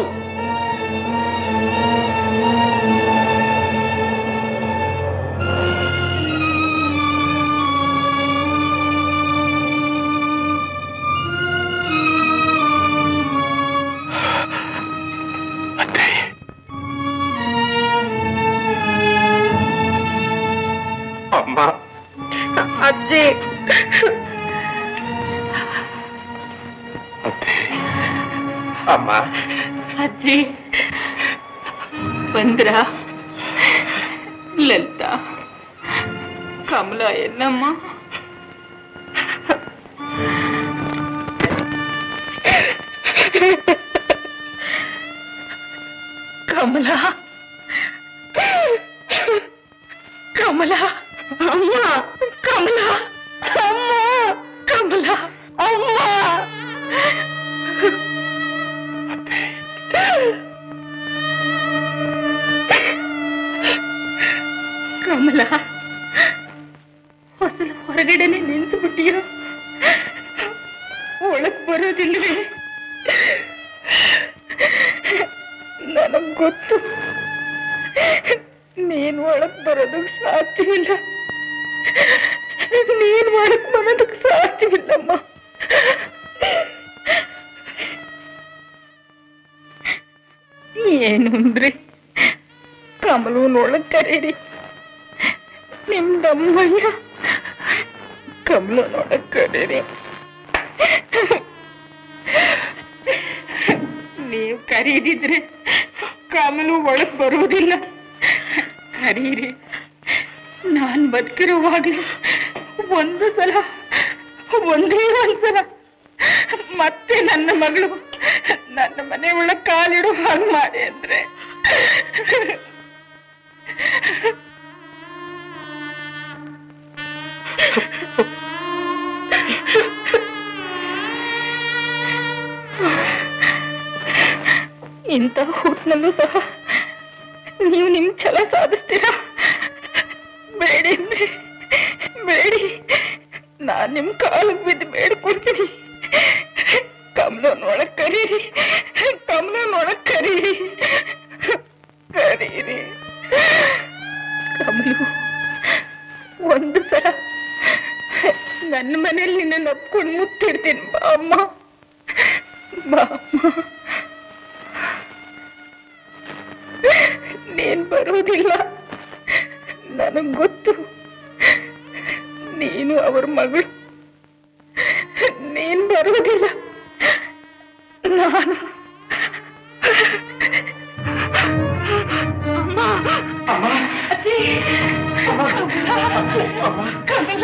[SPEAKER 3] ಅತ್ತೆ
[SPEAKER 6] ಅಮ್ಮ
[SPEAKER 4] ಅಜ್ಜಿ
[SPEAKER 6] ಅತ್ತೆ ಅಮ್ಮ
[SPEAKER 5] ಅಜ್ಜಿ ಬಂದ್ರ ಲಲಿತಾ ಕಮಲ ಎಲ್ಲಮ್ಮ ಕಮಲ ಕಮಲ ಅಮ್ಮ ಕಮಲ ಅಮ್ಮ ಕಮಲ ಅಮ್ಮ ಕಮಲ ಹೊಸಲು ಹೊರಗಡೆನೆ ನಿಂತು ಬಿಟ್ಟಿರೋ ಒಳಗ್ ಬರೋದಿಲ್ವೇ ನನಗ್ ಗೊತ್ತು ನೀನ್ ಒಳಗ್ ಬರೋದಕ್ ಸಾಧ್ಯವಿಲ್ಲ ನೀನ್ ಒಳಗ್ ಬರೋದಕ್ ಸಾಧ್ಯವಿಲ್ಲಮ್ಮ ಏನು ಅಂದ್ರೆ ಕಮಲವನೊಳಗ್ ಕರೀರಿ ನಿಮ್ದಮ್ಮಯ್ಯ ಕಮಲನೊಳಗ್ ಕರೀರಿ ನೀವು ಕರೀದಿದ್ರೆ ಕಮಲು ಒಳಗ್ ಬರುವುದಿಲ್ಲ ಕರೀರಿ ನಾನ್ ಬದುಕಿರುವಾಗ್ಲೇ ಒಂದು ಸಲ ಒಂದೇ ಒಂದ್ಸಲ ಮತ್ತೆ ನನ್ನ ಮಗಳು ನನ್ನ ಮನೆ ಒಳಗ್ ಕಾಲಿಡೋ ಹಾಗೆ ಮಾಡಿ ಅಂದ್ರೆ ಇಂಥ ಹೊತ್ನಲ್ಲೂ ಸಹ ನೀವು ನಿಮ್ ಛಲ ಸಾಧಿಸ್ತೀರಾ ಬೇಡಿ ಅಂದ್ರೆ ಬೇಡಿ ನಾನ್ ನಿಮ್ ಕಾಲಿಗೆ ಬಿದ್ದು ಬೇಡ್ಕೊಡ್ತೀನಿ ಕಮಲನೊಳಗ್ ಕರೀರಿ ಕಮಲನೊಳಗ್ ಕರೀರಿ ಕರೀರಿ ಕಮಲು ಒಂದು ಸಲ ನನ್ನ ಮನೇಲಿ ನಿನ್ನ ಒಪ್ಕೊಂಡು ಮುತ್ತಿಡ್ತೀನಿ ಬಾ ಅಮ್ಮ ಬಾ ಅಮ್ಮ ನೀನ್ ಬರೋದಿಲ್ಲ ನನಗ್ ಗೊತ್ತು ನೀನು ಅವ್ರ ಮಗಳು ನೀನ್ ಬರೋದಿಲ್ಲ ನಾನು ಅಮ್ಮ ಅಜ್ಜಿ ಕಮಲ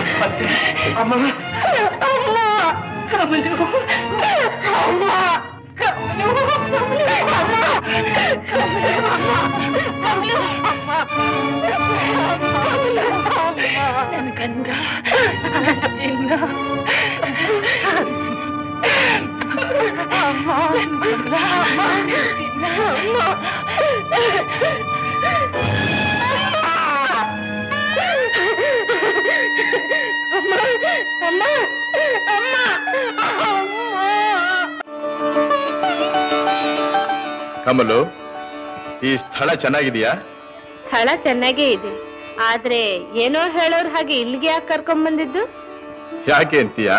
[SPEAKER 3] ಅಮ್ಮ
[SPEAKER 5] ಅಮ್ಮ ಕಮಲು ಅಮ್ಮ
[SPEAKER 6] ಕಮಲು ಈ ಸ್ಥಳ ಚೆನ್ನಾಗಿದೆಯಾ
[SPEAKER 4] ಸ್ಥಳ ಚೆನ್ನಾಗೇ ಇದೆ ಆದ್ರೆ ಏನೋ ಹೇಳೋರ್ ಹಾಗೆ ಇಲ್ಲಿಗೆ ಯಾಕೆ ಕರ್ಕೊಂಡ್ ಬಂದಿದ್ದು
[SPEAKER 6] ಯಾಕೆ ಅಂತೀಯಾ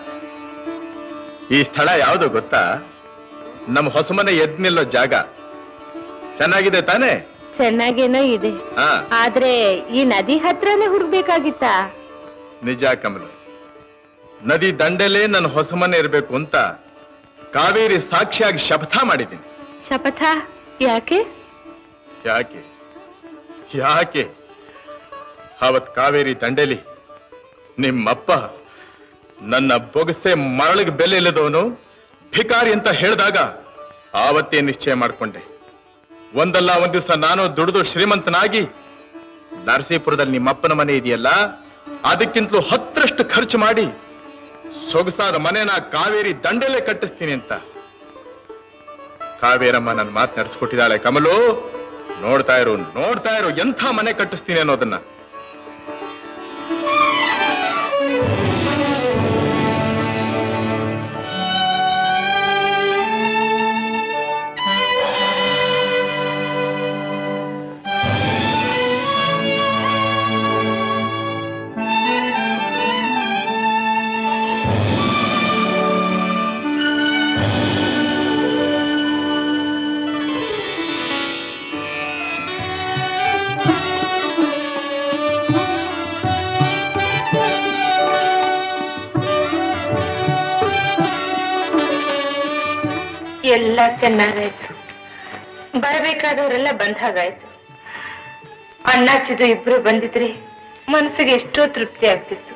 [SPEAKER 6] ಈ ಸ್ಥಳ ಯಾವುದು ಗೊತ್ತಾ ನಮ್ಮ ಹೊಸಮನೆ ಎದ್ ನಿಲ್ಲೋ ಜಾಗ ಚೆನ್ನಾಗಿದೆ ತಾನೇ
[SPEAKER 4] ಚೆನ್ನಾಗೇನೋ ಇದೆ
[SPEAKER 6] ಹಾ
[SPEAKER 4] ಆದ್ರೆ ಈ ನದಿ ಹತ್ರನೇ ಹುಡ್ಬೇಕಾಗಿತ್ತಾ
[SPEAKER 6] ನಿಜ ಕಮಲು ನದಿ ದಂಡೆಲೇ ನನ್ನ ಹೊಸಮನೆ ಇರಬೇಕು ಅಂತ ಕಾವೇರಿ ಸಾಕ್ಷಿಯಾಗಿ ಶಪಥ ಮಾಡಿದ್ದೀನಿ
[SPEAKER 4] ಶಪಥ ಯಾಕೆ
[SPEAKER 6] ಯಾಕೆ ಯಾಕೆ ಅವತ್ ಕಾವೇರಿ ದಂಡೆಲಿ ನಿಮ್ಮಪ್ಪ ನನ್ನ ಬೊಗಸೆ ಮರಳಿಗೆ ಬೆಲೆ ಇಲ್ಲದವನು ಭಿಕಾರಿ ಅಂತ ಹೇಳಿದಾಗ ಆವತ್ತೇ ನಿಶ್ಚಯ ಮಾಡ್ಕೊಂಡೆ ಒಂದಲ್ಲ ಒಂದ್ ದಿವಸ ನಾನು ದುಡಿದು ಶ್ರೀಮಂತನಾಗಿ ನರಸೀಪುರದಲ್ಲಿ ನಿಮ್ಮಪ್ಪನ ಮನೆ ಇದೆಯಲ್ಲ ಅದಕ್ಕಿಂತಲೂ ಹತ್ತರಷ್ಟು ಖರ್ಚು ಮಾಡಿ ಸೊಗಸಾದ ಮನೆನ ಕಾವೇರಿ ದಂಡೆಲೆ ಕಟ್ಟಿಸ್ತೀನಿ ಅಂತ ಕಾವೇರಮ್ಮ ನನ್ನ ಮಾತು ನಡೆಸ್ಕೊಟ್ಟಿದ್ದಾಳೆ ಕಮಲು ನೋಡ್ತಾ ಇರು ನೋಡ್ತಾ ಇರು ಎಂಥ ಮನೆ ಕಟ್ಟಿಸ್ತೀನಿ ಅನ್ನೋದನ್ನ
[SPEAKER 4] ಎಲ್ಲ ಚೆನ್ನಾಗಾಯ್ತು ಬರಬೇಕಾದವರೆಲ್ಲ ಬಂದ ಹಾಗಾಯ್ತು ಅಣ್ಣ ಚಿದು ಇಬ್ರು ಬಂದಿದ್ರೆ ಮನಸ್ಸಿಗೆ ಎಷ್ಟೋ ತೃಪ್ತಿ ಆಗ್ತಿತ್ತು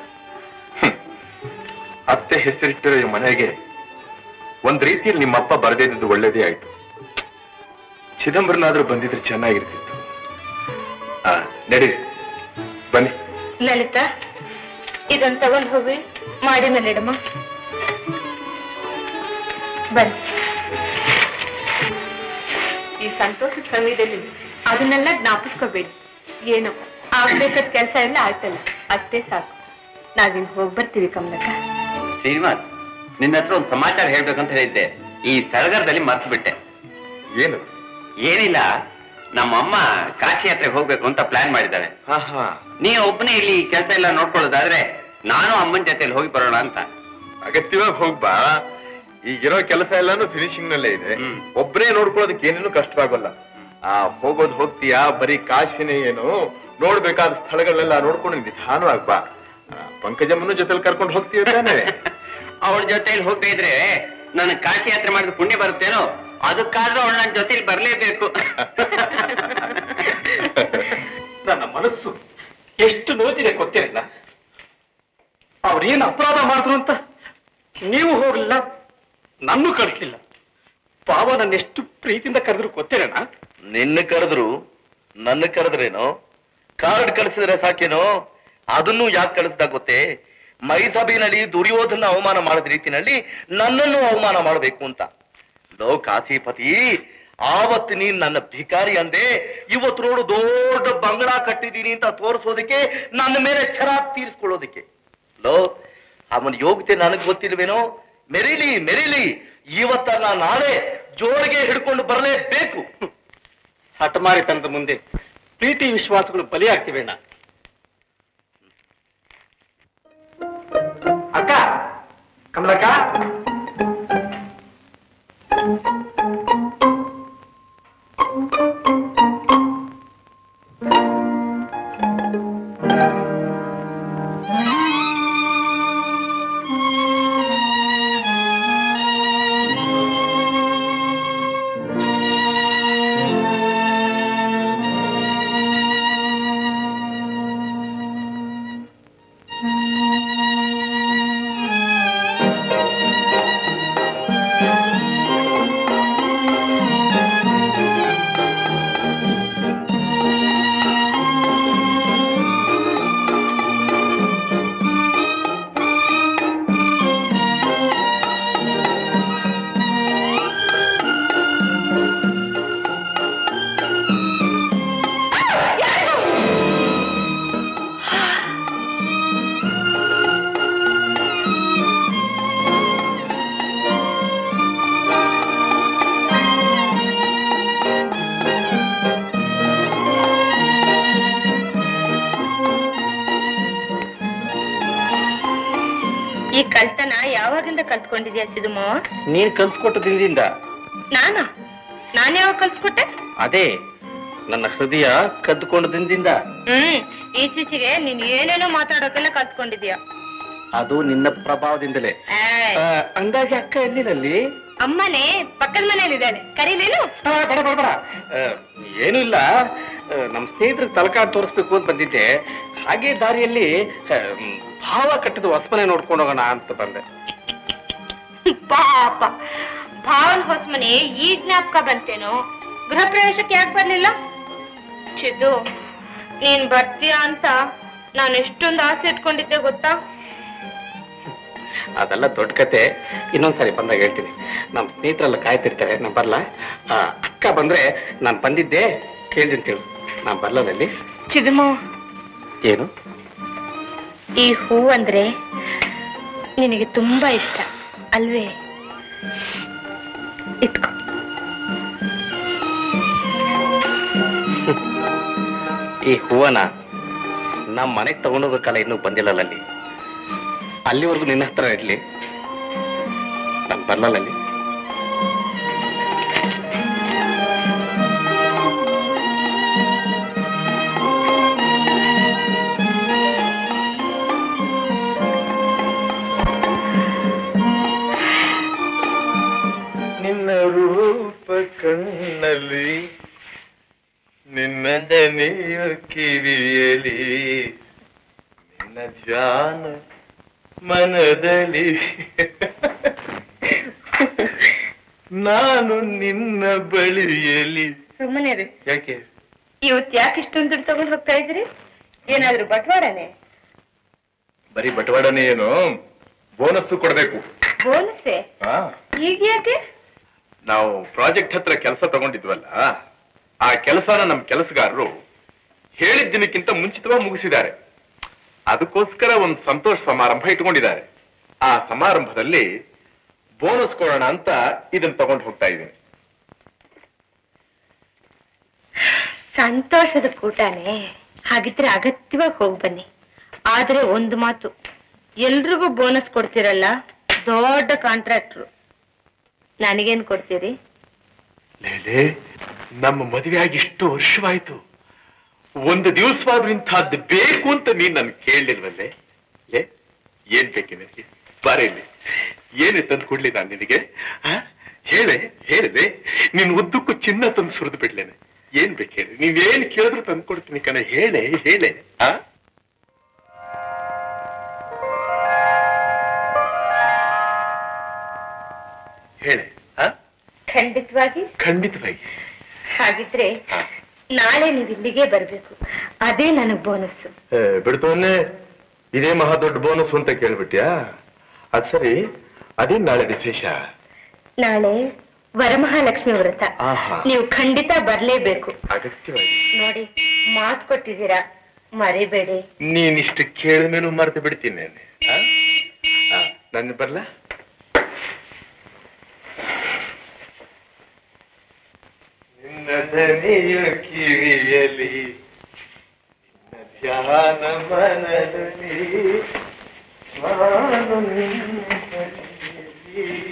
[SPEAKER 6] ಅತ್ತೆ ಹೆಸರಿಟ್ಟಿರೋ ಈ ಮನೆಗೆ ಒಂದ್ ರೀತಿಯಲ್ಲಿ ನಿಮ್ಮಪ್ಪ ಬರದೇ ಇದ್ದು ಒಳ್ಳೇದೇ ಆಯ್ತು ಚಿದಂಬರನಾದ್ರೂ ಬಂದಿದ್ರೆ ಚೆನ್ನಾಗಿರ್ತಿತ್ತು ಆ, ನಡೀರಿ ಬನ್ನಿ
[SPEAKER 4] ಲಲಿತಾ ಇದನ್ನ ತಗೊಂಡ್ ಹೋಗಿ ಮಾಡಿ ಮೇಲೆ ಇಡಮ್ಮ ಬನ್ನಿ ಈ ಸಂತೋಷದ ಸಮಯದಲ್ಲಿ ಅದನ್ನೆಲ್ಲ ಜ್ಞಾಪಿಸ್ಕೋಬೇಡಿ ಏನು ಆಗ್ಬೇಕಾದ ಕೆಲಸ ಎಲ್ಲ ಆಯ್ತಲ್ಲ ಅಷ್ಟೇ ಸಾಕು ನಾವಿನ್ ಹೋಗಿ ಬರ್ತೀವಿ ಕಮಲಕ್ಕ
[SPEAKER 2] ಶ್ರೀನಿವಾಸ್ ನಿನ್ನ ಹತ್ರ ಒಂದು ಸಮಾಚಾರ ಹೇಳ್ಬೇಕಂತ ಹೇಳಿದ್ದೆ ಈ ಸಡಗರದಲ್ಲಿ ಮರ್ತು ಬಿಟ್ಟೆ
[SPEAKER 6] ಏನು
[SPEAKER 2] ಏನಿಲ್ಲ ನಮ್ಮಮ್ಮ ಕಾಶಿ ಯಾತ್ರೆಗೆ ಹೋಗ್ಬೇಕು ಅಂತ ಪ್ಲಾನ್ ಮಾಡಿದ್ದಾಳೆ
[SPEAKER 6] ಹಾ ಹಾ
[SPEAKER 2] ನೀ ಒಬ್ಬನೇ ಇಲ್ಲಿ ಕೆಲಸ ಎಲ್ಲ ನೋಡ್ಕೊಳ್ಳೋದಾದ್ರೆ ನಾನು ಅಮ್ಮನ ಜೊತೆಲಿ ಹೋಗಿ ಬರೋಣ ಅಂತ
[SPEAKER 6] ಅಗತ್ಯವಾಗಿ ಹೋಗ್ಬಾ ಈಗಿರೋ ಕೆಲಸ ಎಲ್ಲಾನು ಫಿನಿಶಿಂಗ್ ನಲ್ಲೇ ಇದೆ
[SPEAKER 2] ಹ್ಮ್.
[SPEAKER 6] ಒಬ್ಬರೇ ನೋಡ್ಕೊಳ್ಳೋದಕ್ಕೆ ಏನೇನು ಕಷ್ಟವಾಗಲ್ಲ ಆ ಹೋಗೋದ್ ಹೋಗ್ತೀಯಾ ಬರೀ ಕಾಶಿನೇ ಏನು ನೋಡ್ಬೇಕಾದ ಸ್ಥಳಗಳೆಲ್ಲ ನೋಡ್ಕೊಂಡು ನಿಧಾನವಾಗಿ ಬಾ ಆ, ಪಂಕಜಮ್ಮನ ಜೊತೆಲಿ ಕರ್ಕೊಂಡು ಹೋಗ್ತೀಯ ತಾನೇ
[SPEAKER 2] ಅವಳ ಜೊತೆಲಿ ಹೋಗ್ತಾ ಇದ್ರೆ ನನ್ನ ಕಾಶಿ ಯಾತ್ರೆ ಮಾಡಿದ ಪುಣ್ಯ ಬರುತ್ತೇನೋ ಅದಕ್ಕಾದ್ರೂ ಅವಳು ನನ್ನ ಜೊತೆಲಿ ಬರ್ಲೇಬೇಕು
[SPEAKER 9] ನನ್ನ ಮನಸ್ಸು ಎಷ್ಟು ನೋದಿದೆ ಗೊತ್ತಿರಲ್ಲ ಅವ್ರೇನು ಅಪರಾಧ ಮಾಡಿದ್ರು ಅಂತ ನೀವು ಹೋಗ್ಲಿಲ್ಲ ನನ್ನೂ ಕಳಿಸ್ಲಿಲ್ಲ ಪಾವ ನನ್ನ ಎಷ್ಟು ಪ್ರೀತಿಯಿಂದ ಕರೆದ್ರು ಗೊತ್ತಿರಣ್ಣ
[SPEAKER 1] ನಿನ್ನ ಕರೆದ್ರು ನನ್ನ ಕರೆದ್ರೇನೋ ಕಾರ್ಡ್ ಕಳಿಸಿದ್ರೆ ಸಾಕೇನೋ ಅದನ್ನು ಯಾಕೆ ಕಳಿಸ್ದ ಗೊತ್ತೇ ಮೈಸಭೆಯಲ್ಲಿ ದುರ್ಯೋಧನ ಅವಮಾನ ಮಾಡಿದ ರೀತಿನಲ್ಲಿ ನನ್ನನ್ನು ಅವಮಾನ ಮಾಡಬೇಕು ಅಂತ ಲೋ ಕಾಶಿಪತಿ ಆವತ್ತು ನೀನ್ ನನ್ನ ಭಿಕಾರಿ ಅಂದೆ ಇವತ್ತು ನೋಡು ದೊಡ್ಡ ಬಂಗಲಾ ಕಟ್ಟಿದೀನಿ ಅಂತ ತೋರಿಸೋದಕ್ಕೆ ನನ್ನ ಮೇಲೆ ಛರ ತೀರಿಸ್ಕೊಳ್ಳೋದಕ್ಕೆ ಲೋ ಅವನ ಯೋಗ್ಯತೆ ನನಗ್ ಗೊತ್ತಿಲ್ವೇನೋ ಮೆರಿಲಿ ಮೆರಿಲಿ ಇವತ್ತಲ್ಲ ನಾಳೆ ಜೋರಿಗೆ ಹಿಡ್ಕೊಂಡು ಬರಲೇಬೇಕು
[SPEAKER 9] ಹಠಮಾರಿತನದ ಮುಂದೆ ಪ್ರೀತಿ ವಿಶ್ವಾಸಗಳು ಬಲಿಯಾಗ್ತಿವೆ ಅಣ್ಣ ಅಕ್ಕ ಕಮಲಕ್ಕ
[SPEAKER 4] ಈ ಕಳ್ತನ ಯಾವಾಗಿಂದ ಕಲ್ತ್ಕೊಂಡಿದ್ಯಾ ಚಿದುಮವ
[SPEAKER 9] ನೀನ್ ಕಲ್ಸ್ಕೊಟ್ಟ ದಿನದಿಂದ
[SPEAKER 4] ನಾನಾ ನಾನ್ ಯಾವಾಗ ಕಲ್ಸ್ಕೊಟ್ಟೆ
[SPEAKER 9] ಅದೇ ನನ್ನ ಹೃದಯ ಕದ್ದುಕೊಂಡ ದಿನದಿಂದ
[SPEAKER 4] ಹ್ಮ್ ಈಚೀಚೆಗೆ ನೀನ್ ಏನೇನೋ ಮಾತಾಡೋಕೆಲ್ಲ ಕಲ್ತ್ಕೊಂಡಿದ್ಯಾ
[SPEAKER 9] ಅದು ನಿನ್ನ ಪ್ರಭಾವದಿಂದಲೇ
[SPEAKER 4] ಏಯ್,
[SPEAKER 9] ಆ, ಹಂಗಾಗಿ ಅಕ್ಕ ಎಲ್ಲಿರಲ್ಲಿ
[SPEAKER 4] ಅಮ್ಮನೇ ಪಕ್ಕದ ಮನೇಲಿದ್ದಾಳೆ ಕರೀಲೇನು
[SPEAKER 9] ಆ, ಬೇಡ ಬೇಡ ಬೇಡ ಆ, ಏನೂ ಇಲ್ಲ ಆ, ನಮ್ ಸ್ನೇಹಿತರಿಗೆ ತಲಕಾಡ್ ತೋರಿಸ್ಬೇಕು ಅಂತ ಬಂದಿದ್ದೆ ಹಾಗೆ ದಾರಿಯಲ್ಲಿ ಆ, ಮ್, ಭಾವ ಕಟ್ಟಿದ ಹೊಸಮನೆ ನೋಡ್ಕೊಂಡು ಹೋಗೋಣ ಅಂತ ಬಂದೆ
[SPEAKER 4] ಪಾಪ ಭಾವನ್ ಹೊಸ್ಮನೆ ಈ ಜ್ಞಾಪಕ ಬಂತೇನೋ ಗೃಹ ಪ್ರವೇಶಕ್ಕೆ ಯಾಕೆ ಬರ್ಲಿಲ್ಲ ಚಿದ್ದು ನೀನ್ ಬರ್ತೀಯಾ ಅಂತ ನಾನು ಎಷ್ಟೊಂದು ಆಸೆ ಇಟ್ಕೊಂಡಿದ್ದೆ ಗೊತ್ತಾ
[SPEAKER 9] ಅದೆಲ್ಲ ದೊಡ್ಡ ಕತೆ ಇನ್ನೊಂದ್ಸರಿ ಬಂದಾಗ ಹೇಳ್ತೀನಿ ನಮ್ ಸ್ನೇಹಿತರೆಲ್ಲ ಕಾಯ್ತಿರ್ತಾರೆ ನಾನ್ ಬರ್ಲಾ ಆ, ಅಕ್ಕ ಬಂದ್ರೆ ನಾನ್ ಬಂದಿದ್ದೆ ಕೇಳಿದ್ದೀನಿ ಕೇಳು ನಾನ್ ಬರ್ಲದಲ್ಲಿ
[SPEAKER 4] ಚಿದುಮೋ
[SPEAKER 9] ಏನು
[SPEAKER 4] ಈ ಹೂ ಅಂದ್ರೆ ನಿನಗೆ ತುಂಬಾ ಇಷ್ಟ ಅಲ್ವೇ ಇಟ್ಕೋ
[SPEAKER 9] ಈ ಹೂವನ ನಮ್ಮ ಮನೆಗೆ ತಗೊಂಡೋಗೋ ಕಾಲ ಇನ್ನೂ ಬಂದಿಲ್ಲಲ್ಲ ಅಲ್ಲಿ ಅಲ್ಲಿವರೆಗೂ ನಿನ್ನ ಹತ್ರ ಇರ್ಲಿ ನಾನು ಬರ್ಲಲ್ಲಿ
[SPEAKER 6] ನಿನ್ನ ರೂಪ ಕಣ್ಣಲ್ಲಿ ನಿನ್ನ ದನಿಯ ಕಿವಿಯಲಿ ನಿನ್ನ ಧ್ಯಾನ ಮನದಲ್ಲಿ ನಾನು ನಿನ್ನ ಬಳಿಯಲ್ಲಿ
[SPEAKER 4] ಸುಮ್ಮನೆ
[SPEAKER 6] ಯಾಕೆ
[SPEAKER 4] ಇವತ್ ಯಾಕೆ ಇಷ್ಟೊಂದು ದುಡ್ಡು ತಗೊಂಡು ಹೋಗ್ತಾ ಇದ್ರಿ ಏನಾದ್ರು ಬಟ್ವಾಡನೆ
[SPEAKER 6] ಬರೀ ಬಟವಾಡನೆ ಏನು ಬೋನಸ್ಸು ಕೊಡ್ಬೇಕು
[SPEAKER 4] ಬೋನಸ್ಸೆ
[SPEAKER 6] ಹಾ
[SPEAKER 4] ಈಗ ಯಾಕೆ
[SPEAKER 6] ನಾವು ಪ್ರಾಜೆಕ್ಟ್ ಹತ್ರ ಕೆಲಸ ತಗೊಂಡಿದ್ವಲ್ಲ ಆ ಕೆಲಸನ ನಮ್ಮ ಕೆಲಸಗಾರರು ಹೇಳಿದ ದಿನಕ್ಕಿಂತ ಮುಂಚಿತವಾಗಿ ಮುಗಿಸಿದ್ದಾರೆ ಅದಕ್ಕೋಸ್ಕರ ಒಂದು ಸಂತೋಷ ಸಮಾರಂಭ ಇಟ್ಕೊಂಡಿದ್ದಾರೆ ಆ ಸಮಾರಂಭದಲ್ಲಿ ಬೋನಸ್ ಕೊಡೋಣ ಅಂತ ಇದನ್ನ ತಗೊಂಡು ಹೋಗ್ತಾ ಇದ್ದೀನಿ
[SPEAKER 4] ಸಂತೋಷದ ಕೂಟನೇ ಹಾಗಿದ್ರೆ ಅಗತ್ಯವಾಗಿ ಹೋಗಿ ಬನ್ನಿ ಆದ್ರೆ ಒಂದು ಮಾತು ಎಲ್ರಿಗೂ ಬೋನಸ್ ಕೊಡ್ತೀರಲ್ಲ ದೊಡ್ಡ ಕಾಂಟ್ರಾಕ್ಟ್ರು ನನಗೇನ್ ಕೊಡ್ತೀರಿ
[SPEAKER 6] ಲೇಲೆ ನಮ್ಮ ಮದುವೆ ಆಗಿ ಇಷ್ಟು ವರ್ಷವಾಯ್ತು ಒಂದು ದಿವಸವಾದ್ರೂ ಇಂಥದ್ದು ಬೇಕು ಅಂತ ನೀನ್ ನನ್ ಕೇಳಲಿಲ್ವಲ್ಲೇ ಲೇ ಏನ್ ಬೇಕು ನಿನಗೆ ಬಾರೆ ಇಲ್ಲಿ ಏನೇ ತಂದು ಕೊಡ್ಲಿ ನಾನು ನಿನಗೆ ಆ? ಹೇಳೆ ಹೇಳಿದೆ ನಿನ್ ಉದ್ದಕ್ಕೂ ಚಿನ್ನ ತಂದು ಸುರಿದು ಬಿಡ್ಲೇನೆ ಏನ್ ಬೇಕು ಹೇಳಿ ನೀನ್ ಏನ್ ಕೇಳಿದ್ರು ತಂದು ಕೊಡ್ತೀನಿ ಕಣ ಹೇಳೆ ಹೇಳೆ ಆ ಹೇಳೆ ಆ
[SPEAKER 4] ಖಂಡಿತವಾಗಿ
[SPEAKER 6] ಖಂಡಿತವಾಗಿ
[SPEAKER 4] ಹಾಗಿದ್ರೆ ನಾಳೆ ನೀವು ಇಲ್ಲಿಗೆ ಬರ್ಬೇಕು ಅದೇ ನನಗ್ ಬೋನಸ್
[SPEAKER 6] ಬಿಡ್ತವನ್ನೇ ಇದೇ ಮಹಾ ದೊಡ್ಡ ಬೋನಸ್ ಅಂತ ಕೇಳ್ಬಿಟ್ಯಾ ಅದ್ ಸರಿ ಅದೇ ನಾಳೆ ವಿಶೇಷ
[SPEAKER 4] ನಾಳೆ ವರಮಹಾಲಕ್ಷ್ಮಿ ವ್ರತ
[SPEAKER 6] ಆಹಾ.
[SPEAKER 4] ನೀವು ಖಂಡಿತ ಬರ್ಲೇಬೇಕು
[SPEAKER 6] ಅಗತ್ಯವಾಗಿ
[SPEAKER 4] ನೋಡಿ ಮಾತು ಕೊಟ್ಟಿದ್ದೀರಾ ಮರಿಬೇಡಿ
[SPEAKER 6] ನೀನಿಷ್ಟು ಕೇಳಿದ್ಮೇಲೂ ಮರೆತು ಬಿಡ್ತೀನಿ ನಾನು ಆ? ಆ, ನನ್ನ ಬರ್ಲಾ ನಿನ್ನ ದನಿಯ ಕಿವಿಯಲಿ ನಿನ್ನ ಧ್ಯಾನ ಮನದಲ್ಲಿ ನಾನು ನಿನ್ನ ಬಳಿಯಲ್ಲಿ,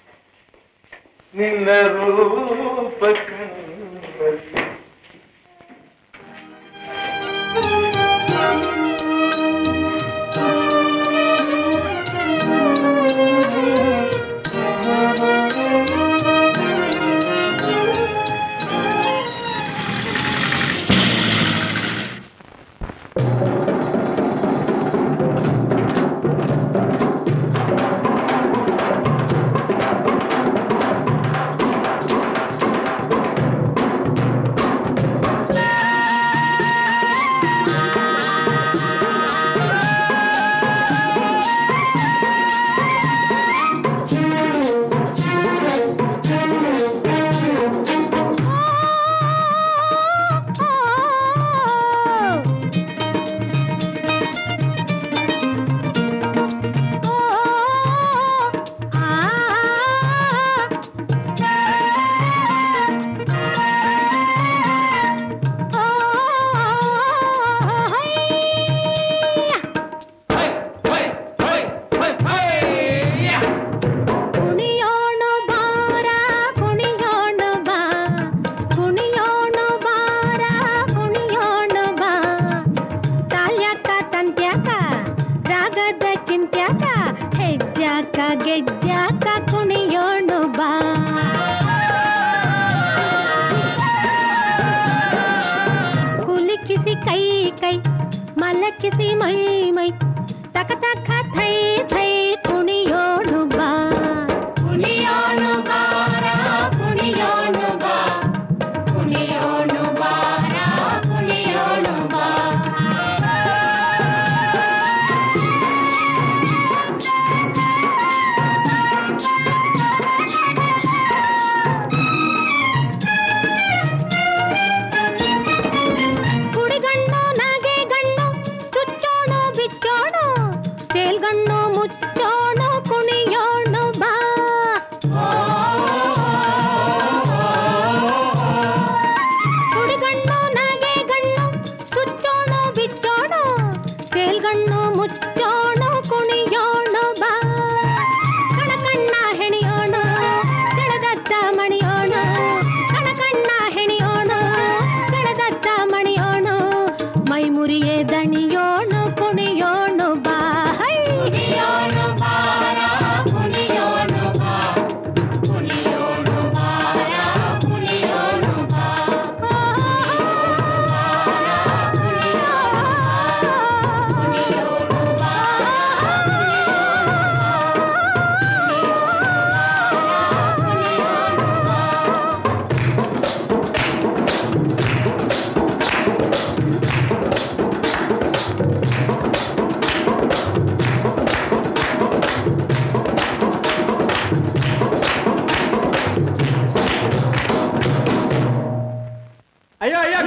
[SPEAKER 6] ನಿನ್ನ ರೂಪ ಕಣ್ಣಲ್ಲಿ
[SPEAKER 4] ಆ
[SPEAKER 10] ಕುಂತ್ಯಾಕ ಹೆಜ್ಜಾಕ ಗೆಜ್ಜಾಕ ಕುಣಿಯೋಣು ಬಾ ಕುಲಿಕಿಸಿ ಕೈ ಕೈ ಮಲಕಿಸಿ ಮೈ ಮೈ ತಕ ತಕ ಥೈ ಥೈ ಕುಣಿಯೋಣು ಬಾ ಕುಣಿಯೋಣು ಬಾರ ಕುಣಿಯೋಣು ಬಾ ಕುಣಿಯೋಣು ಬಾರ ಕುಣಿಯೋಣು ಬಾ ಕುಡಿಗಣ್ಣು ನಾಗೆ ಗಣ್ಣು ಚುಚ್ಚೋಣು ಬಿಚ್ಚೋಣು ತೇಲ್ಗಣ್ಣು ಮುಚ್ಚೋಣು ಕುಣಿಯೋಣು ಬಾ ಕುಡಿಗಣ್ಣು ನಾಗೆ ಗಣ್ಣು ಚುಚ್ಚೋಣು ಬಿಚ್ಚೋಣು ತೇಲ್ಗಣ್ಣು ಮುಚ್ಚೋಣು ಕುಣಿಯೋಣು ಬಾ ಕಣ ಕಣ್ಣ ಹೆಣಿಯೋಣು ಸೆಳೆದತ್ತ ಮಣಿಯೋಣು ಕಣ ಕಣ್ಣ ಹೆಣಿಯೋಣು ಸೆಳೆದತ್ತ ಮಣಿಯೋಣು ಮೈ ಮುರಿಯೇ ದಣಿಯೋಣು ಕುಣಿಯೋಣು ಬಾ ಹೈ ಕುಣಿಯೋಣು ಬಾರ ಕುಣಿಯೋಣು ಬಾ ಕುಣಿಯೋಣು ಬಾರ ಕುಣಿಯೋಣು ಬಾ ಕುಣಿಯೋಣು ಬಾ
[SPEAKER 9] ಅಯ್ಯೋ ಅಯ್ಯೋ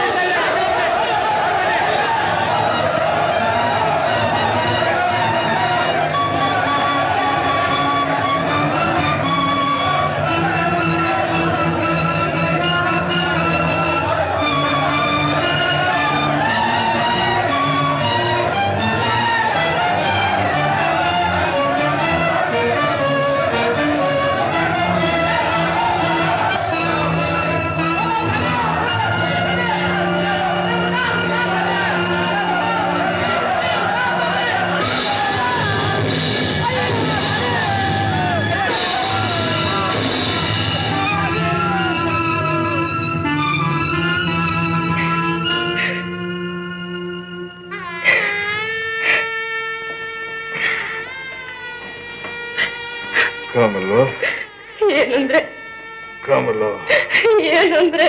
[SPEAKER 6] ಕಮಲು
[SPEAKER 5] ಏನಂದ್ರೆ
[SPEAKER 6] ಕಮಲು
[SPEAKER 5] ಏನಂದ್ರೆ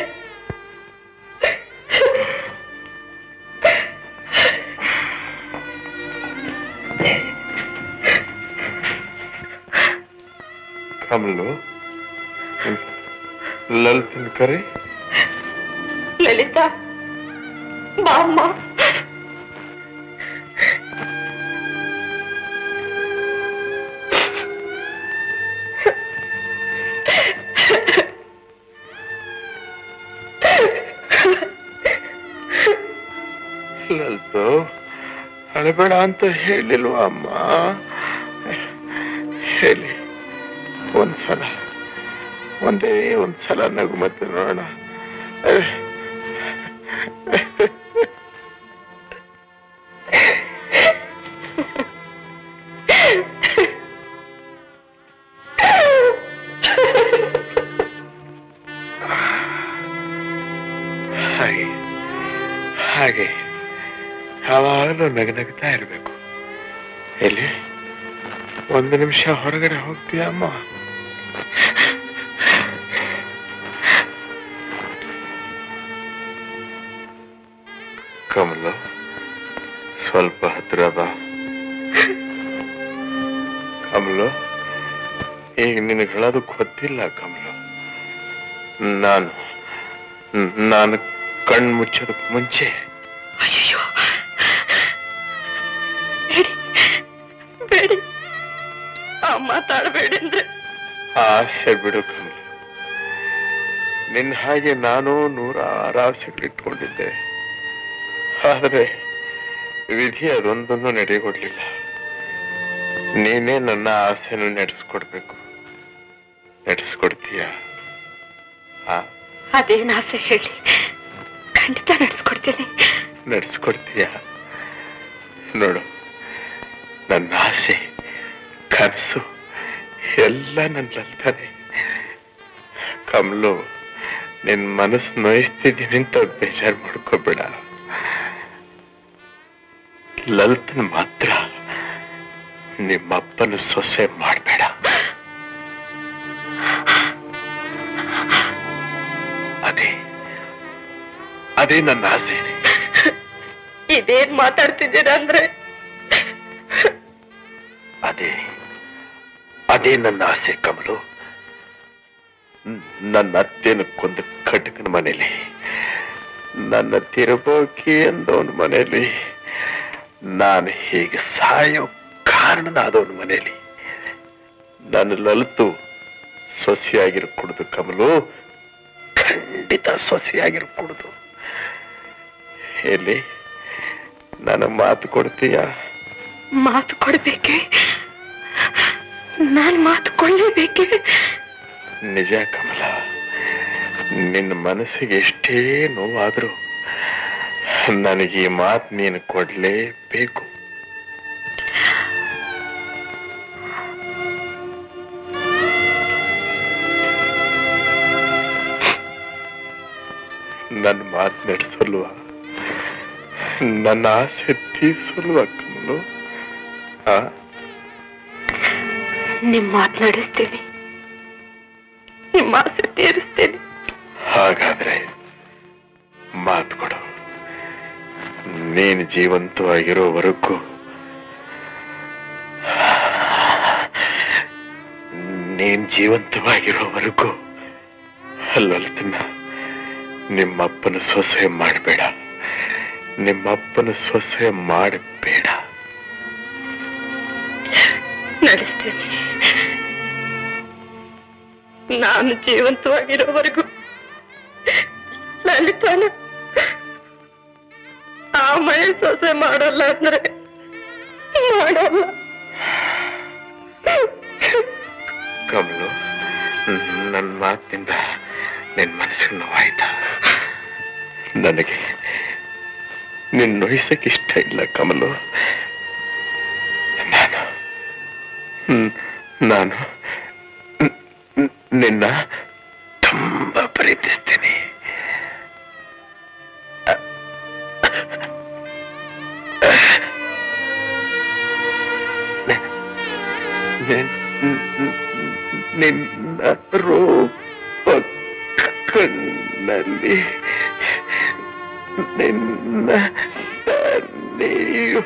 [SPEAKER 6] ಕಮಲು ಲಲಿತನ್ ಕರೆ
[SPEAKER 5] ಲಲಿತಾ ಬಾಮ್ಮ
[SPEAKER 6] ಲಲಿತು ಅಳಬೇಡ ಅಂತ ಹೇಳಿಲ್ವಾ ಅಮ್ಮ ಹೇಳಿ ಒಂದ್ಸಲ ಒಂದೇ ಒಂದ್ಸಲ ನಗು ಮತ್ತೆ ನೋಡೋಣ ಹಾಗೆ ಹಾಗೆ ಯಾವಾಗಲೂ ನಗನಗ್ತಾ ಇರಬೇಕು ಎಲ್ಲಿ ಒಂದು ನಿಮಿಷ ಹೊರಗಡೆ ಹೋಗ್ತೀಯ ಅಮ್ಮ ಕಮಲ ಸ್ವಲ್ಪ ಹತ್ರ ಬಾ ಕಮಲು ಈಗ ನಿನಗೆ ಹೇಳೋದಕ್ಕೆ ಗೊತ್ತಿಲ್ಲ ಕಮಲು ನಾನು ನಾನು ಕಣ್ಣು ಮುಚ್ಚೋದಕ್ಕೆ ಮುಂಚೆ
[SPEAKER 5] ಅಯ್ಯೋ ಬೇಡಿ ಬೇಡಿ ಆ ಮಾತಾಡಬೇಡಿ ಅಂದ್ರೆ
[SPEAKER 6] ಆಸೆ ಬಿಡು ಕಮಲ ನಿನ್ನ ಹಾಗೆ ನಾನು ನೂರಾರು ಆಸೆಗಳಿಟ್ಕೊಂಡಿದ್ದೆ ಆದರೆ ವಿಧಿ ಅದೊಂದನ್ನು ನಡೆಯಕೊಡ್ಲಿಲ್ಲ ನೀನೇ ನನ್ನ ಆಸೆಯನ್ನು ನಡೆಸ್ಕೊಡ್ಬೇಕು ನಡೆಸ್ಕೊಡ್ತೀಯ ಆ
[SPEAKER 5] ಅದೇನ್ ಆಸೆ ಹೇಳಿ ಖಂಡಿತ ನಡೆಸ್ಕೊಡ್ತೀನಿ
[SPEAKER 6] ನಡೆಸ್ಕೊಡ್ತೀಯ ನೋಡು
[SPEAKER 3] ನನ್ನ ಆಸೆ ಕನಸು ಎಲ್ಲ ನನ್ನಲ್ತಾನೆ ಕಮಲು ನಿನ್ ಮನಸ್ಸು ನೋಯಿಸ್ತಿದ್ದೀನಿ ಅಂತ ಬೇಜಾರು ಮಾಡ್ಕೋಬೇಡ ಲಲಿತನ ಮಾತ್ರ ನಿಮ್ಮಪ್ಪನ ಸೊಸೆ ಮಾಡಬೇಡ ಅದೇ ಅದೇ ನನ್ನ ಆಸೆ
[SPEAKER 4] ಇದೇನ್ ಮಾತಾಡ್ತಿದ್ದೀರಾ ಅಂದ್ರೆ
[SPEAKER 3] ಅದೇ ಅದೇ ನನ್ನ ಆಸೆ ಕಮಲು ನ್- ನನ್ನ ಅತ್ತೆನ ಕೊಂದ ಕಟಕನ ಮನೇಲಿ ನನ್ನ ತಿರುಬೋಕಿ ಅಂದವನ ಮನೇಲಿ ನಾನು ಹೀಗೆ ಸಾಯೋ ಕಾರಣನಾದವನ ಮನೇಲಿ ನನ್ನ ಲಲಿತು ಸೊಸೆಯಾಗಿರು ಕುಡ್ದು ಕಮಲು ಖಂಡಿತ ಸೊಸೆಯಾಗಿರು ಕುಡ್ದು ಎಲ್ಲಿ ನನ್ನ ಮಾತು ಕೊಡ್ತೀಯಾ
[SPEAKER 4] ಮಾತು ಕೊಡ್ಬೇಕೆ ನಾನ್ ಮಾತು ಕೊಳ್ಳೇಬೇಕೆ
[SPEAKER 3] ನಿಜ ಕಮಲ ನಿನ್ನ ಮನಸ್ಸಿಗೆ ಎಷ್ಟೇ ನೋವಾದ್ರೂ ನನಗೆ ಈ ಮಾತು ನೀನು ಕೊಡ್ಲೇಬೇಕು ನನ್ನ ಮಾತು ನಡೆಸಲ್ವ ನನ್ನ ಆಸೆ ತೀರ್ಸಲ್ವ ಕಮಲು ಆ
[SPEAKER 4] ನಿಮ್ ಮಾತನಾಡಿಸ್ತೀನಿ ನಿಮ್ಮ ಆಸೆ ತೀರಿಸ್ತೇನೆ
[SPEAKER 3] ಹಾಗಾದ್ರೆ ಮಾತು ಕೊಡು ನೀನು ಜೀವಂತವಾಗಿರೋವರೆಗೂ ನೀನ್ ಜೀವಂತವಾಗಿರೋವರೆಗೂ ಲಲಿತನ್ನ ನಿಮ್ಮಪ್ಪನ ಸೊಸೆ ಮಾಡಬೇಡ ನಿಮ್ಮಪ್ಪನ ಸೊಸೆ ಮಾಡಬೇಡ
[SPEAKER 4] ನಡೆಸ್ತೇನೆ ನಾನು ಜೀವಂತವಾಗಿರೋವರೆಗೂ ಲಲಿತಾನ ಆ ಮಳೆ ಸೊಸೆ ಮಾಡಲ್ಲ ಅಂದ್ರೆ ಮಾಡಲ್ಲ
[SPEAKER 3] ಕಮಲು ನನ್ನ ಮಾತಿನಿಂದ ನಿನ್ ಮನಸ್ಸಿಗೆ ನೋವಾಯ್ತಾ ನನಗೆ ನಿನ್ ನೋಯಿಸಕ್ಕೆ ಇಷ್ಟ ಇಲ್ಲ ಕಮಲು ನಾನು ಹ್ಮ್, ನಾನು ನ್- ನ್- ನಿನ್ನ ತುಂಬಾ ಪ್ರೀತಿಸ್ತೀನಿ ನಿನ್- ನಿನ್ನ ರೂಪ ಕಣ್ಣಲ್ಲಿ ನಿನ್ನ ನೀರು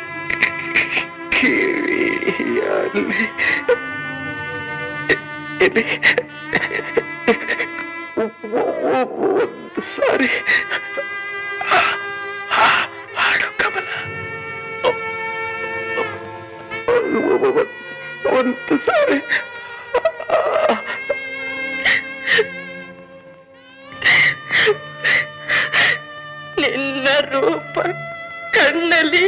[SPEAKER 3] ಕಿವಿಯಲ್ಲಿ ಇಲ್ಲಿ ಒಂದು ಸಾರಿ ಹಾಡು ಕಮಲ ಒಂದು ಸಾರಿ
[SPEAKER 4] ನಿನ್ನ ರೂಪ ಕಣ್ಣಲ್ಲಿ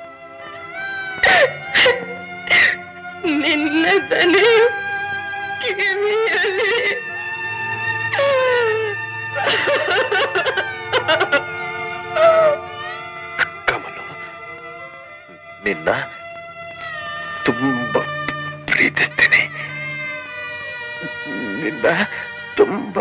[SPEAKER 4] ನಿನ್ನ ದನಿ ಕಿವಿಯಲ್ಲಿ
[SPEAKER 3] ಕಮಲು ನಿನ್ನ ತುಂಬಾ ಪ್ರೀತಿಸ್ತೀನಿ ನಿನ್ನ ತುಂಬಾ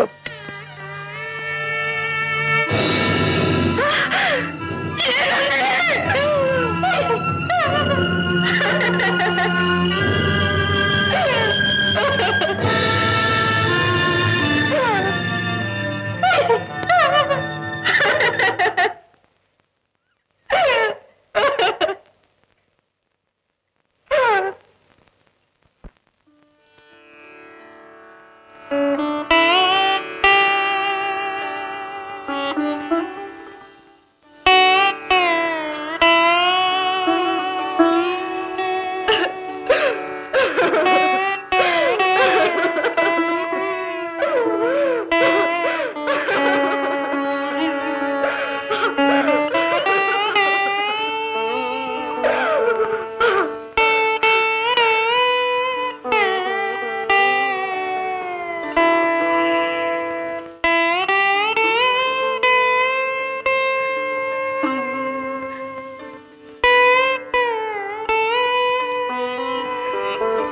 [SPEAKER 4] ಆ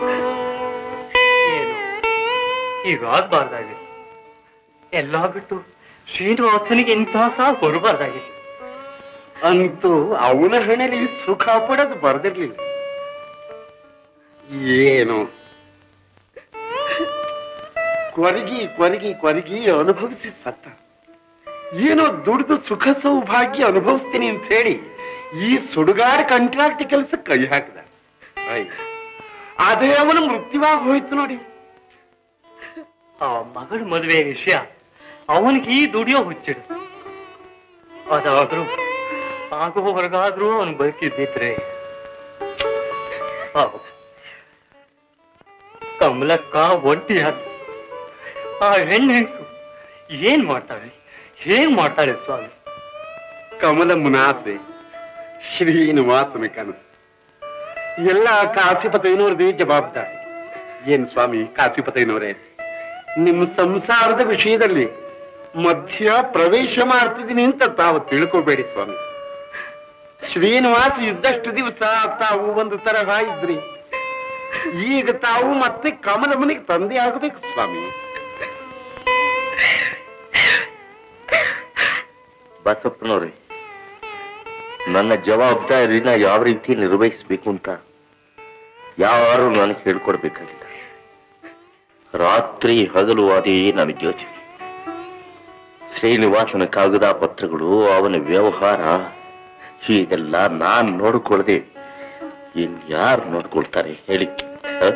[SPEAKER 9] ಏನು ಹೀಗಾಗ್ಬಾರ್ದಾಗಿತ್ತು ಎಲ್ಲ ಬಿಟ್ಟು ಶ್ರೀನಿವಾಸನಿಗೆ ಇಂತಹ ಸಹ ಬರಬಾರ್ದಾಗಿತ್ತು
[SPEAKER 8] ಅಂತೂ ಅವನ ಹಣೆಲಿ ಸುಖ ಪಡೋದು ಬರ್ದಿರ್ಲಿಲ್ಲ ಏನು ಕೊರಗಿ ಕೊರಗಿ ಕೊರಗಿ ಅನುಭವಿಸಿ ಸತ್ತ ಏನೋ ದುಡಿದು ಸುಖ ಸೌಭಾಗ್ಯ ಅನುಭವಿಸ್ತೀನಿ ಅಂತ ಹೇಳಿ ಈ ಸುಡುಗಾಡ ಕಂಟ್ರಾಕ್ಟ್ ಕೆಲಸ ಕೈ ಹಾಕಿದ ಅಯ್ಯ. ಅದೇ ಅವನ ಮೃತ್ಯುವಾಗಿ ಹೋಯ್ತು ನೋಡಿ
[SPEAKER 9] ಆ ಮಗಳ ಮದುವೆ ವಿಷಯ ಅವನಿಗೆ ಈ ದುಡಿಯೋ ಹುಚ್ಚಿಡು ಅದಾದ್ರೂ ಆಗುವವರೆಗಾದ್ರೂ ಅವನು ಬದುಕಿದ್ದಿದ್ರೆ ಪಾಪ. ಕಮಲಕ್ಕ ಒಂಟಿ ಆ ಹೆಣ್ಣು ಏನ್ ಮಾಡ್ತಾಳೆ ಹೇಗ್ ಮಾಡ್ತಾಳೆ ಸ್ವಾಮಿ
[SPEAKER 8] ಕಮಲ ಮುನಾಸೆ ಶ್ರೀನಿವಾಸನ ಕನಸು ಎಲ್ಲ ಕಾಸಿಪತೈನವ್ರದೇ ಜವಾಬ್ದಾರಿ ಏನ್ ಸ್ವಾಮಿ ಕಾಸಿಪತೈನವರೇ ನಿಮ್ಮ ಸಂಸಾರದ ವಿಷಯದಲ್ಲಿ ಮಧ್ಯ ಪ್ರವೇಶ ಮಾಡ್ತಿದ್ದೀನಿ ಅಂತ ತಾವು ತಿಳ್ಕೋಬೇಡಿ ಸ್ವಾಮಿ ಶ್ರೀನಿವಾಸ ಇದ್ದಷ್ಟು ದಿವಸ ತಾವು ಒಂದು ತರಹ ಇದ್ರಿ ಈಗ ತಾವು ಮತ್ತೆ ಕಮಲಮ್ಮನಿಗೆ ತಂದೆ ಆಗಬೇಕು ಸ್ವಾಮಿ
[SPEAKER 1] ಬಸಪ್ಪನವ್ರೆ ನನ್ನ ಜವಾಬ್ದಾರಿನ ಯಾವ ರೀತಿ ನಿರ್ವಹಿಸ್ಬೇಕು ಅಂತ ಯಾರು ನನಗೆ ಹೇಳ್ಕೊಡ್ಬೇಕಾಗಿಲ್ಲ ರಾತ್ರಿ ಹಗಲು ಅದೇ ನನಗೆ ಯೋಚನೆ ಶ್ರೀನಿವಾಸನ ಕಾಗದ ಪತ್ರಗಳು ಅವನ ವ್ಯವಹಾರ ಇದೆಲ್ಲ ನಾನ್ ನೋಡ್ಕೊಳ್ದೆ ಇನ್ ಯಾರು ನೋಡ್ಕೊಳ್ತಾರೆ ಹೇಳಿ ಹ?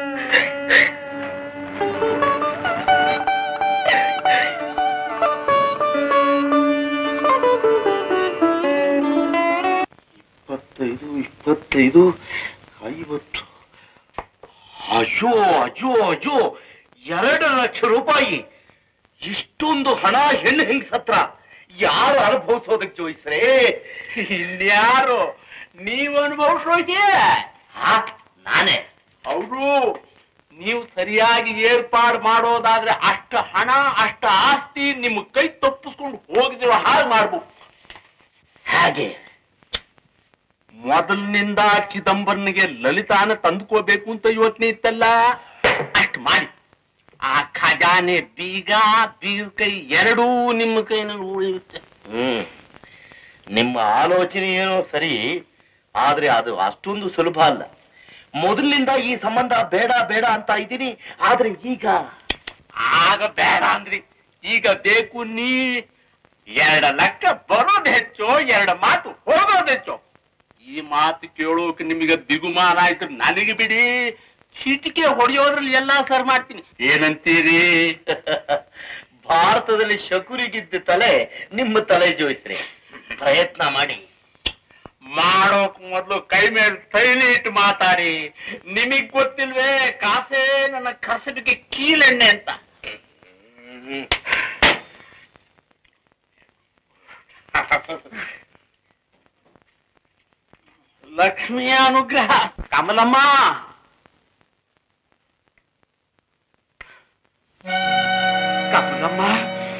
[SPEAKER 1] ಇಪ್ಪತ್ತೈದು ಇಪ್ಪತ್ತೈದು ಐವತ್ತು ಅಯ್ಯೋ ಅಯ್ಯೋ ಅಯ್ಯೋ ಎರಡು ಲಕ್ಷ ರೂಪಾಯಿ ಇಷ್ಟೊಂದು ಹಣ ಹೆಣ್ಣು ಹೆಂಗ್ ಸತ್ರ ಯಾರು ಅನುಭವಿಸೋದಕ್ಕೆ ಜೋಯಿಸ್ರೆ
[SPEAKER 2] ಇನ್ಯಾರು ನೀವು ಅನುಭವಿಸೋಕೆ
[SPEAKER 1] ನಾನೇ
[SPEAKER 2] ಅವರು ನೀವು ಸರಿಯಾಗಿ ಏರ್ಪಾಡು ಮಾಡೋದಾದ್ರೆ ಅಷ್ಟ ಹಣ ಅಷ್ಟ ಆಸ್ತಿ ನಿಮ್ಮ ಕೈ ತಪ್ಪಿಸ್ಕೊಂಡು ಹೋಗಿದಿರೋ ಹಾಳು ಮಾಡ್ಬೋದು
[SPEAKER 1] ಹಾಗೆ
[SPEAKER 2] ಮೊದಲಿನಿಂದ ಚಿದಂಬರನಿಗೆ ಲಲಿತಾನ ತಂದುಕೋಬೇಕು ಅಂತ ಯೋಚನೆ ಇತ್ತಲ್ಲ ಅಷ್ಟು ಮಾಡಿ ಆ ಖಜಾನೆ ಬೀಗ ಬೀಗ ಕೈ ಎರಡೂ ನಿಮ್ಮ ಕೈನಲ್ಲಿ ಉಳಿಯುತ್ತೆ
[SPEAKER 1] ಹ್ಮ್ ನಿಮ್ಮ ಆಲೋಚನೆ ಏನೋ ಸರಿ ಆದ್ರೆ ಅದು ಅಷ್ಟೊಂದು ಸುಲಭ ಅಲ್ಲ ಮೊದಲಿನಿಂದ ಈ ಸಂಬಂಧ ಬೇಡ ಬೇಡ ಅಂತ ಇದ್ದೀನಿ ಆದ್ರೆ ಈಗ
[SPEAKER 2] ಆಗ ಬೇಡ ಅಂದ್ರಿ ಈಗ ಬೇಕು ನೀ ಎರಡ ಲೆಕ್ಕ ಬರೋದು ಹೆಚ್ಚು ಎರಡು ಮಾತು ಹೋಗೋದು ಹೆಚ್ಚು ಈ ಮಾತು ಕೇಳೋಕೆ ನಿಮಗೆ ಬಿಗುಮಾನ ಆಯ್ತು ನನಗೆ ಬಿಡಿ ಚೀಟಿಕೆ ಹೊಡೆಯೋದ್ರಲ್ಲಿ ಎಲ್ಲಾ ಸರ್ ಮಾಡ್ತೀನಿ ಏನಂತೀರಿ
[SPEAKER 1] ಭಾರತದಲ್ಲಿ ಶಕುರಿಗಿದ್ದ ತಲೆ ನಿಮ್ಮ ತಲೆ ಜೋಯಿಸ್ರಿ ಪ್ರಯತ್ನ ಮಾಡಿ
[SPEAKER 2] ಮಾಡೋಕ್ ಮೊದ್ಲು ಕೈ ಮೇಲೆ ತೈಲಿ ಇಟ್ಟು ಮಾತಾಡಿ ನಿಮಗ್ ಗೊತ್ತಿಲ್ವೇ ಕಾಸೆ ನನ್ನ ಕಸಬಿಗೆ ಕೀಲೆಣ್ಣೆ ಅಂತ
[SPEAKER 1] ಹ್ಮ್.
[SPEAKER 2] ಲಕ್ಷ್ಮಿಯ ಅನುಗ್ರಹ ಕಮಲಮ್ಮ ಕಮಲಮ್ಮ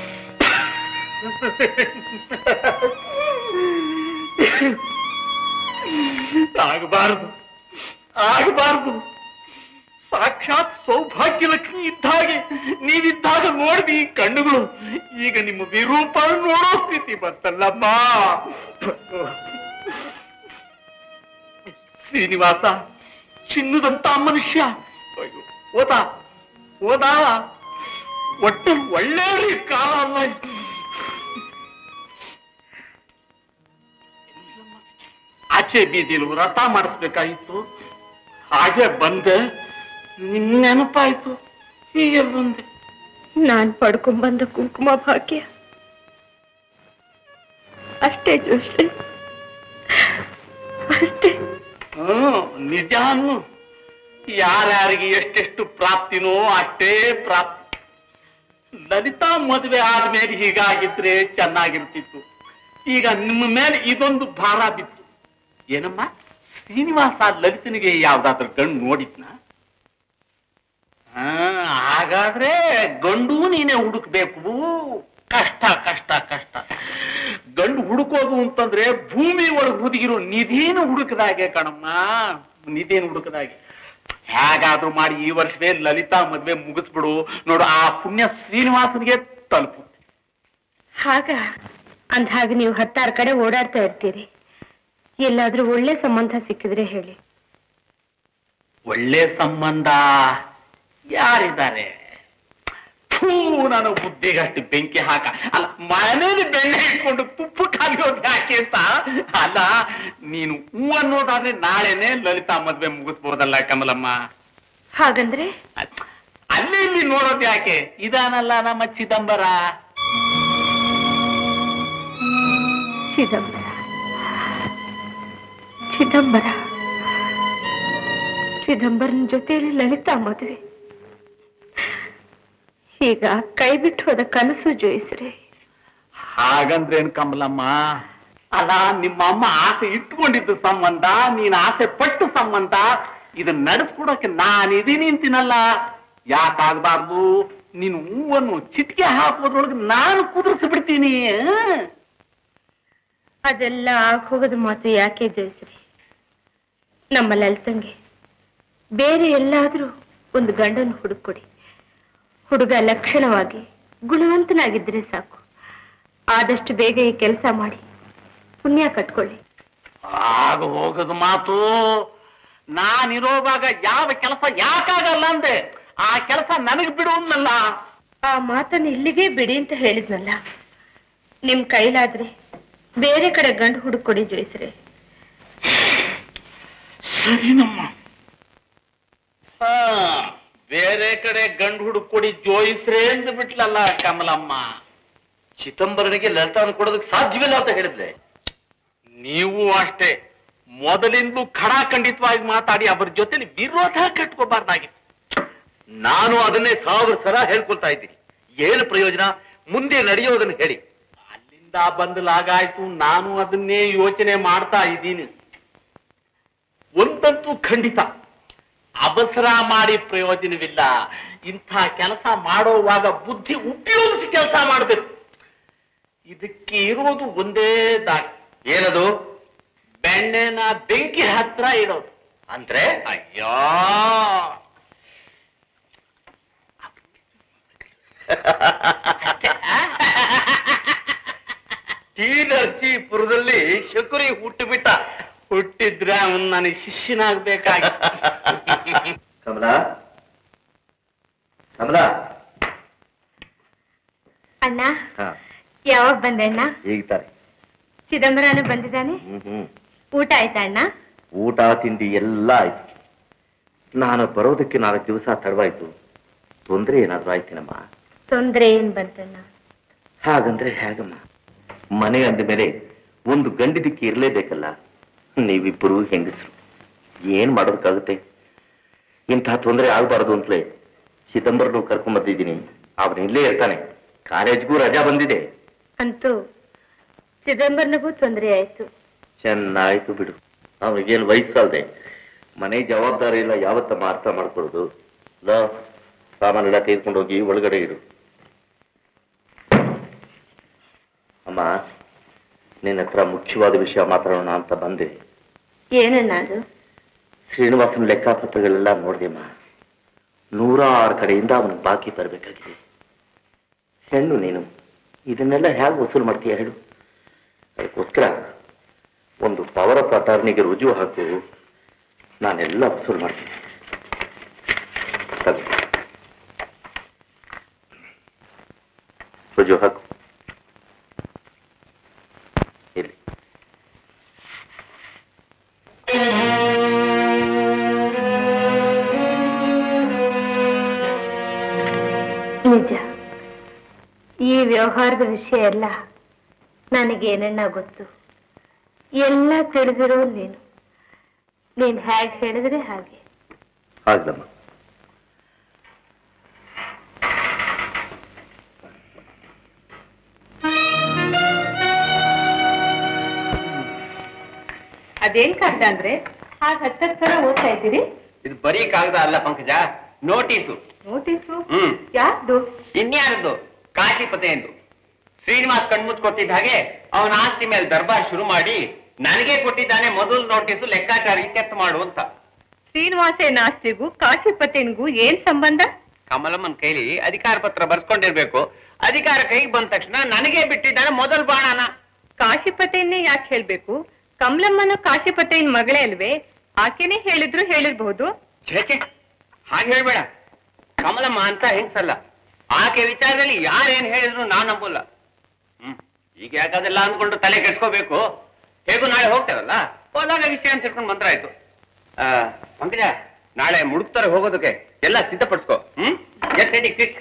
[SPEAKER 2] ಆಗಬಾರದು ಆಗಬಾರದು ಸಾಕ್ಷಾತ್ ಸೌಭಾಗ್ಯ ಲಕ್ಷ್ಮಿ ಇದ್ದ ಹಾಗೆ ನೀವಿದ್ದಾಗ ನೋಡಿದ ಈ ಕಣ್ಣುಗಳು ಈಗ ನಿಮ್ಮ ವಿರೂಪ ನೋಡೋ ಸ್ಥಿತಿ ಬಂತಲ್ಲಮ್ಮ ಶ್ರೀನಿವಾಸ ಚಿನ್ನದಂತ ಮನುಷ್ಯ ಅಯ್ಯೋ ಹೋದ ಹೋದ ಒಟ್ಟು ಒಳ್ಳೆ ಕಾಲ ಅಲ್ಲ ಇದು. ಆಚೆ ಬೀದಿಲು ವ್ರತ ಮಾಡಿಸ್ಬೇಕಾಗಿತ್ತು ಹಾಗೆ ಬಂದೆ ನಿನ್ ನೆನಪಾಯ್ತು ಹೀಗೆ ಬಂದೆ
[SPEAKER 4] ನಾನ್ ಪಡ್ಕೊಂಡ್ಬಂದ ಕುಂಕುಮ ಭಾಗ್ಯ ಅಷ್ಟೇ ಜೋಶ್ರೀ ಅಷ್ಟೇ
[SPEAKER 2] ಹ್ಮ್ ನಿಜ ಅನ್ನು ಯಾರ್ಯಾರಿಗೆ ಎಷ್ಟೆಷ್ಟು ಪ್ರಾಪ್ತಿನೋ ಅಷ್ಟೇ ಪ್ರಾಪ್ತಿ ಲಲಿತಾ ಮದುವೆ ಆದ್ಮೇಲೆ ಹೀಗಾಗಿದ್ರೆ ಚೆನ್ನಾಗಿರ್ತಿತ್ತು ಈಗ ನಿಮ್ಮ ಮೇಲೆ ಇದೊಂದು ಭಾರ ಬಿತ್ತು ಏನಮ್ಮ ಶ್ರೀನಿವಾಸ ಲಲಿತನಿಗೆ ಯಾವ್ದಾದ್ರು ಗಂಡು ನೋಡಿದ್ನ ಹಾ ಹಾಗಾದ್ರೆ ಗಂಡು ನೀನೇ ಹುಡುಕ್ಬೇಕು ಕಷ್ಟ ಕಷ್ಟ ಕಷ್ಟ ಗಂಡು ಹುಡುಕೋದು ಅಂತಂದ್ರೆ ಭೂಮಿ ಒಳಗೆ ಹುದುಗಿರೋ ನಿಧಿನ ಹುಡುಕದಾಗೆ ಕಣಮ್ಮ ನಿಧಿನ ಹುಡುಕದಾಗೆ ಹೇಗಾದ್ರೂ ಮಾಡಿ ಈ ವರ್ಷವೇ ಲಲಿತಾ ಮದ್ವೆ ಮುಗಿಸ್ಬಿಡು ನೋಡು ಆ ಪುಣ್ಯ ಶ್ರೀನಿವಾಸನಿಗೆ ತಲುಪು
[SPEAKER 4] ಹಾಗ ಅಂದ್ಹಾಗೆ ನೀವು ಹತ್ತಾರು ಕಡೆ ಓಡಾಡ್ತಾ ಇರ್ತೀರಿ ಎಲ್ಲಾದ್ರೂ ಒಳ್ಳೆ ಸಂಬಂಧ ಸಿಕ್ಕಿದ್ರೆ ಹೇಳಿ
[SPEAKER 2] ಒಳ್ಳೆ ಸಂಬಂಧ ಯಾರಿದ್ದಾರೆ ಥೂ ನಾನು ಬುದ್ಧಿಗೆ ಅಷ್ಟು ಬೆಂಕಿ ಹಾಕ ಅಲ್ಲ ಮನೇಲಿ ಬೆಣ್ಣೆ ಇಟ್ಕೊಂಡು ತುಪ್ಪ ಕಾಗೋದು ಯಾಕೆ ಅಂತ ಅಲ್ಲ ನೀನು ಹೂ ಅನ್ನೋದಾದ್ರೆ ನಾಳೆನೆ ಲಲಿತಾ ಮದ್ವೆ ಮುಗಿಸ್ಬೋದಲ್ಲ ಕಮಲಮ್ಮ
[SPEAKER 4] ಹಾಗಂದ್ರೆ
[SPEAKER 2] ಅಲ್ಲಿ ಇಲ್ಲಿ ನೋಡೋದು ಯಾಕೆ ಇದಾನಲ್ಲ ನಮ್ಮ ಚಿದಂಬರ
[SPEAKER 4] ಚಿದಂಬರ ಚಿದಂಬರ ಚಿದಂಬರನ ಜೊತೆಯಲ್ಲಿ ಲಲಿತಾ ಮದುವೆ ಈಗ ಕೈ ಬಿಟ್ಟು ಹೋದ ಕನಸು ಜೋಯಿಸ್ರೆ
[SPEAKER 2] ಹಾಗಂದ್ರೇನ್ ಕಮಲಮ್ಮ ಅಲ್ಲ ನಿಮ್ಮ ಅಮ್ಮ ಆಸೆ ಇಟ್ಕೊಂಡಿದ್ದು ಸಂಬಂಧ ನೀನ್ ಆಸೆ ಪಟ್ಟು ಸಂಬಂಧ ಇದನ್ನ ನಡೆಸ್ಕೊಡಕ್ಕೆ ನಾನಿದೀನಿ ಅಂತೀನಲ್ಲ ಯಾಕಾಗ್ಬಾರ್ದು ನೀನು ಹೂವನ್ನು ಚಿಟಿಕೆ ಹಾಕೋದ್ರೊಳಗೆ ನಾನು ಕುದುರಿಸಿ ಬಿಡ್ತೀನಿ
[SPEAKER 4] ಅದೆಲ್ಲ ಆಗ್ ಹೋಗೋದು ಮಾತು ಯಾಕೆ ಜೋಯಿಸ್ರಿ ನಮ್ಮ ಲಲಿತಂಗೆ ಬೇರೆ ಎಲ್ಲಾದ್ರೂ ಒಂದು ಗಂಡನ ಹುಡುಕೊಡಿ ಹುಡುಗ ಲಕ್ಷಣವಾಗಿ ಗುಣವಂತನಾಗಿದ್ರೆ ಸಾಕು ಆದಷ್ಟು ಬೇಗ ಈ ಕೆಲಸ ಮಾಡಿ ಪುಣ್ಯ ಕಟ್ಕೊಳ್ಳಿ
[SPEAKER 2] ಆಗ ಹೋಗದ ಮಾತು ನಾನಿರೋವಾಗ ಯಾವ ಕೆಲಸ ಯಾಕಾಗಲ್ಲ ಅಂದೆ ಆ ಕೆಲಸ ನನಗ್ ಬಿಡು ಅನ್ನಲ್ಲ
[SPEAKER 4] ಆ ಮಾತನ್ನು ಇಲ್ಲಿಗೆ ಬಿಡಿ ಅಂತ ಹೇಳಿದ್ನಲ್ಲ ನಿಮ್ ಕೈಲಾದ್ರೆ ಬೇರೆ ಕಡೆ ಗಂಡು ಹುಡುಕೊಡಿ ಜೋಯಿಸ್ರೆ
[SPEAKER 2] ಸರಿನಮ್ಮ ಹಾ, ಬೇರೆ ಕಡೆ ಗಂಡು ಹುಡುಕೊಡಿ ಜೋಯಿಸ್ರೆ ಎಂದು ಬಿಟ್ಲಲ್ಲ ಕಮಲಮ್ಮ
[SPEAKER 1] ಚಿದಂಬರನಿಗೆ ಲಲಿತಾನ ಕೊಡೋದಕ್ಕೆ ಸಾಧ್ಯವಿಲ್ಲ ಅಂತ ಹೇಳಿದ್ಲೆ
[SPEAKER 2] ನೀವು ಅಷ್ಟೇ ಮೊದಲಿಂದಲೂ ಖಡಾಖಂಡಿತವಾಗಿ ಮಾತಾಡಿ ಅವರ ಜೊತೆಲಿ ವಿರೋಧ ಕಟ್ಕೋಬಾರ್ದಾಗಿತ್ತು
[SPEAKER 1] ನಾನು ಅದನ್ನೇ ಸಾವಿರ ಸಲ ಹೇಳ್ಕೊಳ್ತಾ ಇದ್ದೀನಿ ಏನು ಪ್ರಯೋಜನ ಮುಂದೆ ನಡೆಯೋದನ್ನು ಹೇಳಿ
[SPEAKER 2] ಅಲ್ಲಿಂದ ಬಂದು ಲಾಗಾಯ್ತು ನಾನು ಅದನ್ನೇ ಯೋಚನೆ ಮಾಡ್ತಾ ಇದ್ದೀನಿ ಒಂದಂತೂ ಖಂಡಿತ ಅವಸರ ಮಾಡಿ ಪ್ರಯೋಜನವಿಲ್ಲ ಇಂಥ ಕೆಲಸ ಮಾಡೋವಾಗ ಬುದ್ಧಿ ಉಪಯೋಗಿಸಿ ಕೆಲಸ ಮಾಡಬೇಕು ಇದಕ್ಕೆ ಇರೋದು ಒಂದೇ ದಾರಿ
[SPEAKER 1] ಏನದು
[SPEAKER 2] ಬೆಣ್ಣೆನ ಬೆಂಕಿ ಹತ್ರ ಇಡೋದು
[SPEAKER 1] ಅಂದ್ರೆ
[SPEAKER 2] ಅಯ್ಯೋ
[SPEAKER 1] ಈ ನರಸೀಪುರದಲ್ಲಿ ಶಕುರಿ ಹುಟ್ಟು ಬಿಟ್ಟ
[SPEAKER 2] ಹುಟ್ಟಿದ್ರೆ ಅವನ್ ನನಗೆ ಶಿಷ್ಯನಾಗ್ಬೇಕಾಗಿತ್ತು
[SPEAKER 1] ಕಮಲ ಕಮಲ
[SPEAKER 4] ಅಣ್ಣ
[SPEAKER 1] ಹಾ
[SPEAKER 4] ಯಾವಾಗ ಬಂದೆ ಅಣ್ಣ
[SPEAKER 1] ಈಗ ತಾನೆ
[SPEAKER 4] ಚಿದಂಬರನು ಬಂದಿದ್ದಾನೆ
[SPEAKER 1] ಹ್ಮ್ ಹ್ಮ್
[SPEAKER 4] ಊಟ ಆಯ್ತಾ ಅಣ್ಣ
[SPEAKER 1] ಊಟ ತಿಂಡಿ ಎಲ್ಲ ಆಯ್ತು ನಾನು ಬರೋದಕ್ಕೆ ನಾಲ್ಕು ದಿವಸ ತಡವಾಯ್ತು ತೊಂದ್ರೆ ಏನಾದ್ರೂ ಆಯ್ತೇನಮ್ಮ
[SPEAKER 4] ತೊಂದ್ರೆ ಏನ್ ಬಂತಣ್ಣ
[SPEAKER 1] ಹಾಗಂದ್ರೆ ಹೇಗಮ್ಮ ಮನೆ ಅಂದ ಮೇಲೆ ಒಂದು ಗಂಡಿದಕ್ಕೆ ಇರಲೇಬೇಕಲ್ಲ ನೀವಿಬ್ಬರು ಹೆಂಗಸರು ಏನ್ ಮಾಡೋದಕ್ಕಾಗುತ್ತೆ ಇಂಥ ತೊಂದರೆ ಆಗಬಾರದು ಅಂತಲೇ ಚಿದಂಬರನು ಕರ್ಕೊಂಡ್ ಬಂದಿದ್ದೀನಿ ಅವನು ಇಲ್ಲೇ ಇರ್ತಾನೆ ಕಾಲೇಜ್ಗೂ ರಜಾ ಬಂದಿದೆ
[SPEAKER 4] ಅಂತೂ ಚಿದಂಬರನಿಗೂ ತೊಂದರೆ ಆಯ್ತು
[SPEAKER 1] ಚೆನ್ನಾಯ್ತು ಬಿಡು ಅವನಿಗೇನು ವಯಸ್ಸಲ್ದೆ ಮನೆ ಜವಾಬ್ದಾರಿ ಇಲ್ಲ ಯಾವತ್ತಮ್ಮ ಅರ್ಥ ಮಾಡ್ಕೊಳ್ಳೋದು ಲೋ ಸಾಮಾನೆಲ್ಲ ತೆಗೆದುಕೊಂಡು ಹೋಗಿ ಒಳಗಡೆ ಇಡು ಅಮ್ಮ ನಿನ್ನ ಹತ್ರ ಮುಖ್ಯವಾದ ವಿಷಯ ಮಾತಾಡೋಣ ಅಂತ ಬಂದೆ
[SPEAKER 4] ಏನಣ್ಣ ಅದು
[SPEAKER 1] ಶ್ರೀನಿವಾಸನ ಲೆಕ್ಕಪತ್ರಗಳೆಲ್ಲ ನೋಡಿದೆಮ್ಮ ನೂರಾರು ಕಡೆಯಿಂದ ಅವನು ಬಾಕಿ ಬರಬೇಕಾಗಿದೆ ಹೆಣ್ಣು ನೀನು ಇದನ್ನೆಲ್ಲ ಹೇಗೆ ವಸೂಲು ಮಾಡ್ತೀಯ ಹೇಳು ಅದಕ್ಕೋಸ್ಕರ ಒಂದು ಪವರ್ ಆಫ್ ಅಟಾರ್ನಿಗೆ ರುಜು ಹಾಕು ನಾನೆಲ್ಲ ವಸೂಲು ಮಾಡ್ತೀನಿ ತಗೋ. ರುಜು ಹಾಕು ಇಲ್ಲಿ
[SPEAKER 4] ನಿಜ ಈ ವ್ಯವಹಾರದ ವಿಷಯ ಎಲ್ಲ ನನಗೇನನ್ನ ಗೊತ್ತು ಎಲ್ಲ ತಿಳಿದಿರೋ ನೀನು ನೀನ್ ಹೇಗೆ ಹೇಳಿದ್ರೆ ಹಾಗೆ
[SPEAKER 1] ಆಗ್ಲಮ್ಮ
[SPEAKER 5] ಅದೇನ್ ಕಾಗ್ದ ಅಂದ್ರೆ ಹಾಗೆ ಹತ್ತತ್ತು ಸಲ ಓದ್ತಾ ಇದ್ದೀರಿ
[SPEAKER 9] ಇದು ಬರೀ ಕಾಗದ ಅಲ್ಲ ಪಂಕಜ ನೋಟಿಸು
[SPEAKER 5] ನೋಟಿಸು
[SPEAKER 9] ಹ್ಮ್
[SPEAKER 5] ಯಾರ್ದು
[SPEAKER 9] ಇನ್ಯಾರದ್ದು ಕಾಶಿಪತೆ ಎಂದು ಶ್ರೀನಿವಾಸ್ ಕಣ್ಮುಚ್ಕೊಟ್ಟಿದ್ದ ಹಾಗೆ ಅವನ ಆಸ್ತಿ ಮೇಲೆ ದರ್ಬಾರ್ ಶುರು ಮಾಡಿ ನನಗೆ ಕೊಟ್ಟಿದ್ದಾನೆ ಮೊದಲು ನೋಟಿಸು ಲೆಕ್ಕಾಚಾರ ಇತ್ಯರ್ಥ ಮಾಡು ಅಂತ
[SPEAKER 5] ಶ್ರೀನಿವಾಸೇನ ಆಸ್ತಿಗೂ ಕಾಶಿಪತಿನಿಗೂ ಏನ್ ಸಂಬಂಧ
[SPEAKER 2] ಕಮಲಮ್ಮನ ಕೈಲಿ ಅಧಿಕಾರ ಪತ್ರ ಬರ್ಸ್ಕೊಂಡಿರ್ಬೇಕು ಅಧಿಕಾರ ಕೈಗೆ ಬಂದ ತಕ್ಷಣ ನನಗೆ ಬಿಟ್ಟಿದ್ದಾನೆ ಮೊದಲ ಬಾಣನ
[SPEAKER 5] ಕಾಶಿಪತಿಯನ್ನೇ ಯಾಕೆ ಹೇಳ್ಬೇಕು ಕಮಲಮ್ಮನ ಕಾಶಿಪತಿಯನ್ ಮಗಳೇ ಅಲ್ವೇ ಆಕೆನೇ ಹೇಳಿದ್ರು ಹೇಳಿರ್ಬಹುದು
[SPEAKER 2] ಛೇಚೆ ಹಾಗೆ ಹೇಳ್ಬೇಡ ಕಮಲಮ್ಮ ಅಂತ ಹೆಂಗ್ಸಲ್ಲ ಆಕೆ ವಿಚಾರದಲ್ಲಿ ಯಾರೇನ್ ಹೇಳಿದ್ರು ನಾನ್ ನಂಬಲ್ಲ ಹ್ಮ್ ಈಗ ಯಾಕದೆಲ್ಲ ಅಂದ್ಕೊಂಡು ತಲೆ ಕೆಡ್ಸ್ಕೋಬೇಕು ಹೇಗೂ ನಾಳೆ ಹೋಗ್ತೇವಲ್ಲ ಹೋದಾಗ ವಿಷಯ ಅಂತ ತಿಳ್ಕೊಂಡು ಬಂದ್ರ ಆಯ್ತು ಆ, ಪಂಕಜ ನಾಳೆ ಮುಡುಕ್ತಾರೆ ಹೋಗೋದಕ್ಕೆ ಎಲ್ಲ ಸಿದ್ಧಪಡಿಸ್ಕೋ ಹ್ಮ್ ಗೆಟ್ ರೆಡಿ ಕ್ವಿಕ್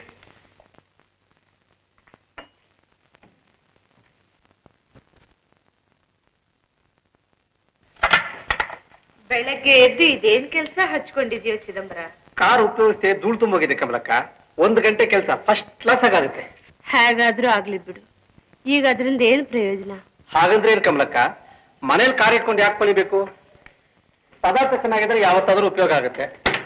[SPEAKER 4] ಬೆಳಗ್ಗೆ ಎದ್ದು ಇದೇನ್ ಕೆಲ್ಸ ಹಚ್ಕೊಂಡಿದ್ಯೋ ಚಿದಂಬರ
[SPEAKER 9] ಕಾರ್ ಉಪಯೋಗಿಸಿ ಧೂಳು ತುಂಬೋಗಿದೆ ಕಮಲಕ್ಕ ಒಂದು ಗಂಟೆ ಕೆಲಸ ಫಸ್ಟ್ ಕ್ಲಾಸ್ ಆಗುತ್ತೆ
[SPEAKER 4] ಹೇಗಾದ್ರೂ ಆಗ್ಲಿ ಬಿಡು ಈಗ ಅದರಿಂದ ಏನ್ ಪ್ರಯೋಜನ
[SPEAKER 9] ಹಾಗಂದ್ರೆ ಏನ್ ಕಮಲಕ್ಕ ಮನೇಲಿ ಕಾರ್ ಇಟ್ಕೊಂಡು ಯಾಕೆ ಕೊಳಿಬೇಕು ಪದಾರ್ಥ ಚೆನ್ನಾಗಿದ್ರೆ ಯಾವತ್ತಾದ್ರೂ ಉಪಯೋಗ ಆಗುತ್ತೆ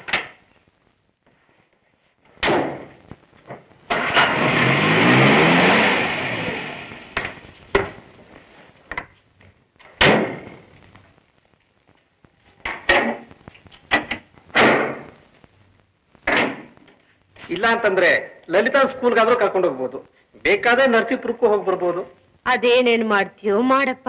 [SPEAKER 9] ಇಲ್ಲ ಅಂತಂದ್ರೆ ಲಲಿತಾ ಸ್ಕೂಲ್ಗಾದ್ರೂ ಕರ್ಕೊಂಡು ಹೋಗ್ಬೋದು ಬೇಕಾದ್ರೆ ನರಸೀಪುರಕ್ಕೂ ಹೋಗಿ ಬರ್ಬೋದು
[SPEAKER 4] ಅದೇನೇನ್ ಮಾಡ್ತೀಯೋ ಮಾಡಪ್ಪ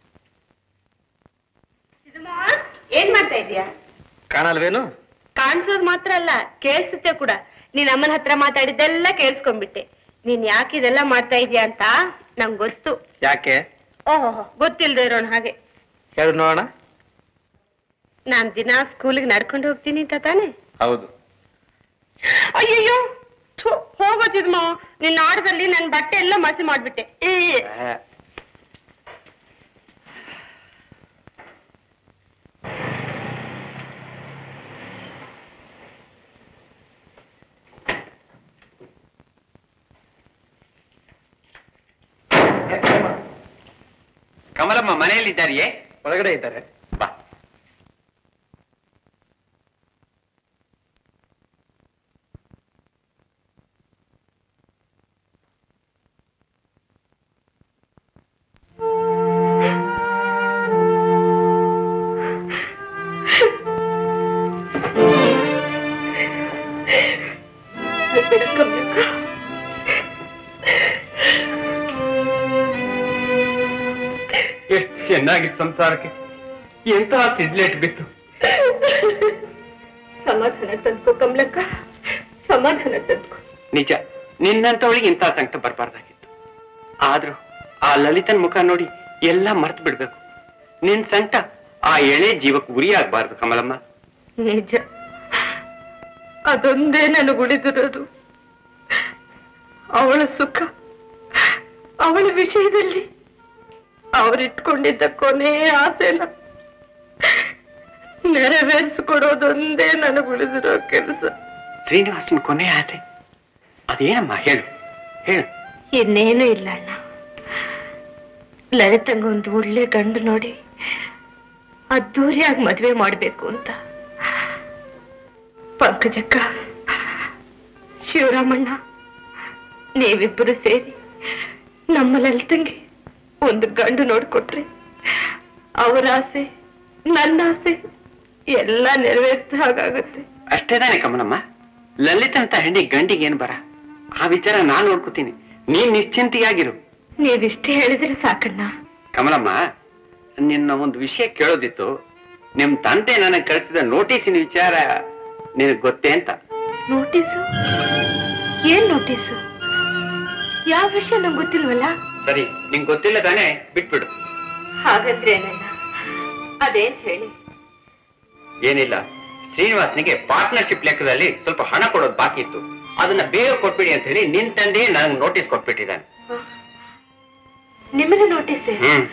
[SPEAKER 4] ಏನ್ ಮಾಡ್ತಾ ಇದೀಯಾ
[SPEAKER 9] ಕಾಣಲ್ವೇನು
[SPEAKER 4] ಕಾಣಿಸೋದ್ ಮಾತ್ರ ಅಲ್ಲ ಕೇಳಿಸುತ್ತೆ ಕೂಡ ನೀನ್ ಅಮ್ಮನ ಹತ್ರ ಮಾತಾಡಿದ್ದೆಲ್ಲ ಕೇಳಿಸ್ಕೊಂಡ್ಬಿಟ್ಟೆ ನೀನ್ ಯಾಕೆ ಇದೆಲ್ಲ ಮಾಡ್ತಾ ಇದೀಯ ಅಂತ ನಂಗ್ ಗೊತ್ತು
[SPEAKER 9] ಯಾಕೆ
[SPEAKER 4] ಓಹೋ ಗೊತ್ತಿಲ್ದೇ ಇರೋಣ ಹಾಗೆ
[SPEAKER 9] ಹೇಳು ನೋಡೋಣ
[SPEAKER 4] ನಾನ್ ದಿನ ಸ್ಕೂಲಿಗೆ ನಡ್ಕೊಂಡು ಹೋಗ್ತೀನಿ ಅಂತ ತಾನೆ
[SPEAKER 9] ಹೌದು
[SPEAKER 4] ಅಯ್ಯಯ್ಯೋ ಥು, ಹೋಗೋ ಚಿದ್ಮ ನಿನ್ನ ಆಟದಲ್ಲಿ ನನ್ ಬಟ್ಟೆ ಎಲ್ಲ ಮಸಿ ಮಾಡ್ಬಿಟ್ಟೆ ಏ
[SPEAKER 2] ಕಮಲಮ್ಮ ಮನೆಯಲ್ಲಿದ್ದಾರಿಯೇ
[SPEAKER 9] ಒಳಗಡೆ ಇದ್ದಾರೆ
[SPEAKER 2] ಬಾ ಎಷ್ಟು ಚೆನ್ನಾಗಿತ್ತು ಸಂಸಾರಕ್ಕೆ ಎಂತಹ ಸಿಡ್ಲೆಟ್ ಬಿತ್ತು
[SPEAKER 4] ಸಮಾಧಾನ ತಂದ್ಕೋ ಕಮಲಕ್ಕ ಸಮಾಧಾನ ತಂದ್ಕೋ
[SPEAKER 2] ನಿಜ ನಿನ್ನಂತವಳಿಗೆ ಇಂಥ ಸಂಕಟ ಬರಬಾರ್ದಾಗಿತ್ತು ಆದ್ರೂ ಆ ಲಲಿತನ್ ಮುಖ ನೋಡಿ ಎಲ್ಲ ಮರ್ತು ಬಿಡ್ಬೇಕು ನಿನ್ ಸಂಕಟ ಆ ಎಳೆ ಜೀವಕ್ಕೆ ಗುರಿ ಆಗ್ಬಾರ್ದು ಕಮಲಮ್ಮ
[SPEAKER 4] ನಿಜ ಅದೊಂದೇ ನನಗೆ ಉಳಿದಿರೋದು ಅವಳ ಸುಖ ಅವಳ ವಿಷಯದಲ್ಲಿ ಅವರಿಟ್ಕೊಂಡಿದ್ದ ಕೊನೆ ಆಸೆನ ನೆರವೇರಿಸಿಕೊಡೋದೊಂದೇ ನನಗೆ ಉಳಿದಿರೋ ಕೆಲಸ
[SPEAKER 2] ಶ್ರೀನಿವಾಸನ್ ಕೊನೆ ಆಸೆ ಅದೇನಮ್ಮ ಹೇಳು ಹೇಳು
[SPEAKER 4] ಇನ್ನೇನು ಇಲ್ಲ ಅಣ್ಣ ಲಲಿತಂಗ ಒಂದು ಒಳ್ಳೆ ಗಂಡು ನೋಡಿ ಅದ್ದೂರಿಯಾಗಿ ಮದ್ವೆ ಮಾಡ್ಬೇಕು ಅಂತ ಪಂಕಜಕ್ಕ ಶಿವರಾಮಣ್ಣ ನೀವಿಬ್ಬರು ಸೇರಿ ನಮ್ಮ ಲಲಿತಂಗೆ ಒಂದು ಗಂಡು ನೋಡ್ಕೊಟ್ರೆ ಅವರ ಆಸೆ ನನ್ನ ಆಸೆ ಎಲ್ಲ ನೆರವೇರಿಸಿದ ಹಾಗಾಗುತ್ತೆ
[SPEAKER 2] ಅಷ್ಟೇ ತಾನೆ ಕಮಲಮ್ಮ ಲಲಿತ್ ಅಂತ ಹೆಂಡಿ ಗಂಡಿಗೆ ಏನ್ ಬರ ಆ ವಿಚಾರ ನಾನ್ ನೋಡ್ಕೋತೀನಿ ನೀನ್ ನಿಶ್ಚಿಂತಿಯಾಗಿರು
[SPEAKER 4] ನೀವಿಷ್ಟೇ ಹೇಳಿದ್ರೆ ಸಾಕಣ್ಣ
[SPEAKER 2] ಕಮಲಮ್ಮ ನಿನ್ನ ಒಂದು ವಿಷಯ ಕೇಳೋದಿತ್ತು ನಿಮ್ ತಂದೆ ನನಗೆ ಕಳಿಸಿದ ನೋಟಿಸಿನ ವಿಚಾರ ನಿನಗ್ ಗೊತ್ತೇ ಅಂತ
[SPEAKER 4] ನೋಟಿಸು ಏನ್ ನೋಟಿಸು ಯಾವ ವಿಷಯ ನಂಗೆ ಗೊತ್ತಿಲ್ವಲ್ಲ
[SPEAKER 2] ಸರಿ ನಿಂಗ್ ಗೊತ್ತಿಲ್ಲ ತಾನೇ ಬಿಟ್ಬಿಡು
[SPEAKER 4] ಹಾಗಾದ್ರೆ ಏನಣ್ಣ ಅದೇನ್ ಹೇಳಿ
[SPEAKER 2] ಏನಿಲ್ಲ ಶ್ರೀನಿವಾಸ್ನಿಗೆ ಪಾರ್ಟ್ನರ್ಶಿಪ್ ಲೆಕ್ಕದಲ್ಲಿ ಸ್ವಲ್ಪ ಹಣ ಕೊಡೋದು ಬಾಕಿ ಇತ್ತು ಅದನ್ನ ಬೇಗ ಕೊಟ್ಬಿಡಿ ಅಂತ ಹೇಳಿ ನಿನ್ ತಂದೆ ನನಗೆ ನೋಟಿಸ್ ಕೊಟ್ಬಿಟ್ಟಿದ್ದಾನೆ
[SPEAKER 4] ನಿಮ್ಮನ್ನ ನೋಟಿಸ್
[SPEAKER 2] ಹ್ಮ್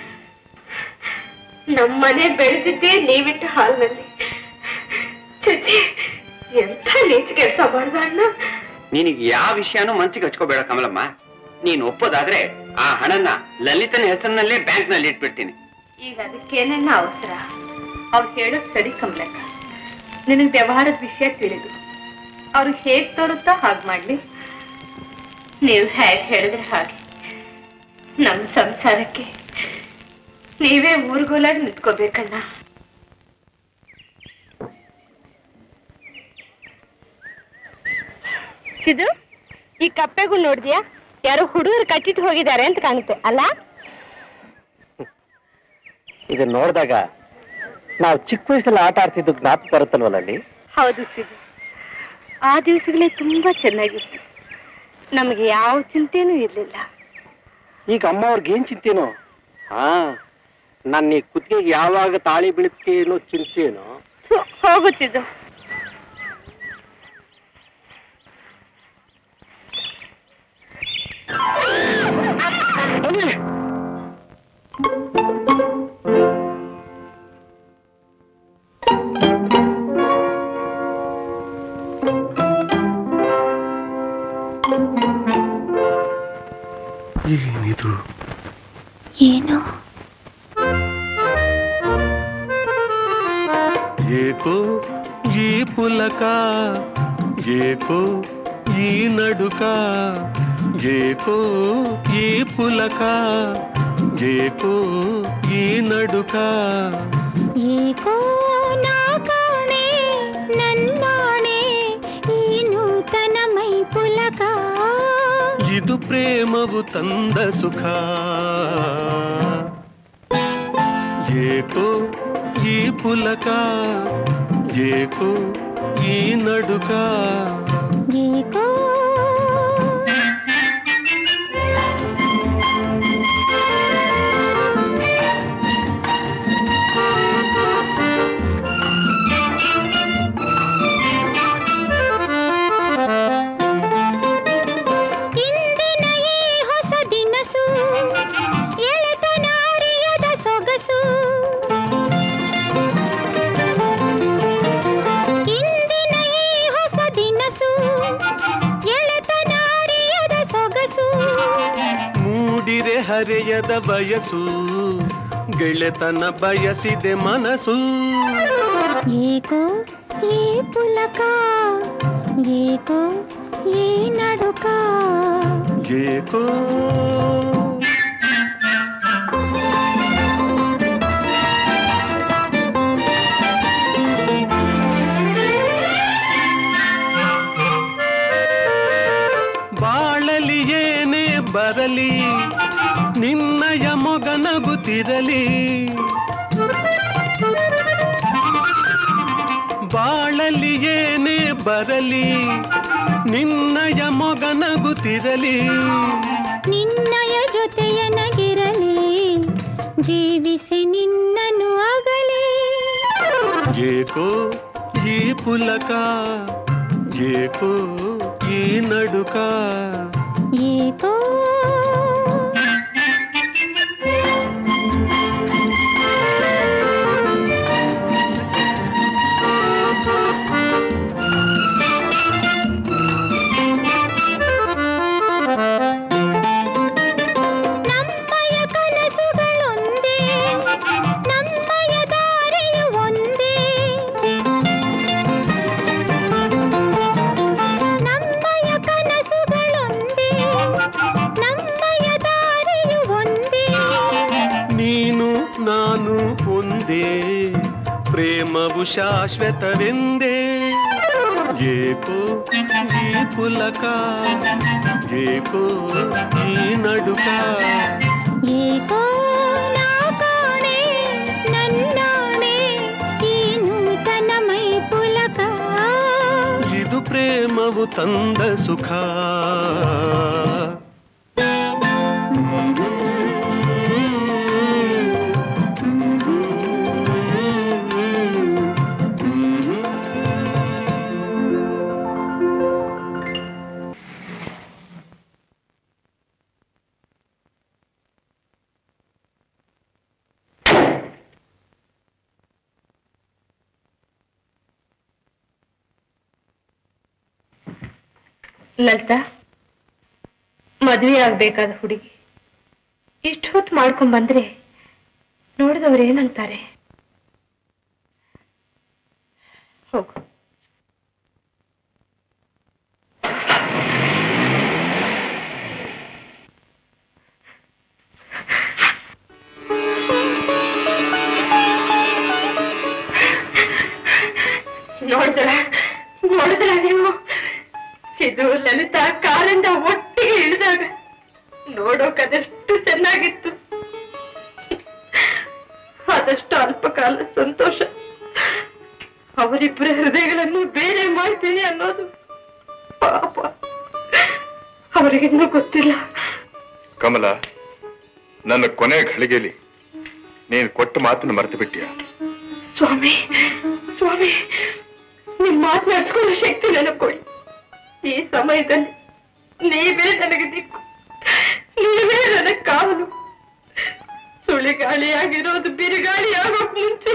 [SPEAKER 4] ನಮ್ಮನೆ ಬೆಳೆದಿದ್ದೇ ನೀವಿಟ್ಟ ಹಾಲ್ನಲ್ಲಿ ಛೀ, ಎಂಥ ನೀಚ ಕೆಲಸ ಮಾಡ್ದ ಅಣ್ಣ
[SPEAKER 2] ನಿನಗೆ ಯಾವ ವಿಷಯನೂ ಮನ್ಸಿಗೆ ಹಚ್ಕೋಬೇಡ ಕಮಲಮ್ಮ ನೀನ್ ಒಪ್ಪೋದಾದ್ರೆ ಆ ಹಣನ ಲಲಿತನ ಹೆಸರಿನಲ್ಲೇ ಬ್ಯಾಂಕ್ ನಲ್ಲಿ ಇಟ್ಬಿಡ್ತೀನಿ
[SPEAKER 4] ಈಗ ಅದಕ್ಕೇನನ್ನ ಅವಸರ ಅವ್ರು ಹೇಳೋದ್ ಸರಿ ಕಮಲಕ್ಕ ನಿನಗ್ ವ್ಯವಹಾರದ ವಿಷಯ ತಿಳಿದು ಅವ್ರು ಹೇಗ್ ತೋರುತ್ತೋ ಹಾಗ್ ಮಾಡ್ಲಿ ನೀವು ಹೇಗ್ ಹೇಳಿದ್ರೆ ಹಾಗೆ ನಮ್ ಸಂಸಾರಕ್ಕೆ ನೀವೇ ಊರ್ಗೋಲಾಗಿ ನಿಂತ್ಕೋಬೇಕಣ್ಣ ಸಿದು ಈ ಕಪ್ಪೆಗೂ ನೋಡಿದ್ಯಾ ಯಾರೋ ಹುಡುಗರು ಕಟ್ಟಿಟ್ಟು ಹೋಗಿದ್ದಾರೆ ಅಂತ ಕಾಣುತ್ತೆ ಅಲ್ಲ
[SPEAKER 9] ಇದು ನೋಡಿದಾಗ ನಾವು ಚಿಕ್ಕ ವಯಸ್ಸಲ್ಲಿ ಆಟ ಆಡ್ತಿದ್ದು ಜ್ಞಾಪಕ ಬರುತ್ತಲ್ವಲ್ಲ ಅಲ್ಲಿ
[SPEAKER 4] ಹೌದು ಸಿದು ಆ ದಿವಸಗಳೇ ತುಂಬಾ ಚೆನ್ನಾಗಿತ್ತು ನಮಗೆ ಯಾವ ಚಿಂತೆನೂ ಇರ್ಲಿಲ್ಲ
[SPEAKER 9] ಈಗ ಅಮ್ಮ ಅವ್ರಿಗೆ ಏನ್ ಚಿಂತೆನೋ ಹಾ ನನ್ನ ಈ ಕುತ್ತಿಗೆಗೆ ಯಾವಾಗ ತಾಳಿ ಬೀಳುತ್ತೆ ಅನ್ನೋ ಚಿಂತೆನೋ
[SPEAKER 4] ಥು, ಹೋಗುತ್ತಿದ್ದು
[SPEAKER 6] ಏನಿದು
[SPEAKER 10] ಏನು
[SPEAKER 6] ಏಕೋ ಈ ಪುಲಕ ಏಕೋ ಈ ನಡುಕ ಏಕೋ ಈ ಪುಲಕ ಏಕೋ ಈ ನಡುಕ
[SPEAKER 10] ಏಕೋ ನಾ ಕಾಣೆ ನನ್ನಾಣೆ ಈ ನೂತನ ಮೈ ಪುಲಕ
[SPEAKER 6] ಇದು ಪ್ರೇಮವು ತಂದ ಸುಖ ಏಕೋ ಈ ಪುಲಕ ಏಕೋ ಈ ನಡುಕ
[SPEAKER 10] ಏಕೋ ಇಂದಿನ ಈ ಹೊಸ ದಿನಸು ಎಳೆತನ ಅರಿಯದ ಸೊಗಸು ಇಂದಿನ ಈ ಹೊಸ ದಿನಸು ಎಳೆತನ ಅರಿಯದ ಸೊಗಸು
[SPEAKER 6] ಮೂಡಿರೆ ಹರೆಯದ ಬಯಸು ಗೆಳೆತನ ಬಯಸಿದೆ ಮನಸ್ಸು
[SPEAKER 10] ಏಕೋ ಈ ಪುಲಕ ಏಕೋ ಈ ನಡುಕ
[SPEAKER 6] ಏಕೋ ಬಾಳಲಿ ಏನೇ ಬರಲಿ ನಿನ್ನಯ ಮೊಗನಗುತ್ತಿರಲಿ ಬಾಳಲಿ ಏನೇ ಬರಲಿ ನಿನ್ನಯ ಮೊಗನಗುತ್ತಿರಲಿ
[SPEAKER 10] ನಿನ್ನಯ ಜೊತೆಯ ನಗಿರಲಿ ಜೀವಿಸಿ ನಿನ್ನನ್ನು ಅಗಲಿ
[SPEAKER 6] ಏಕೋ ಈ ಪುಲಕ ಏಕೋ ಈ ನಡುಕ
[SPEAKER 10] ಏಕೋ ನಮ್ಮಯ ಕನಸುಗಳೊಂದೇ ನಮ್ಮಯ ದಾರಿಯು ಒಂದೇ ನಮ್ಮಯ ಕನಸುಗಳೊಂದೇ ನಮ್ಮಯ ದಾರಿಯು ಒಂದೇ
[SPEAKER 6] ನೀನು ನಾನು ಒಂದೇ ಪ್ರೇಮವು ಶಾಶ್ವತವೆಂದೇ ಏಕೋ ಈ ಪುಲಕ ಏಕೋ ಈ ನಡುಕ
[SPEAKER 10] ಏಕೋ ನಾ ಕಾಣೆ ನನ್ನಾಣೆ ಈ ನೂತನ ಮೈ ಪುಲಕ
[SPEAKER 6] ಇದು ಪ್ರೇಮವು ತಂದ ಸುಖ
[SPEAKER 4] ಲಲಿತಾ ಮದುವೆ ಆಗ್ಬೇಕಾದ ಹುಡುಗಿ ಇಷ್ಟು ಹೊತ್ತು ಮಾಡ್ಕೊಂಡ್ ಬಂದ್ರೆ ನೋಡಿದವ್ರು ಏನಂತಾರೆ ಹೋಗು ನೋಡಿದ್ರ ನೋಡಿದ್ರ ನೀವು
[SPEAKER 5] ಇದು ಲಲಿತಾ ಕಾಲಿಂದ ಒಟ್ಟಿಗೆ ಇಳಿದಾಗ ನೋಡೋಕ್ ಅದೆಷ್ಟು ಚೆನ್ನಾಗಿತ್ತು ಆದಷ್ಟು ಅಲ್ಪ ಕಾಲ ಸಂತೋಷ ಅವರಿಬ್ಬರ ಹೃದಯಗಳನ್ನು ಬೇರೆ ಮಾಡ್ತೀನಿ ಅನ್ನೋದು ಪಾಪ ಅವರಿಗಿನ್ನೂ ಗೊತ್ತಿಲ್ಲ
[SPEAKER 6] ಕಮಲ ನನ್ನ ಕೊನೆ ಘಳಿಗೆಯಲ್ಲಿ ನೀನು ಕೊಟ್ಟ ಮಾತನ್ನು ಮರೆತು ಬಿಟ್ಟಿಯ
[SPEAKER 5] ಸ್ವಾಮಿ ಸ್ವಾಮಿ ನಿಮ್ ಮಾತನಾಡ್ಕೊಳ್ಳೋ ಶಕ್ತಿ ನನಗೆ ಕೊಡಿ ಈ ಸಮಯದಲ್ಲಿ ನೀವೇ ನನಗೆ ದಿಕ್ಕು ನೀವೇ ನನಗೆ ಕಾವಲು ಸುಳಿಗಾಳಿಯಾಗಿರೋದು ಬಿರುಗಾಳಿ ಆಗೋಕ್ ಮುಂಚೆ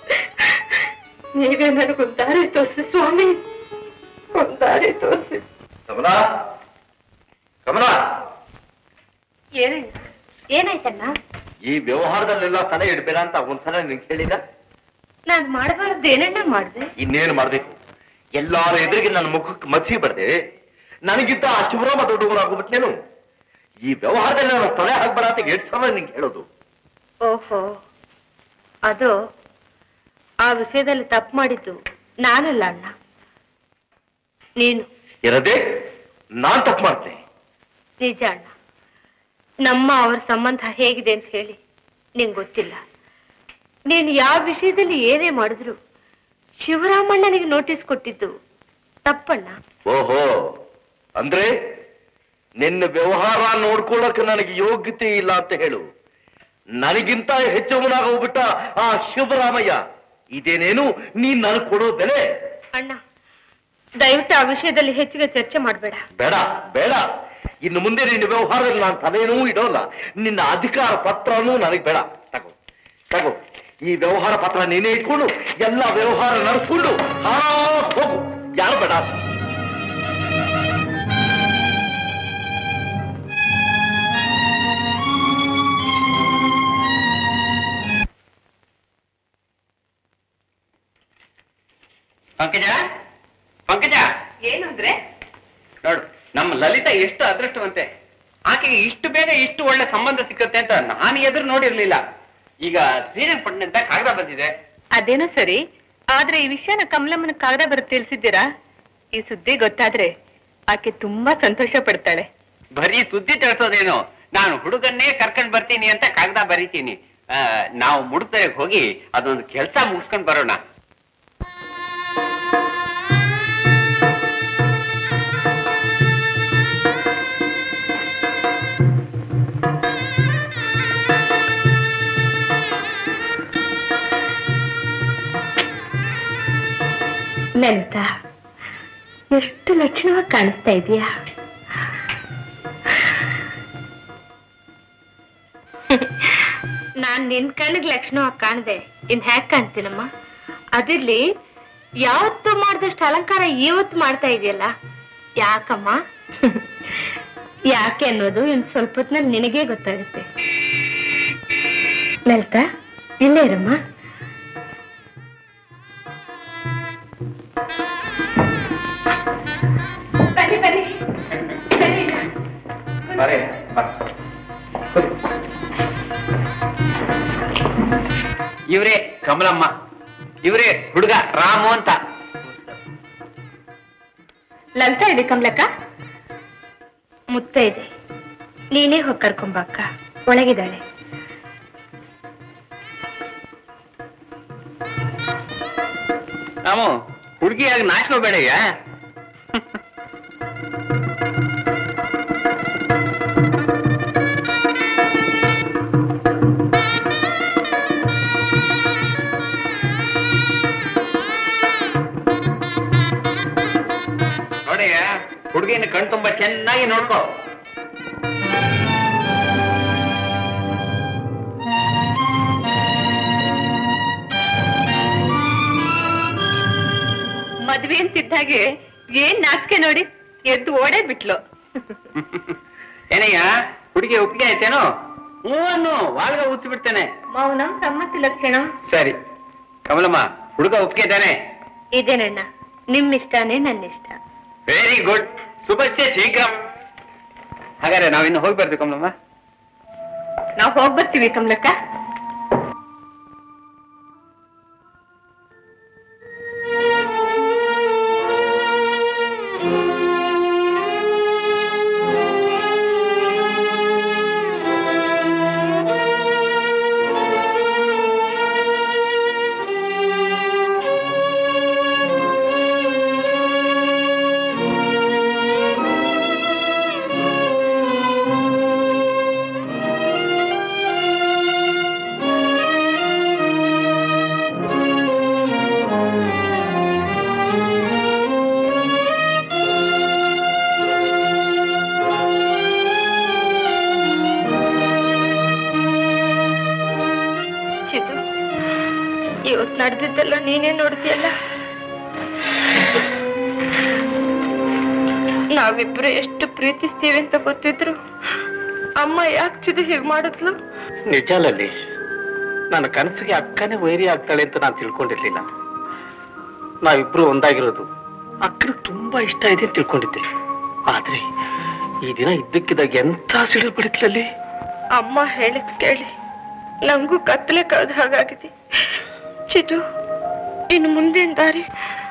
[SPEAKER 5] ನೀವೇ ನನಗೊಂದು ದಾರಿ ತೋರಿಸಿ ಸ್ವಾಮಿ ಒಂದ್ ದಾರಿ ತೋರಿಸಿ
[SPEAKER 1] ಕಮಲಾ ಕಮಲಾ
[SPEAKER 4] ಏನಣ್ಣ ಏನಾಯ್ತಣ್ಣ
[SPEAKER 1] ಈ ವ್ಯವಹಾರದಲ್ಲೆಲ್ಲ ತಲೆ ಇಡ್ಬೇಡ ಅಂತ ಒಂದ್ಸಲ ನಿನ್ಗೆ ಹೇಳಿದ
[SPEAKER 4] ನಾನ್ ಮಾಡಬಾರ್ದು ಏನಣ್ಣ ಮಾಡ್ದೆ
[SPEAKER 1] ಇನ್ನೇನು ಮಾಡ್ಬೇಕು ಎಲ್ಲಾರ ಎದುರಿಗೆ ನನ್ನ ಮುಖಕ್ಕೆ ಮಚ್ಚಿ ಬರ್ದೆ ನನಗಿಂತ ಆ ಶಿವರಾಮ ದೊಡ್ಡವರಾಗ್ಬಿಟ್ನೇನು ಈ ವ್ಯವಹಾರದಲ್ಲಿ ನಾನು ತಲೆ ಹಾಕ್ಬೇಡ ಅಂತ ಎಷ್ಟು ಸಲ ನಿಂಗೆ ಹೇಳೋದು
[SPEAKER 4] ಓಹೋ ಅದು ಆ ವಿಷಯದಲ್ಲಿ ತಪ್ಪು ಮಾಡಿದ್ದು ನಾನಲ್ಲ ಅಣ್ಣ ನೀನು
[SPEAKER 1] ಇರದೆ ನಾನ್ ತಪ್ಪು ಮಾಡ್ತೆ
[SPEAKER 4] ನಿಜ ಅಣ್ಣ ನಮ್ಮ ಅವರ ಸಂಬಂಧ ಹೇಗಿದೆ ಅಂತ ಹೇಳಿ ನಿಂಗೆ ಗೊತ್ತಿಲ್ಲ ನೀನು ಯಾವ ವಿಷಯದಲ್ಲಿ ಏನೇ ಮಾಡಿದ್ರು ಶಿವರಾಮಣ್ಣನಿಗೆ ನೋಟಿಸ್ ಕೊಟ್ಟಿದ್ದು ತಪ್ಪಣ್ಣ
[SPEAKER 1] ಓಹೋ ಅಂದ್ರೆ ನಿನ್ನ ವ್ಯವಹಾರ ನೋಡ್ಕೊಳ್ಳಕ್ಕೆ ನನಗೆ ಯೋಗ್ಯತೆ ಇಲ್ಲ ಅಂತ ಹೇಳು ನನಗಿಂತ ಹೆಚ್ಚವನಾಗೋಗ್ಬಿಟ್ಟ ಆ ಶಿವರಾಮಯ್ಯ ಇದೇನೇನು ನೀನ್ ನನಗೆ ಕೊಡೋ ಬೆಲೆ
[SPEAKER 4] ಅಣ್ಣ ದಯವಿಟ್ಟು ಆ ವಿಷಯದಲ್ಲಿ ಹೆಚ್ಚಿಗೆ ಚರ್ಚೆ ಮಾಡಬೇಡ
[SPEAKER 1] ಬೇಡ ಬೇಡ ಇನ್ನು ಮುಂದೆ ನಿನ್ನ ವ್ಯವಹಾರದಲ್ಲಿ ನಾನು ತಲೆನೂ ಇಡೋಲ್ಲ ನಿನ್ನ ಅಧಿಕಾರ ಪತ್ರನೂ ನನಗೆ ಬೇಡ ತಗೋ ತಗೋ ಈ ವ್ಯವಹಾರ ಪತ್ರ ನೀನೇ ಇಟ್ಕೊಂಡು ಎಲ್ಲ ವ್ಯವಹಾರ ನಡೆಸ್ಕೊಂಡು ಆರಾಮ್ ಹೋಗು ಯಾರು ಬೇಡ
[SPEAKER 2] ಪಂಕಜ ಪಂಕಜ
[SPEAKER 5] ಏನು ಅಂದ್ರೆ
[SPEAKER 2] ನೋಡು ನಮ್ಮ ಲಲಿತಾ ಎಷ್ಟು ಅದೃಷ್ಟವಂತೆ ಆಕೆಗೆ ಇಷ್ಟು ಬೇಗ ಇಷ್ಟು ಒಳ್ಳೆ ಸಂಬಂಧ ಸಿಕ್ಕತ್ತೆ ಅಂತ ನಾನು ಎದುರು ನೋಡಿರ್ಲಿಲ್ಲ ಈಗ ಶ್ರೀರಂಗಪಟ್ಟಣದಿಂದ ಕಾಗದ ಬಂದಿದೆ
[SPEAKER 5] ಅದೇನೋ ಸರಿ ಆದ್ರೆ ಈ ವಿಷಯನ ಕಮಲಮ್ಮನ ಕಾಗದ ಬರುತ್ತೆ ತಿಳಿಸಿದ್ದೀರಾ ಈ ಸುದ್ದಿ ಗೊತ್ತಾದ್ರೆ ಆಕೆ ತುಂಬಾ ಸಂತೋಷ ಪಡ್ತಾಳೆ
[SPEAKER 2] ಬರೀ ಸುದ್ದಿ ತಿಳಿಸೋದೇನು ನಾನು ಹುಡುಗನ್ನೇ ಕರ್ಕೊಂಡ್ ಬರ್ತೀನಿ ಅಂತ ಕಾಗದ ಬರೀತೀನಿ ಆ, ನಾವು ಮುಡುಕ್ತೆಗೆ ಹೋಗಿ ಅದೊಂದು ಕೆಲಸ ಮುಗಿಸ್ಕೊಂಡ್ ಬರೋಣ
[SPEAKER 4] ಲಲಿತಾ ಎಷ್ಟು ಲಕ್ಷಣವಾಗಿ ಕಾಣಿಸ್ತಾ ಇದೀಯಾ ನಾನ್ ನಿನ್ ಕಣ್ಣಿಗೆ ಲಕ್ಷಣವಾಗಿ ಕಾಣ್ದೆ ಇನ್ ಹ್ಯಾಕ್ ಕಾಣ್ತೀನಮ್ಮ ಅದಿರ್ಲಿ ಯಾವತ್ತು ಮಾಡ್ದಷ್ಟು ಅಲಂಕಾರ ಇವತ್ತು ಮಾಡ್ತಾ ಇದೆಯಲ್ಲ ಯಾಕಮ್ಮ ಯಾಕೆ ಅನ್ನೋದು ಇನ್ ಸ್ವಲ್ಪ ಹೊತ್ನಲ್ಲಿ ನಿನಗೇ ಗೊತ್ತಾಗುತ್ತೆ ಲಲಿತಾ ಇಲ್ಲೇ ಇರಮ್ಮ ಬನ್ನಿ ಬನ್ನಿ ಬನ್ನಿ
[SPEAKER 2] ಇವ್ರೇ ಕಮಲಮ್ಮ ಇವ್ರೇ ಹುಡುಗ ರಾಮು ಅಂತ
[SPEAKER 4] ಲಲಿತಾ ಇದೆ ಕಮಲಕ್ಕ ಮುತ್ತ ಇದೆ ನೀನೇ ಹೋಗಿ ಕರ್ಕೊಂಬಕ್ಕ ಒಳಗಿದ್ದಾಳೆ
[SPEAKER 2] ರಾಮು ಹುಡುಗಿಯಾಗಿ ನಾಚ್ಕೋಬೇಡಯ್ಯ ನೋಡಯ್ಯ ಹುಡುಗಿನ ಕಣ್ ತುಂಬಾ ಚೆನ್ನಾಗಿ ನೋಡ್ಕೋ
[SPEAKER 5] ಮದ್ವೆ ಅಂತಿದ್ದಾಗೆ ಏನ್ ನಾಚಿಕೆ ನೋಡಿ ಎದ್ದು ಓಡೇ ಬಿಟ್ಲು
[SPEAKER 2] ಏನಯ್ಯ ಹುಡುಗಿ ಒಪ್ಪಿಗೆ ಆಯ್ತೇನೋ ಹ್ಞೂ ಅನ್ನು ವಾಲ್ಗ ಉಚ್ಚಿ ಬಿಡ್ತೇನೆ
[SPEAKER 4] ಮೌನಂ ಸಮ್ಮತಿ ಲಕ್ಷಣಂ
[SPEAKER 2] ಸರಿ ಕಮಲಮ್ಮ ಹುಡುಗ ಒಪ್ಪಿಗೆ ಇದ್ದಾನೆ
[SPEAKER 4] ಇದೇನಣ್ಣ ನಿಮ್ ಇಷ್ಟನೇ ನನ್ನ ಇಷ್ಟ
[SPEAKER 2] ವೆರಿ ಗುಡ್ ಶುಭಶ್ಯ ಶೀಘ್ರ ಹಾಗಾದ್ರೆ ನಾವಿನ್ನು ಹೋಗಿ ಬರ್ತೀವಿ ಕಮಲಮ್ಮ
[SPEAKER 5] ನಾವ್ ಹೋಗ್ ಬರ್ತೀವಿ ಕಮಲಕ್ಕ
[SPEAKER 4] ನಡೆದಿದ್ದೆಲ್ಲ ನೀನೇ ನೋಡ್ತೀಯಲ್ಲ ನಾವಿಬ್ರು ಎಷ್ಟು ಪ್ರೀತಿಸ್ತೀವಿ ಅಂತ ಗೊತ್ತಿದ್ರು ಅಮ್ಮ ಯಾಕೆ ಚಿದು ಹೀಗೆ ಮಾಡಿದ್ಲು
[SPEAKER 9] ನಿಜಾಲಲ್ಲಿ ನನ್ನ ಕನಸಿಗೆ ಅಕ್ಕನೇ ವೈರಿ ಆಗ್ತಾಳೆ ಅಂತ ನಾನು ತಿಳ್ಕೊಂಡಿರ್ಲಿಲ್ಲ ನಾವಿಬ್ರು ಒಂದಾಗಿರೋದು ಅಕ್ಕನ ತುಂಬಾ ಇಷ್ಟ ಇದೆ ಅಂತ ತಿಳ್ಕೊಂಡಿದ್ದೆ ಆದ್ರೆ ಈ ದಿನ ಇದ್ದಕ್ಕಿದ್ದಾಗ ಎಂಥ ಸಿಡಿಲು ಬಡಿತ್ಲಲ್ಲಿ
[SPEAKER 4] ಅಮ್ಮ ಹೇಳಿದ್ ಕೇಳಿ ನಂಗೂ ಕತ್ತಲೆ ಕಳೆದ ಹಾಗಾಗಿದೆ ಚಿದು ಇನ್ನು ಮುಂದಿನ ದಾರಿ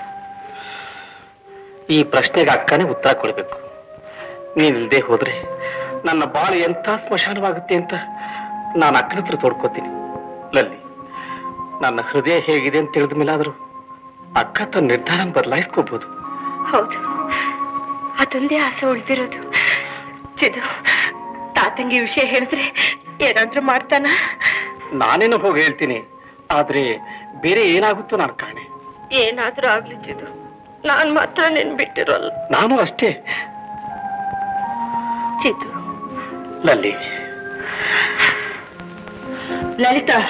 [SPEAKER 9] ಈ ಪ್ರಶ್ನೆಗೆ ಅಕ್ಕನೇ ಉತ್ತರ ಕೊಡ್ಬೇಕು ನೀನಿಲ್ದೆ ಹೋದ್ರೆ ನನ್ನ ಬಾಳು ಎಂಥ ಸ್ಮಶಾನವಾಗುತ್ತೆ ಅಂತ ನಾನು ಅಕ್ಕನ ಹತ್ರ ತೋಡ್ಕೋತೀನಿ ಲಲ್ಲಿ ನನ್ನ ಹೃದಯ ಹೇಗಿದೆ ಅಂತ ತಿಳಿದ ಮೇಲಾದ್ರೂ ಅಕ್ಕ ತನ್ನ ನಿರ್ಧಾರ ಬದಲಾಯಿಸ್ಕೋಬಹುದು
[SPEAKER 4] ಹೌದು ಅದೊಂದೇ ಆಸೆ ಉಳಿದಿರೋದು ಚಿದು ತಾತಂಗಿ ವಿಷಯ ಹೇಳಿದ್ರೆ ಏನಾದ್ರೂ ಮಾಡ್ತಾನ
[SPEAKER 9] ನಾನೇನು ಹೋಗಿ ಹೇಳ್ತೀನಿ ಆದ್ರೆ ಬೇರೆ ಏನಾಗುತ್ತೋ ನಾನು ಕಾಣೆ
[SPEAKER 4] ಏನಾದ್ರೂ ಆಗ್ಲಿ ಚಿದು ನಾನ್ ಮಾತ್ರ ನಿನ್ ಬಿಟ್ಟಿರೋಲ್ಲ
[SPEAKER 9] ನಾನು ಅಷ್ಟೇ
[SPEAKER 4] ಚಿದು
[SPEAKER 9] ಲಲ್ಲಿ
[SPEAKER 4] ಲಲಿತಾ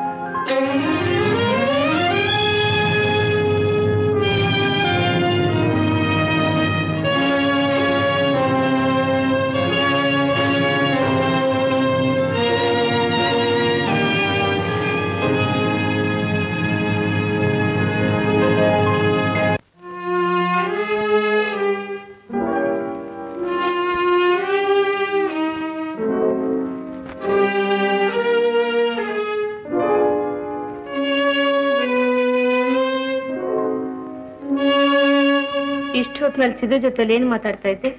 [SPEAKER 4] ಇಷ್ಟು ಹೊತ್ನಲ್ಲಿ ಸಿದ್ದು ಜೊತೆಲಿ ಏನ್ ಮಾತಾಡ್ತಾ ಇದ್ದೆ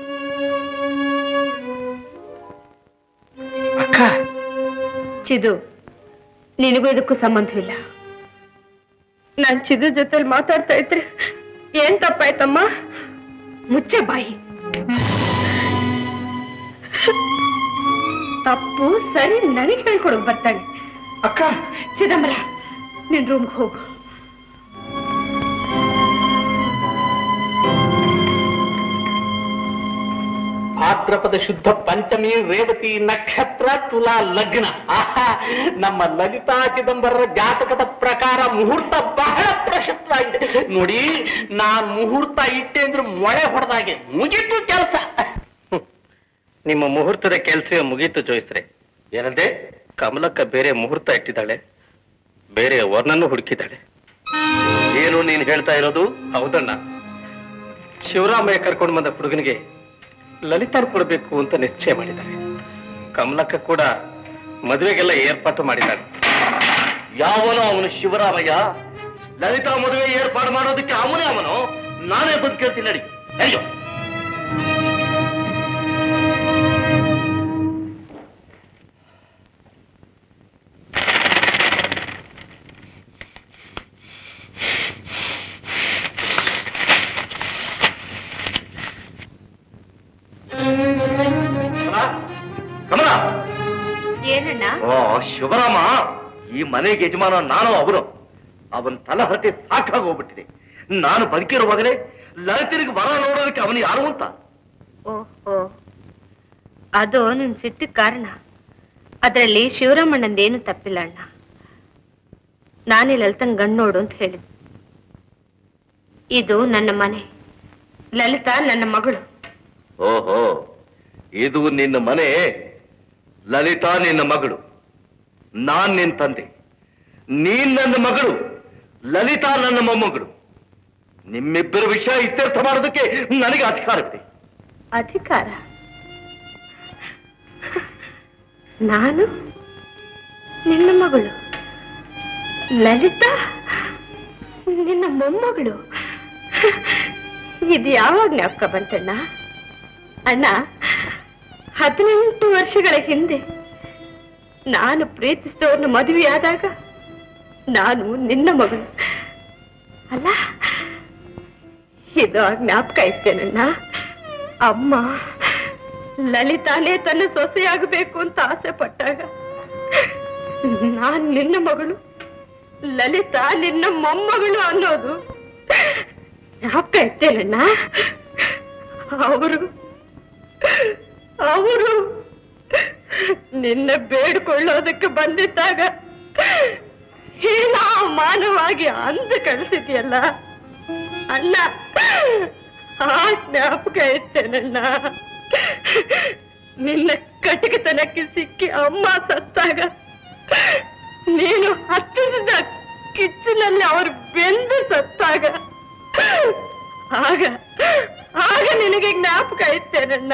[SPEAKER 9] ಅಕ್ಕ
[SPEAKER 4] ಚಿದು ನಿನಗೂ ಇದಕ್ಕೂ ಸಂಬಂಧವಿಲ್ಲ ನಾನ್ ಚಿದು ಜೊತೆಲಿ ಮಾತಾಡ್ತಾ ಇದ್ರೆ ಏನ್ ತಪ್ಪಾಯ್ತಮ್ಮ ಮುಚ್ಚೆ ಬಾಯಿ ತಪ್ಪು ಸರಿ ನನಗೆ ಹೇಳ್ಕೊಡಕ್ ಬರ್ತಾನೆ ಅಕ್ಕ ಚಿದಂಬರ ನಿನ್ ರೂಮ್ಗೆ ಹೋಗು
[SPEAKER 9] ಭಾದ್ರಪದ ಶುದ್ಧ ಪಂಚಮಿ ರೇವತಿ ನಕ್ಷತ್ರ ತುಲಾ ಲಗ್ನ ಆಹಾ ನಮ್ಮ ಲಲಿತಾ ಚಿದಂಬರರ ಜಾತಕದ ಪ್ರಕಾರ ಮುಹೂರ್ತ ಬಹಳ ಪ್ರಶಸ್ತವಾಗಿದೆ ನೋಡಿ ನಾನ್ ಮುಹೂರ್ತ ಇಟ್ಟೆ ಅಂದ್ರೆ ಮೊಳೆ ಹೊಡೆದಾಗೆ ಮುಗೀತು ಕೆಲಸ ನಿಮ್ಮ ಮುಹೂರ್ತದ ಕೆಲಸವೇ ಮುಗೀತು ಜೋಯಿಸ್ರೆ ಏನಂದೆ ಕಮಲಕ್ಕ ಬೇರೆ ಮುಹೂರ್ತ ಇಟ್ಟಿದ್ದಾಳೆ ಬೇರೆ ವರ್ಣನ್ನು ಹುಡುಕಿದ್ದಾಳೆ
[SPEAKER 1] ಏನು ನೀನ್ ಹೇಳ್ತಾ ಇರೋದು
[SPEAKER 9] ಹೌದಣ್ಣ ಶಿವರಾಮಯ್ಯ ಕರ್ಕೊಂಡು ಬಂದ ಹುಡುಗನಿಗೆ ಲಲಿತಾನ್ ಕೊಡಬೇಕು ಅಂತ ನಿಶ್ಚಯ ಮಾಡಿದ್ದಾರೆ ಕಮಲಕ್ಕ ಕೂಡ ಮದುವೆಗೆಲ್ಲ ಏರ್ಪಾಟು ಮಾಡಿದ್ದಾಳೆ
[SPEAKER 1] ಯಾವನೋ ಅವನು ಶಿವರಾಮಯ್ಯ ಲಲಿತಾ ಮದುವೆ ಏರ್ಪಾಡು ಮಾಡೋದಕ್ಕೆ ಅವನೇ ಅವನು ನಾನೇ ಬಂದು ಕೇಳ್ತೀನಿ ನಡಿ ಅಯ್ಯೋ ಕಮಲ
[SPEAKER 4] ಏನಣ್ಣ
[SPEAKER 1] ಓ ಶಿವರಾಮ ಈ ಮನೆಗೆ ಯಜಮಾನ ನಾನು ಅವನು ಅವನ ತಲಹರಟೆ ಸಾಕಾಗಿ ಹೋಗ್ಬಿಟ್ಟಿದೆ ನಾನು ಬದುಕಿರುವಾಗಲೇ ಲಲಿತನಿಗೆ ವರ ನೋಡೋದಕ್ಕೆ ಅವನು ಯಾರು ಅಂತ
[SPEAKER 4] ಓಹೋ ಅದು ನಿನ್ ಸಿಟ್ಟಿಗೆ ಕಾರಣ ಅದರಲ್ಲಿ ಶಿವರಾಮಣ್ಣಂದೇನು ತಪ್ಪಿಲ್ಲ ಅಣ್ಣ ನಾನೇ ಲಲಿತನ್ ಗಂಡು ನೋಡು ಅಂತ ಹೇಳಿದ್ ಇದು ನನ್ನ ಮನೆ ಲಲಿತಾ ನನ್ನ ಮಗಳು
[SPEAKER 1] ಓಹೋ ಇದು ನಿನ್ನ ಮನೆ ಲಲಿತಾ ನಿನ್ನ ಮಗಳು ನಾನ್ ನಿನ್ ತಂದೆ ನೀನ್ ನನ್ನ ಮಗಳು ಲಲಿತಾ ನನ್ನ ಮೊಮ್ಮಗಳು ನಿಮ್ಮಿಬ್ಬರ ವಿಷಯ ಇತ್ಯರ್ಥ ಮಾಡೋದಕ್ಕೆ ನನಗೆ ಅಧಿಕಾರವಿದೆ
[SPEAKER 4] ಅಧಿಕಾರ ನಾನು ನಿನ್ನ ಮಗಳು ಲಲಿತಾ ನಿನ್ನ ಮೊಮ್ಮಗಳು ಇದು ಯಾವಾಗ ಜ್ಞಾಪಕ ಬಂತಣ್ಣ ಅಣ್ಣ ಹದಿನೆಂಟು ವರ್ಷಗಳ ಹಿಂದೆ ನಾನು ಪ್ರೀತಿಸಿದವರನ್ನು ಮದುವೆಯಾದಾಗ ನಾನು ನಿನ್ನ ಮಗಳು ಅಲ್ಲ ಇದು ಆ ಜ್ಞಾಪಕ ಇತ್ತೇನಣ್ಣ ಅಮ್ಮ ಲಲಿತಾನೇ ತನ್ನ ಸೊಸೆಯಾಗಬೇಕು ಅಂತ ಆಸೆ ಪಟ್ಟಾಗ ನಾನ್ ನಿನ್ನ ಮಗಳು ಲಲಿತಾ ನಿನ್ನ ಮೊಮ್ಮಗಳು ಅನ್ನೋದು ಜ್ಞಾಪಕ ಇತ್ತೇನಣ್ಣ ಅವರು ಅವರು ನಿನ್ನ ಬೇಡ್ಕೊಳ್ಳೋದಕ್ಕೆ ಬಂದಿದ್ದಾಗ ಹೀನ ಮಾನವಾಗಿ ಅಂದ ಕಳಿಸಿದ್ಯಲ್ಲ ಅಣ್ಣ ಆ ಜ್ಞಾಪಕ ಇತ್ತೇನಣ್ಣ ನಿನ್ನ ಕಟಕತನಕ್ಕೆ ಸಿಕ್ಕಿ ಅಮ್ಮ ಸತ್ತಾಗ ನೀನು ಹತ್ತಿರದ ಕಿಚ್ಚಿನಲ್ಲಿ ಅವರು ಬೆಂದು ಸತ್ತಾಗ ಆಗ ಆಗ ನಿನಗೆ ಜ್ಞಾಪಕ ಇತ್ತೇನಣ್ಣ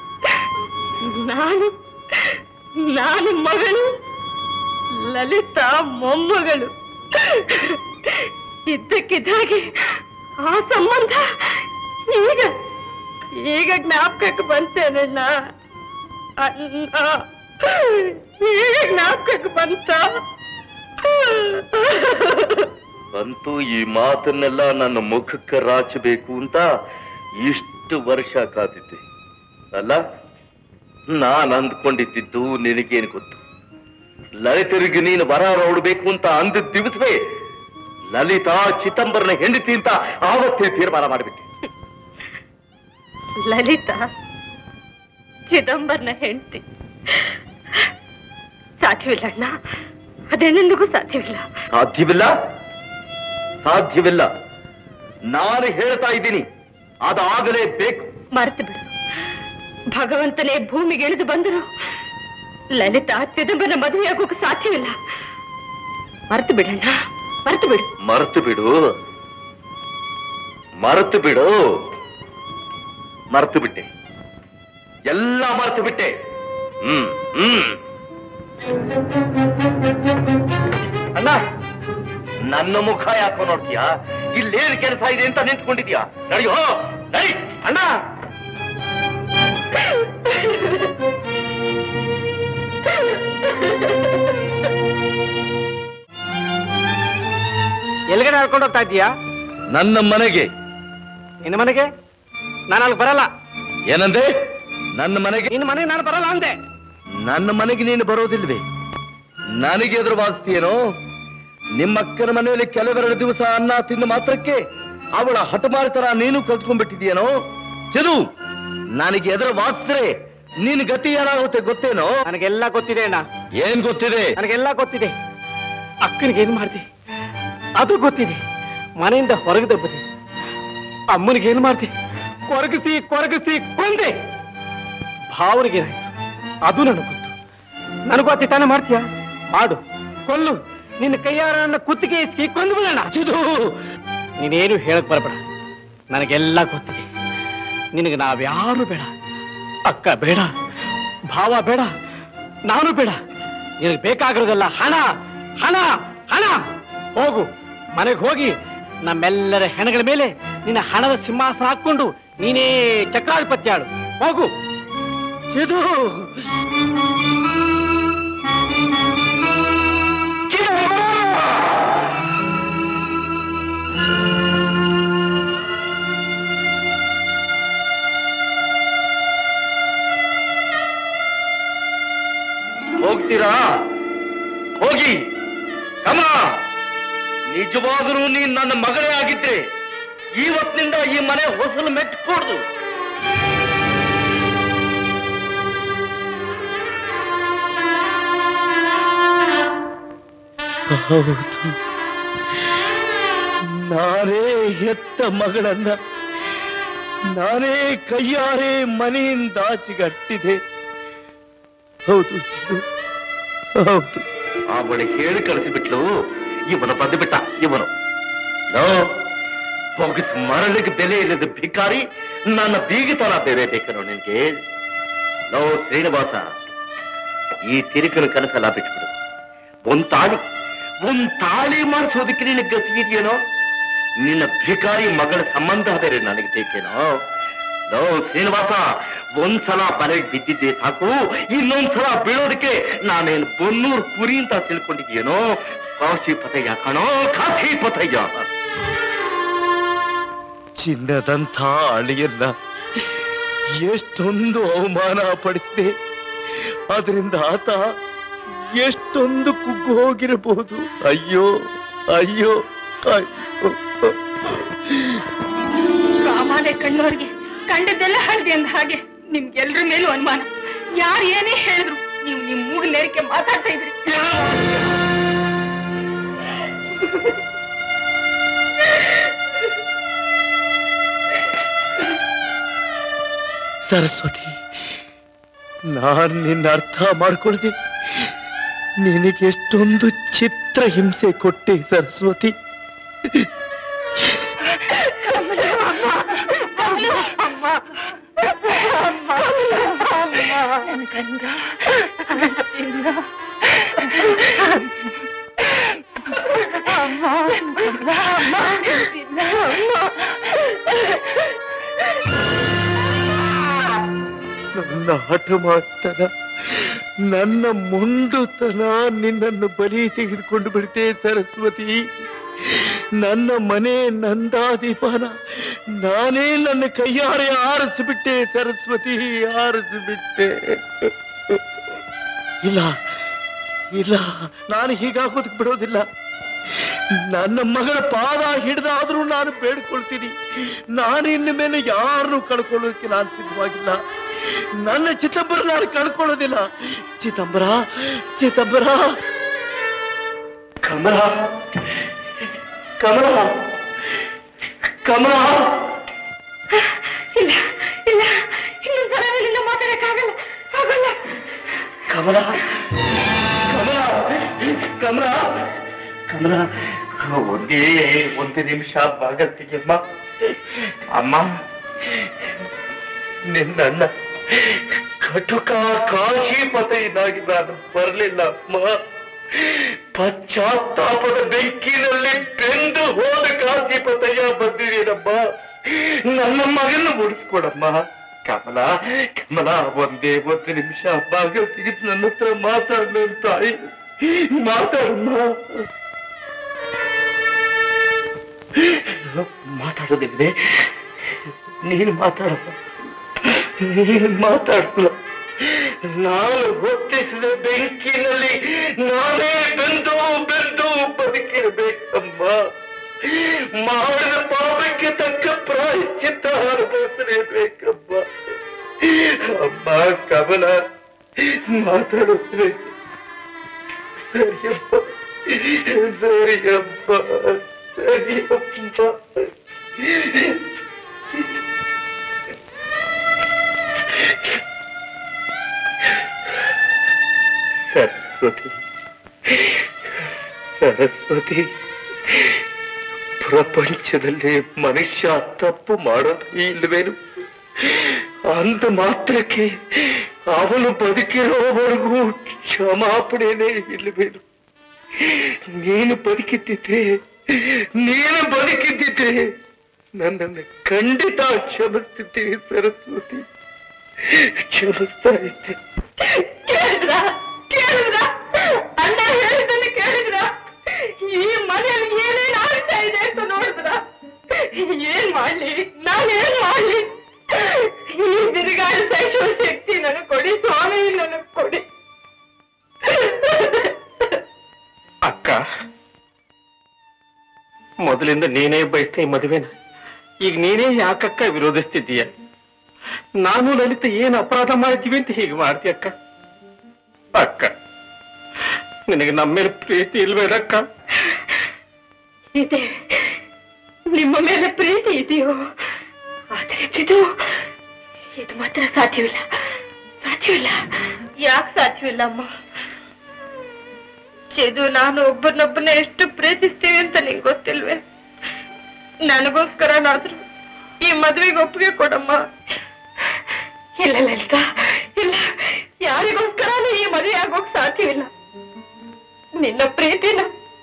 [SPEAKER 4] ನಾನು ನಾನು ಮಗಳು ಲಲಿತಾ ಮೊಮ್ಮಗಳು ಇದ್ದಕ್ಕಿದ್ದಾಗೆ ಆ ಸಂಬಂಧ ಈಗ ಈಗ ಜ್ಞಾಪಕಕ್ಕೆ ಬಂತೇನಣ್ಣ ಅಣ್ಣ ಈಗ ಜ್ಞಾಪಕಕ್ಕೆ ಬಂತ
[SPEAKER 1] ಅಂತೂ ಈ ಮಾತನ್ನೆಲ್ಲ ನನ್ನ ಮುಖಕ್ಕೆ ರಾಚಬೇಕು ಅಂತ ಇಷ್ಟು ವರ್ಷ ಕಾದಿದ್ದೆ ಅಲ್ಲ ನಾನ್ ಅಂದ್ಕೊಂಡಿದ್ದು ನಿನಗೇನು ಗೊತ್ತು ಲಲಿತರಿಗೆ ನೀನು ಬರ ಹೊಡಬೇಕು ಅಂತ ಅಂದ ದಿವಸವೇ ಲಲಿತಾ ಚಿದಂಬರನ ಹೆಂಡತಿ ಅಂತ ಆವತ್ತೇ ತೀರ್ಮಾನ ಮಾಡಿಬಿಟ್ಟೆ
[SPEAKER 4] ಲಲಿತಾ ಚಿದಂಬರ್ನ ಹೆಂಡತಿ ಸಾಧ್ಯವಿಲ್ಲ ಅಣ್ಣ ಅದೇನೆಂದಿಗೂ ಸಾಧ್ಯವಿಲ್ಲ
[SPEAKER 1] ಸಾಧ್ಯವಿಲ್ಲ ಸಾಧ್ಯವಿಲ್ಲ ನಾನು ಹೇಳ್ತಾ ಇದ್ದೀನಿ ಅದಾಗಲೇಬೇಕು
[SPEAKER 4] ಮರೆತು ಬಿಡು ಭಗವಂತನೇ ಭೂಮಿಗೆ ಇಳಿದು ಬಂದರು ಲಲಿತಾ ಚಿದಂಬರನ ಮದುವೆಯಾಗೋಕೆ ಸಾಧ್ಯವಿಲ್ಲ ಮರೆತು ಬಿಡಣ್ಣ ಮರೆತು ಬಿಡು
[SPEAKER 1] ಮರೆತು ಬಿಡು ಮರೆತು ಬಿಡು ಮರೆತು ಬಿಟ್ಟೆ ಎಲ್ಲ ಮರೆತು ಬಿಟ್ಟೆ ಹ್ಮ್ ಹ್ಮ್ ಅಣ್ಣ ನನ್ನ ಮುಖ ಯಾಕೋ ನೋಡ್ತೀಯಾ ಇಲ್ಲೇನು ಕೆಲಸ ಇದೆ ಅಂತ ನಿಂತ್ಕೊಂಡಿದ್ಯಾ ನಡೆಯೋ ನಡಿ ಅಣ್ಣ
[SPEAKER 9] ಎಲ್ಗಡೆ ಹಾಕೊಂಡು ಹೋಗ್ತಾ ಇದೀಯಾ
[SPEAKER 1] ನನ್ನ ಮನೆಗೆ
[SPEAKER 9] ನಿನ್ನ ಮನೆಗೆ ನಾನು ಅಲ್ಲಿ ಬರಲ್ಲ
[SPEAKER 1] ಏನಂದೆ ನನ್ನ ಮನೆಗೆ
[SPEAKER 9] ನಿನ್ನ ಮನೆಗೆ ನಾನು ಬರಲ್ಲ ಅಂದೆ
[SPEAKER 1] ನನ್ನ ಮನೆಗೆ ನೀನು ಬರೋದಿಲ್ವೇ ನನಗೆ ಎದುರು ವಾದಿಸ್ತೀಯೇನೋ ನಿಮ್ಮ ಅಕ್ಕನ ಮನೆಯಲ್ಲಿ ಕೆಲವೆರಡು ದಿವಸ ಅನ್ನ ತಿಂದ ಮಾತ್ರಕ್ಕೆ ಅವಳ ಹಠಮಾರಿತರ ನೀನು ಕಲ್ತ್ಕೊಂಡ್ಬಿಟ್ಟಿದ್ಯೇನೋ ಚದು ನನಗೆ ಎದುರು ವಾದಿಸ್ರೆ ನಿನ್ ಗತಿ ಏನಾಗುತ್ತೆ ಗೊತ್ತೇನೋ
[SPEAKER 9] ನನಗೆಲ್ಲ ಗೊತ್ತಿದೆ ಅಣ್ಣ
[SPEAKER 1] ಏನ್ ಗೊತ್ತಿದೆ
[SPEAKER 9] ನನಗೆಲ್ಲ ಗೊತ್ತಿದೆ ಅಕ್ಕನಿಗೆ ಏನ್ ಮಾಡ್ದೆ ಅದು ಗೊತ್ತಿದೆ ಮನೆಯಿಂದ ಹೊರಗೆ ದಬ್ಬದೆ ಅಮ್ಮನಿಗೆ ಏನ್ ಮಾಡ್ದೆ ಕೊರಗಿಸಿ ಕೊರಗಿಸಿ ಕೊಂದೆ ಭಾವನಿಗೆ ಏನಾಯ್ತು ಅದು ನನಗೆ ಗೊತ್ತು ನನಗೂ ಅತಿ ತಾನೇ ಮಾಡ್ತೀಯ ಮಾಡು ಕೊಲ್ಲು ನಿನ್ನ ಕೈಯಾರ ನನ್ನ ಕುತ್ತಿಗೆ ಎತ್ತಿ ಕೊಂದು ಬಿಡೋಣ ಚಿದು ನೀನೇನು ಹೇಳಕ್ ಬರಬೇಡ ನನಗೆಲ್ಲ ಗೊತ್ತಿದೆ ನಿನಗೆ ನಾವ್ಯಾರು ಬೇಡ ಅಕ್ಕ ಬೇಡ ಭಾವ ಬೇಡ ನಾನು ಬೇಡ ನಿನಗೆ ಬೇಕಾಗಿರೋದಲ್ಲ ಹಣ ಹಣ ಹಣ ಹೋಗು ಮನೆಗೆ ಹೋಗಿ ನಮ್ಮೆಲ್ಲರ ಹೆಣಗಳ ಮೇಲೆ ನಿನ್ನ ಹಣದ ಸಿಂಹಾಸನ ಹಾಕೊಂಡು ನೀನೇ ಚಕ್ರಾಧಿಪತ್ಯ ಆಡು ಹೋಗು ಚಿದು
[SPEAKER 1] ಹೋಗ್ತೀರಾ ಹೋಗಿ ಕಮ ನಿಜವಾದರೂ ನೀನ್ ನನ್ನ ಮಗಳೇ ಆಗಿದ್ರೆ ಇವತ್ತಿನಿಂದ ಈ ಮನೆ ಹೊಸಲು ಮೆಟ್ಕೊಡ್ದು ಹೌದು ನಾನೇ ಹೆತ್ತ ಮಗಳನ್ನ ನಾನೇ ಕೈಯಾರೆ ಮನೆಯಿಂದ ಆಚೆಗಟ್ಟಿದೆ ಹೌದು ಚಿನ್ನು, ಹೌದು ಅವಳು ಹೇಳಿ ಕಳಿಸಿಬಿಟ್ಲು ಇವನು ಬಂದು ಬಿಟ್ಟ ಇವನು ನೋ ಹೋಗಿಸ್ ಮರಳಿಗೆ ಬೆಲೆ ಇಲ್ಲದ ಭಿಕಾರಿ ನನ್ನ ಬೀಗಿತನ ಬೇರೆ ಬೇಕನು ನಿನ್ಗೆ ನೋ ಶ್ರೀನಿವಾಸ ಈ ತಿರುಕನ ಕನಸಲ್ಲ ಬಿಟ್ಬಿಡು ಒಂದ್ ತಾಳಿ ಒಂದ್ ತಾಳಿ ಮಾಡಿಸೋದಕ್ಕೆ ನಿನಗೆ ಗತಿ ಇದೆಯೇನೋ ನಿನ್ನ ಭಿಕಾರಿ ಮಗಳ ಸಂಬಂಧ ಬೇರೆ ನನಗೆ ಬೇಕೇನೋ ಲೋ ಶ್ರೀನಿವಾಸ ಒಂದ್ಸಲ ಬಲೆಗೆ ಬಿದ್ದಿದ್ದೆ ಸಾಕು ಇನ್ನೊಂದ್ಸಲ ಬೀಳೋದಕ್ಕೆ ನಾನೇನು ಬೊನ್ನೂರು ಕುರಿ ಅಂತ ತಿಳ್ಕೊಂಡಿದ್ಯೇನೋ ಕಾಶಿ ಪತಯ್ಯ ಕಣೋ ಕಾಶಿ ಪತಯ್ಯ ಚಿನ್ನದಂಥ ಅಳಿಯನ್ನ ಎಷ್ಟೊಂದು ಅವಮಾನ ಪಡಿಸಿದೆ ಅದರಿಂದ ಆತ ಎಷ್ಟೊಂದು ಕುಗ್ಗು ಹೋಗಿರಬಹುದು ಅಯ್ಯೋ ಅಯ್ಯೋ ಅಯ್ಯೋ
[SPEAKER 5] ಕಾಮಾಲೆ ಕಣ್ಣೋರ್ಗೆ ಕಂಡದ್ದೆಲ್ಲ ಹಳ್ದೆ ಅಂದ ಹಾಗೆ ನಿಮ್ಗೆಲ್ರ ಮೇಲೂ ಅನುಮಾನ ಯಾರು ಏನೇ ಹೇಳಿದ್ರು ನೀವು ನಿಮ್ ಮೂಗಿನ ನೇರಕ್ಕೆ ಮಾತಾಡ್ತಾ ಇದ್ರಿ
[SPEAKER 3] ಸರಸ್ವತಿ ನಾನ್ ನಿನ್ನ ಅರ್ಥ ಮಾಡ್ಕೊಳ್ದೆ ನಿನಗೆ ಎಷ್ಟೊಂದು ಚಿತ್ರ ಹಿಂಸೆ ಕೊಟ್ಟೆ ಸರಸ್ವತಿ ನನ್ನ ಹಠಮಾರ್ತನ ನನ್ನ ಮುಂಡುತನ ನಿನ್ನನ್ನು ಬಲಿ ತೆಗೆದುಕೊಂಡು ಬಿಡ್ತೆ ಸರಸ್ವತಿ ನನ್ನ ಮನೆ ನಂದಾದೀಪನ ನಾನೇ ನನ್ನ ಕೈಯಾರೆ ಆರಿಸಿಬಿಟ್ಟೆ ಸರಸ್ವತಿ ಆರಿಸಿಬಿಟ್ಟೆ ಇಲ್ಲ ಇಲ್ಲ ನಾನು ಹೀಗಾಗೋದಕ್ಕೆ ಬಿಡೋದಿಲ್ಲ ನನ್ನ ಮಗಳ ಪಾದ ಹಿಡಿದಾದ್ರೂ ನಾನು ಬೇಡ್ಕೊಳ್ತೀನಿ ನಾನು ಇನ್ನು ಮೇಲೆ ಯಾರನ್ನು ಕಳ್ಕೊಳ್ಳೋದಕ್ಕೆ ನಾನು ಸಿದ್ಧವಾಗಿಲ್ಲ ನನ್ನ ಚಿದಂಬರ ನಾನು ಕಳ್ಕೊಳ್ಳೋದಿಲ್ಲ ಚಿದಂಬರ ಚಿದಂಬರ ಕಮಲ ಕಮಲ ಕಮಲ
[SPEAKER 5] ಇಲ್ಲ ಇಲ್ಲ ಇನ್ನೊಂದ್ಸಲ ನಿನ್ನಿಂದ ಮಾತಾಡಕ್ಕಾಗಲ್ಲ ಆಗಲ್ಲ
[SPEAKER 3] ಕಮಲ ಕಮಲ ಕಮಲ ಕಮಲ ಒಂದೇ ಒಂದು ನಿಮಿಷ ಬಾಗಲ್ತಿಗೆಮ್ಮ ಅಮ್ಮ ನಿನ್ನಣ್ಣ ಕಟುಕ ಕಾಶಿಪತೆಯನ್ನಾಗಿ ನಾನು ಬರಲಿಲ್ಲ ಅಮ್ಮ ಪಶ್ಚಾತ್ತಾಪದ ಬೆಂಕಿನಲ್ಲಿ ಬೆಂದು ಹೋದ ಕಾಶಿಪತಯ್ಯ ಬಂದಿದ್ದೀನಮ್ಮ ನನ್ನ ಮಗನ ಉಳಿಸ್ಕೊಡಮ್ಮ ಕಮಲ ಕಮಲ ಒಂದೇ ಒಂದು ನಿಮಿಷ ಬಾಗಿಲು ತೆಗೆದು ನನ್ನ ಹತ್ರ ಮಾತಾಡ ನನ್ನ ತಾಯಿ ಮಾತಾಡಮ್ಮ ಮಾತಾಡೋದಿದ್ರೆ ನೀನು ಮಾತಾಡಮ್ಮ ನೀನು ಮಾತಾಡಲ್ಲ ನಾನು ಹೊತ್ತಿಸಿದ ಬೆಂಕಿನಲ್ಲಿ ನಾನೇ ಬೆಂದು ಬೆಂದು ಬದುಕಿರಬೇಕಮ್ಮ ಮಾಡಿದ ಪಾಪಕ್ಕೆ ತಕ್ಕ ಪ್ರಾಯಶ್ಚಿತ್ತ ಅನುಭವಿಸಲೇಬೇಕಮ್ಮ ಅಮ್ಮ ಕಮಲ ಮಾತಾಡುತ್ತೇವೆ ಸರಿಯಪ್ಪ ಸರಿಯಪ್ಪ ಸರಿಯಪ್ಪ ಸರಸ್ವತಿ ಸರಸ್ವತಿ ಪ್ರಪಂಚದಲ್ಲಿ ಮನುಷ್ಯ ತಪ್ಪು ಮಾಡೋದು ಇಲ್ವೇನು ಅಂದ ಮಾತ್ರಕ್ಕೆ ಅವನು ಬದುಕಿರೋವರೆಗೂ ಕ್ಷಮಾಪಣೆನೇ ಇಲ್ವೇನು ನೀನು ಬದುಕಿದ್ದಿದ್ರೆ ನೀನು ಬದುಕಿದ್ದಿದ್ರೆ ನನ್ನನ್ನು ಖಂಡಿತ ಕ್ಷಮಿಸ್ತಿದ್ದೆ ಸರಸ್ವತಿ ಕ್ಷಮಿಸ್ತಾ ಇದ್ದೆ
[SPEAKER 5] ಕೇಳಿದ್ರ ಕೇಳಿದ್ರ ಅಣ್ಣ ಹೇಳಿದ್ದನ್ನು ಕೇಳಿದ್ರ ಈ ಮನೆಯಲ್ಲಿ ಏನೇನ್ ಆಗ್ತಾ ಇದೆ ಅಂತ ನೋಡಿದ್ರ ಏನ್ ಮಾಡ್ಲಿ ನಾನೇನ್ ಮಾಡ್ಲಿ ಈ ಬಿರುಗಾಳಿ ಸಹಿಸುವ ಶಕ್ತಿ ನನಗ್ ಕೊಡಿ ಸ್ವಾಮಿ ನನಗ್ ಕೊಡಿ
[SPEAKER 3] ಅಕ್ಕ ಮೊದಲಿಂದ ನೀನೇ ಬಯಸ್ತಾ ಈ ಮದುವೆನ ಈಗ ನೀನೇ ಯಾಕಕ್ಕ ವಿರೋಧಿಸ್ತಿದ್ದೀಯ ನಾನು ಲಲಿತ ಏನ್ ಅಪರಾಧ ಮಾಡಿದ್ದೀವಿ ಅಂತ ಹೀಗೆ ಮಾಡ್ತೀಯ ಅಕ್ಕ ಅಕ್ಕ ನಿನಗೆ ನಮ್ಮ ಮೇಲೆ ಪ್ರೀತಿ ಇಲ್ವೇನಕ್ಕ
[SPEAKER 5] ಇದೆ ನಿಮ್ಮ ಮೇಲೆ ಪ್ರೀತಿ ಇದೆಯೋ ಆದ್ರೆ ಇದು ಇದು ಮಾತ್ರ ಸಾಧ್ಯವಿಲ್ಲ ಸಾಧ್ಯವಿಲ್ಲ ಯಾಕೆ ಸಾಧ್ಯವಿಲ್ಲ ಅಮ್ಮ ಚಿದು ನಾನು ಒಬ್ಬರನ್ನೊಬ್ಬನ ಎಷ್ಟು ಪ್ರೀತಿಸ್ತೀವಿ ಅಂತ ನಿಂಗೆ ಗೊತ್ತಿಲ್ವೇ ನನಗೋಸ್ಕರನಾದ್ರೂ ಈ ಮದುವೆಗೆ ಒಪ್ಪಿಗೆ ಕೊಡಮ್ಮ ಇಲ್ಲ ಲಲಿತಾ ಇಲ್ಲ ಯಾರಿಗೋಸ್ಕರನೂ ಈ ಮದುವೆ ಆಗೋಕ್ ಸಾಧ್ಯವಿಲ್ಲ ನಿನ್ನ ಪ್ರೀತಿನ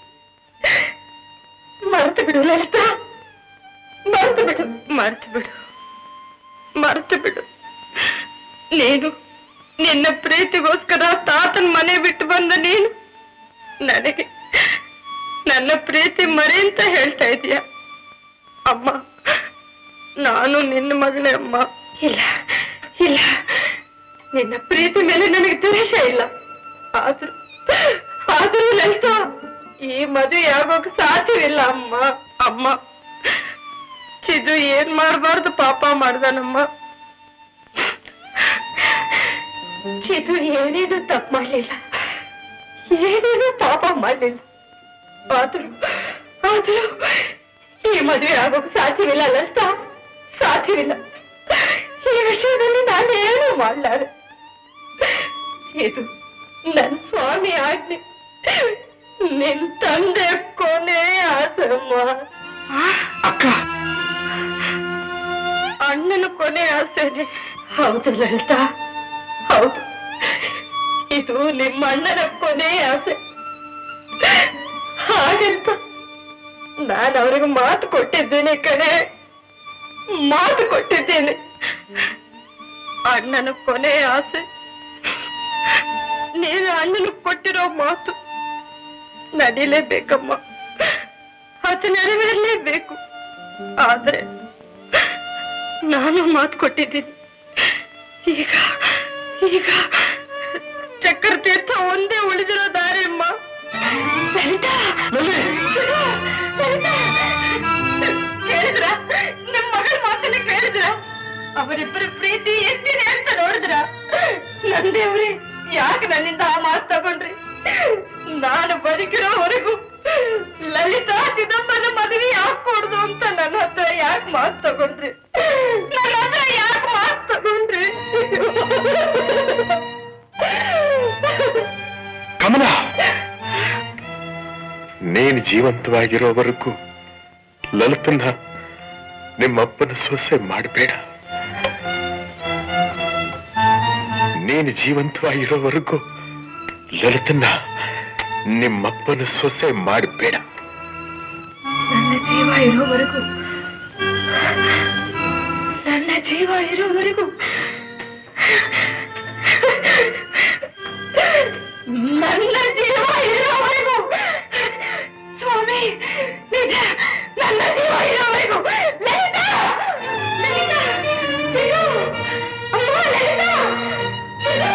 [SPEAKER 5] ಮರೆತು ಬಿಡು ಲಲಿತಾ ಮರೆತು ಬಿಡು ಮರೆತು ಬಿಡು ಮರೆತು ಬಿಡು ನೀನು ನಿನ್ನ ಪ್ರೀತಿಗೋಸ್ಕರ ತಾತನ ಮನೆ ಬಿಟ್ಟು ಬಂದ ನೀನು ನನಗೆ ನನ್ನ ಪ್ರೀತಿ ಮರೆ ಅಂತ ಹೇಳ್ತಾ ಇದೀಯ ಅಮ್ಮ ನಾನು ನಿನ್ನ ಮಗಳೇ ಅಮ್ಮ ಇಲ್ಲ ಇಲ್ಲ ನಿನ್ನ ಪ್ರೀತಿ ಮೇಲೆ ನನಗೆ ದ್ವೇಷ ಇಲ್ಲ ಆದ್ರೂ ಆದ್ರೂ ಲಲಿತಾ ಈ ಮದುವೆ ಆಗೋಕ್ ಸಾಧ್ಯವಿಲ್ಲ ಅಮ್ಮ ಅಮ್ಮ ಚಿದು ಏನ್ ಮಾಡ್ಬಾರ್ದು ಪಾಪ ಮಾಡ್ದಾನಮ್ಮ ಚಿದು ಏನೇನು ತಪ್ಪು ಮಾಡ್ಲಿಲ್ಲ ಏನೇನು ಪಾಪ ಮಾಡ್ಲಿಲ್ಲ ಆದ್ರೂ ಆದ್ರೂ ಈ ಮದುವೆ ಆಗೋಕ್ ಸಾಧ್ಯವಿಲ್ಲ ಲಲಿತಾ ಸಾಧ್ಯವಿಲ್ಲ ಈ ವಿಷಯದಲ್ಲಿ ನಾನೇನು ಮಾಡಲಾರೆ ಇದು ನನ್ ಸ್ವಾಮಿ ಆಜ್ಞೆ ನಿನ್ ತಂದೆ ಕೊನೆ ಆಸಮ್ಮ
[SPEAKER 8] ಅಕ್ಕ
[SPEAKER 5] ಅಣ್ಣನ ಕೊನೆ ಆಸೆನೆ ಹೌದು ಲಲಿತಾ ಹೌದು ಇದು ನಿಮ್ಮ ಅಣ್ಣನ ಕೊನೆ ಆಸೆ ಹಾಗಂತ ನಾನು ಅವ್ರಿಗೆ ಮಾತು ಕೊಟ್ಟಿದ್ದೇನೆ ಕಣೆ ಮಾತು ಕೊಟ್ಟಿದ್ದೇನೆ ಅಣ್ಣನ ಕೊನೆ ಆಸೆ ನೀನು ಅಣ್ಣನ ಕೊಟ್ಟಿರೋ ಮಾತು ನಡೀಲೇಬೇಕಮ್ಮ ಅದು ನೆರವೇರಲೇಬೇಕು ಆದ್ರೆ ನಾನು ಮಾತು ಕೊಟ್ಟಿದ್ದೀನಿ ಈಗ ಈಗ ಚಕ್ರ ತೀರ್ಥ ಒಂದೇ ಉಳಿದಿರೋ ದಾರಿ ಅಮ್ಮ ಲಲಿತಾ! ಲಲಿತಾ! ಕೇಳಿದ್ರ ನಿಮ್ ಮಗಳ ಮಾತನ್ನ ಕೇಳಿದ್ರ ಅವರಿಬ್ಬರ ಪ್ರೀತಿ ಎಷ್ಟಿದೆ ಅಂತ ನೋಡಿದ್ರ ನಂದೇವ್ರಿ ಯಾಕೆ ನನ್ನಿಂದ ಆ ಮಾತು ತಗೊಂಡ್ರಿ ನಾನು ಬದುಕಿರೋವರೆಗೂ ಲಲಿತಾ ಚಿದಂಬರ ಮದುವೆ ಯಾಕೆ ಕೊಡುದು ಅಂತ ನನ್ನ ಹತ್ರ ಯಾಕೆ ಮಾತು ತಗೊಂಡ್ರಿ ನನ್ನ ಹತ್ರ ಯಾಕೆ ಮಾತು ತಗೊಂಡ್ರಿ
[SPEAKER 3] ಕಮಲ ನೀನು ಜೀವಂತವಾಗಿರೋವರೆಗೂ ಲಲಿತನ್ನ ನಿಮ್ಮಪ್ಪನ ಸೊಸೆ ಮಾಡಬೇಡ ನೀನು ಜೀವಂತವಾಗಿರೋವರೆಗೂ ಲಲಿತನ್ನ ನಿಮ್ಮಪ್ಪನ ಸೊಸೆ ಮಾಡಬೇಡ
[SPEAKER 5] ನನ್ನ ಜೀವ ಇರೋವರೆಗೂ ನನ್ನ ಜೀವ ಇರೋವರೆಗೂ ನನ್ನ ಜೀವ ಇರೋವರೆಗೂ ಸ್ವಾಮಿ ನಿಜ ನನ್ನ ಜೀವ ಇರೋವರೆಗೂ ಲಲಿತಾ! ಲಲಿತಾ! ಬಿಡು! ಅಮ್ಮ, ಲಲಿತಾ! ಬಿಡು!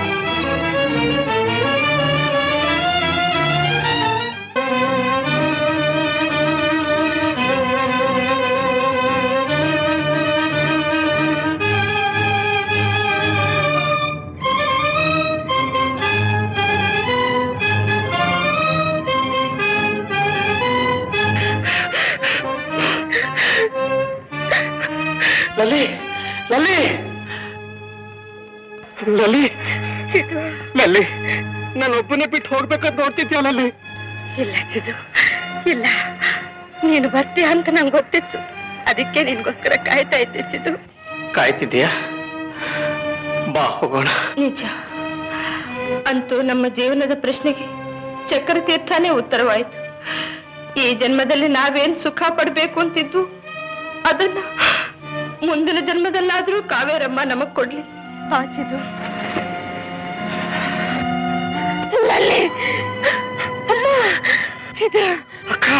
[SPEAKER 8] ಲಲಿ ಲಲಿ ಲಲಿ ಲಲ್ಲಿ ನಾನು ಒಬ್ಬನೇ ಬಿಟ್ಟು ಹೋಗ್ಬೇಕಂತ ನೋಡ್ತಿದ್ಯಾ ಲಲ್ಲಿ
[SPEAKER 5] ಇಲ್ಲ ಚಿದು ಇಲ್ಲ ನೀನು ಬರ್ತೀಯ ಅಂತ ನಂಗೆ ಗೊತ್ತಿತ್ತು ಅದಕ್ಕೆ ನಿನ್ಗೋಸ್ಕರ ಕಾಯ್ತಾ ಇದ್ದೆ ಚಿದು
[SPEAKER 8] ಕಾಯ್ತಿದ್ಯಾ ಬಾ ಹೋಗೋಣ
[SPEAKER 5] ನಿಜ ಅಂತೂ ನಮ್ಮ ಜೀವನದ ಪ್ರಶ್ನೆಗೆ ಚಕ್ರ ತೀರ್ಥನೇ ಉತ್ತರವಾಯಿತು ಈ ಜನ್ಮದಲ್ಲಿ ನಾವೇನ್ ಸುಖ ಪಡ್ಬೇಕು ಅಂತಿದ್ದು ಅದನ್ನ ಮುಂದಿನ ಜನ್ಮದಲ್ಲಾದ್ರೂ ಕಾವೇರಮ್ಮ ನಮಗ್ ಕೊಡ್ಲಿ ಆಚಿದು ಲಲ್ಲಿ! ಅಮ್ಮ! ಇದು
[SPEAKER 8] ಅಕ್ಕ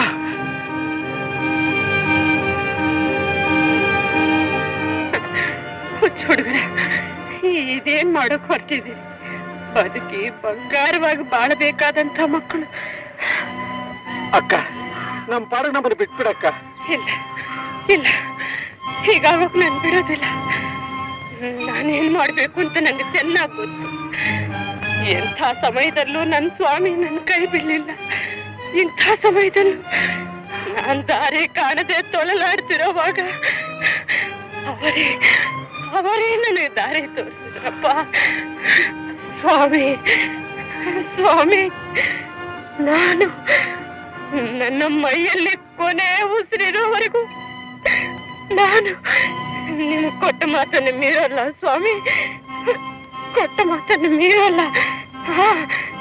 [SPEAKER 5] ಹುಚ್ಚ ಹುಡುಗರ ಇದೇನ್ ಮಾಡೋಕ್ ಹೊರ್ತಿದ್ದೀರಿ ಬದುಕಿ ಬಂಗಾರವಾಗಿ ಬಾಳಬೇಕಾದಂತ ಮಕ್ಕಳು
[SPEAKER 8] ಅಕ್ಕ ನಮ್ ಪಾಡಿಗೆ ನಮ್ಮನ್ನು ಬಿಟ್ಬಿಡಕ್ಕ
[SPEAKER 5] ಇಲ್ಲ ಇಲ್ಲ ಹೀಗಾಗೋಕ್ ನಾನು ಬಿಡೋದಿಲ್ಲ ನಾನೇನ್ ಮಾಡ್ಬೇಕು ಅಂತ ನಂಗೆ ಚೆನ್ನಾಗ್ ಗೊತ್ತು ಎಂಥ ಸಮಯದಲ್ಲೂ ನನ್ನ ಸ್ವಾಮಿ ನನ್ನ ಕೈ ಬಿಡ್ಲಿಲ್ಲ ಇಂಥ ಸಮಯದಲ್ಲೂ ನಾನ್ ದಾರಿ ಕಾಣದೆ ತೊಳಲಾಡ್ತಿರೋವಾಗ ಅವರೇ ಅವರೇ ನನಗೆ ದಾರಿ ತೋರಿಸಿದ್ರಪ್ಪ ಸ್ವಾಮಿ ಸ್ವಾಮಿ ನಾನು ನನ್ನ ಮೈಯಲ್ಲಿ ಕೊನೆ ಉಸಿರಿರೋವರೆಗೂ ನಾನು ನಿಮ್ಗೆ ಕೊಟ್ಟ ಮಾತನ್ನು ಮೀರಲ್ಲ ಸ್ವಾಮಿ ಕೊಟ್ಟ ಮಾತನ್ನು ಮೀರಲ್ಲ ಹಾ.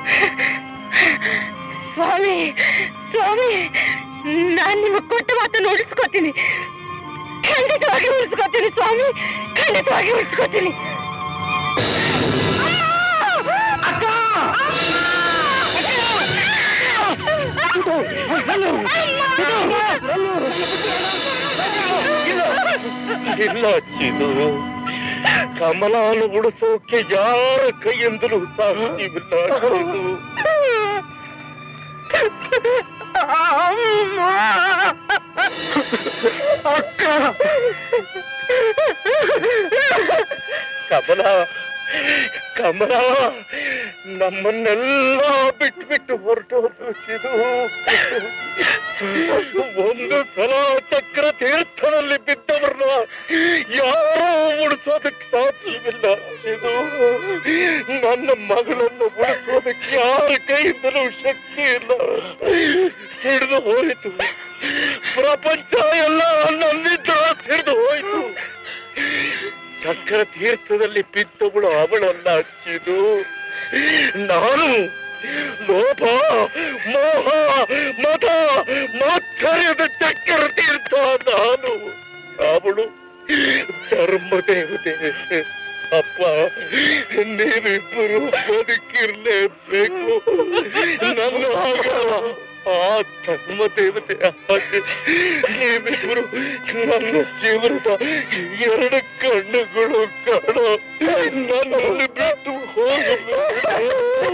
[SPEAKER 5] ಸ್ವಾಮಿ ಸ್ವಾಮಿ ನಾನು ನಿಮಗೆ ಕೊಟ್ಟ ಮಾತನ್ನು ಉಳಿಸ್ಕೊತೀನಿ ಖಂಡಿತವಾಗಿ ಉಳಿಸ್ಕೊತೀನಿ ಸ್ವಾಮಿ ಖಂಡಿತವಾಗಿ ಉಳಿಸ್ಕೊತೀನಿ
[SPEAKER 1] ಇಲ್ಲ ಚಿದು ಕಮಲಾನು ಉಳಿಸೋಕೆ ಯಾರ ಕೈಯಿಂದಲೂ ಸಾಧ್ಯವಿಲ್ಲ ಚಿದು. ಕಮಲ ಕಮಲ
[SPEAKER 6] ನಮ್ಮನ್ನೆಲ್ಲ ಬಿಟ್ಟು ಬಿಟ್ಟು ಹೊರಟೋದು ಇದು ಒಂದು ಸಲ ಚಕ್ರ ತೀರ್ಥದಲ್ಲಿ ಬಿದ್ದವ್ರನ್ನ ಯಾರೂ ಉಳಿಸೋದಕ್ಕೆ ಸಾಧ್ಯವಿಲ್ಲ ಇದು ನನ್ನ ಮಗಳನ್ನು ಉಳಿಸೋದಕ್ಕೆ ಯಾರ ಕೈಯಿಂದಲೂ ಶಕ್ತಿ ಇಲ್ಲ ಹಿಡಿದು ಹೋಯಿತು ಪ್ರಪಂಚ ಎಲ್ಲ ನನ್ನಿಂದ ಹಿಡಿದು ಹೋಯಿತು ಚಕ್ರ ತೀರ್ಥದಲ್ಲಿ ಬಿದ್ದವಳು ಅವಳಲ್ಲ ಇದು ನಾನು ಲೋಭ ಮೋಹ ಮತ ಮಾತ್ಸರ್ಯದ ಚಕ್ರ ತೀರ್ಥ ನಾನು ಅವಳು ಧರ್ಮ ದೇವತೆ ಅಪ್ಪ ನೀವಿಬ್ಬರು ಬದುಕಿರ್ಲೇಬೇಕು ನನ್ನ ಆಗಲ್ಲ ಆ ಧರ್ಮ ದೇವತೆ ಹಾಗೆ ನೀವಿಬ್ಬರು ನನ್ನ ಜೀವನದ ಎರಡು ಕಣ್ಣುಗಳು ಕಾಣೋ ನನ್ನಲ್ಲಿ ಬಿಟ್ಟು ಹೋಗಬೇಕು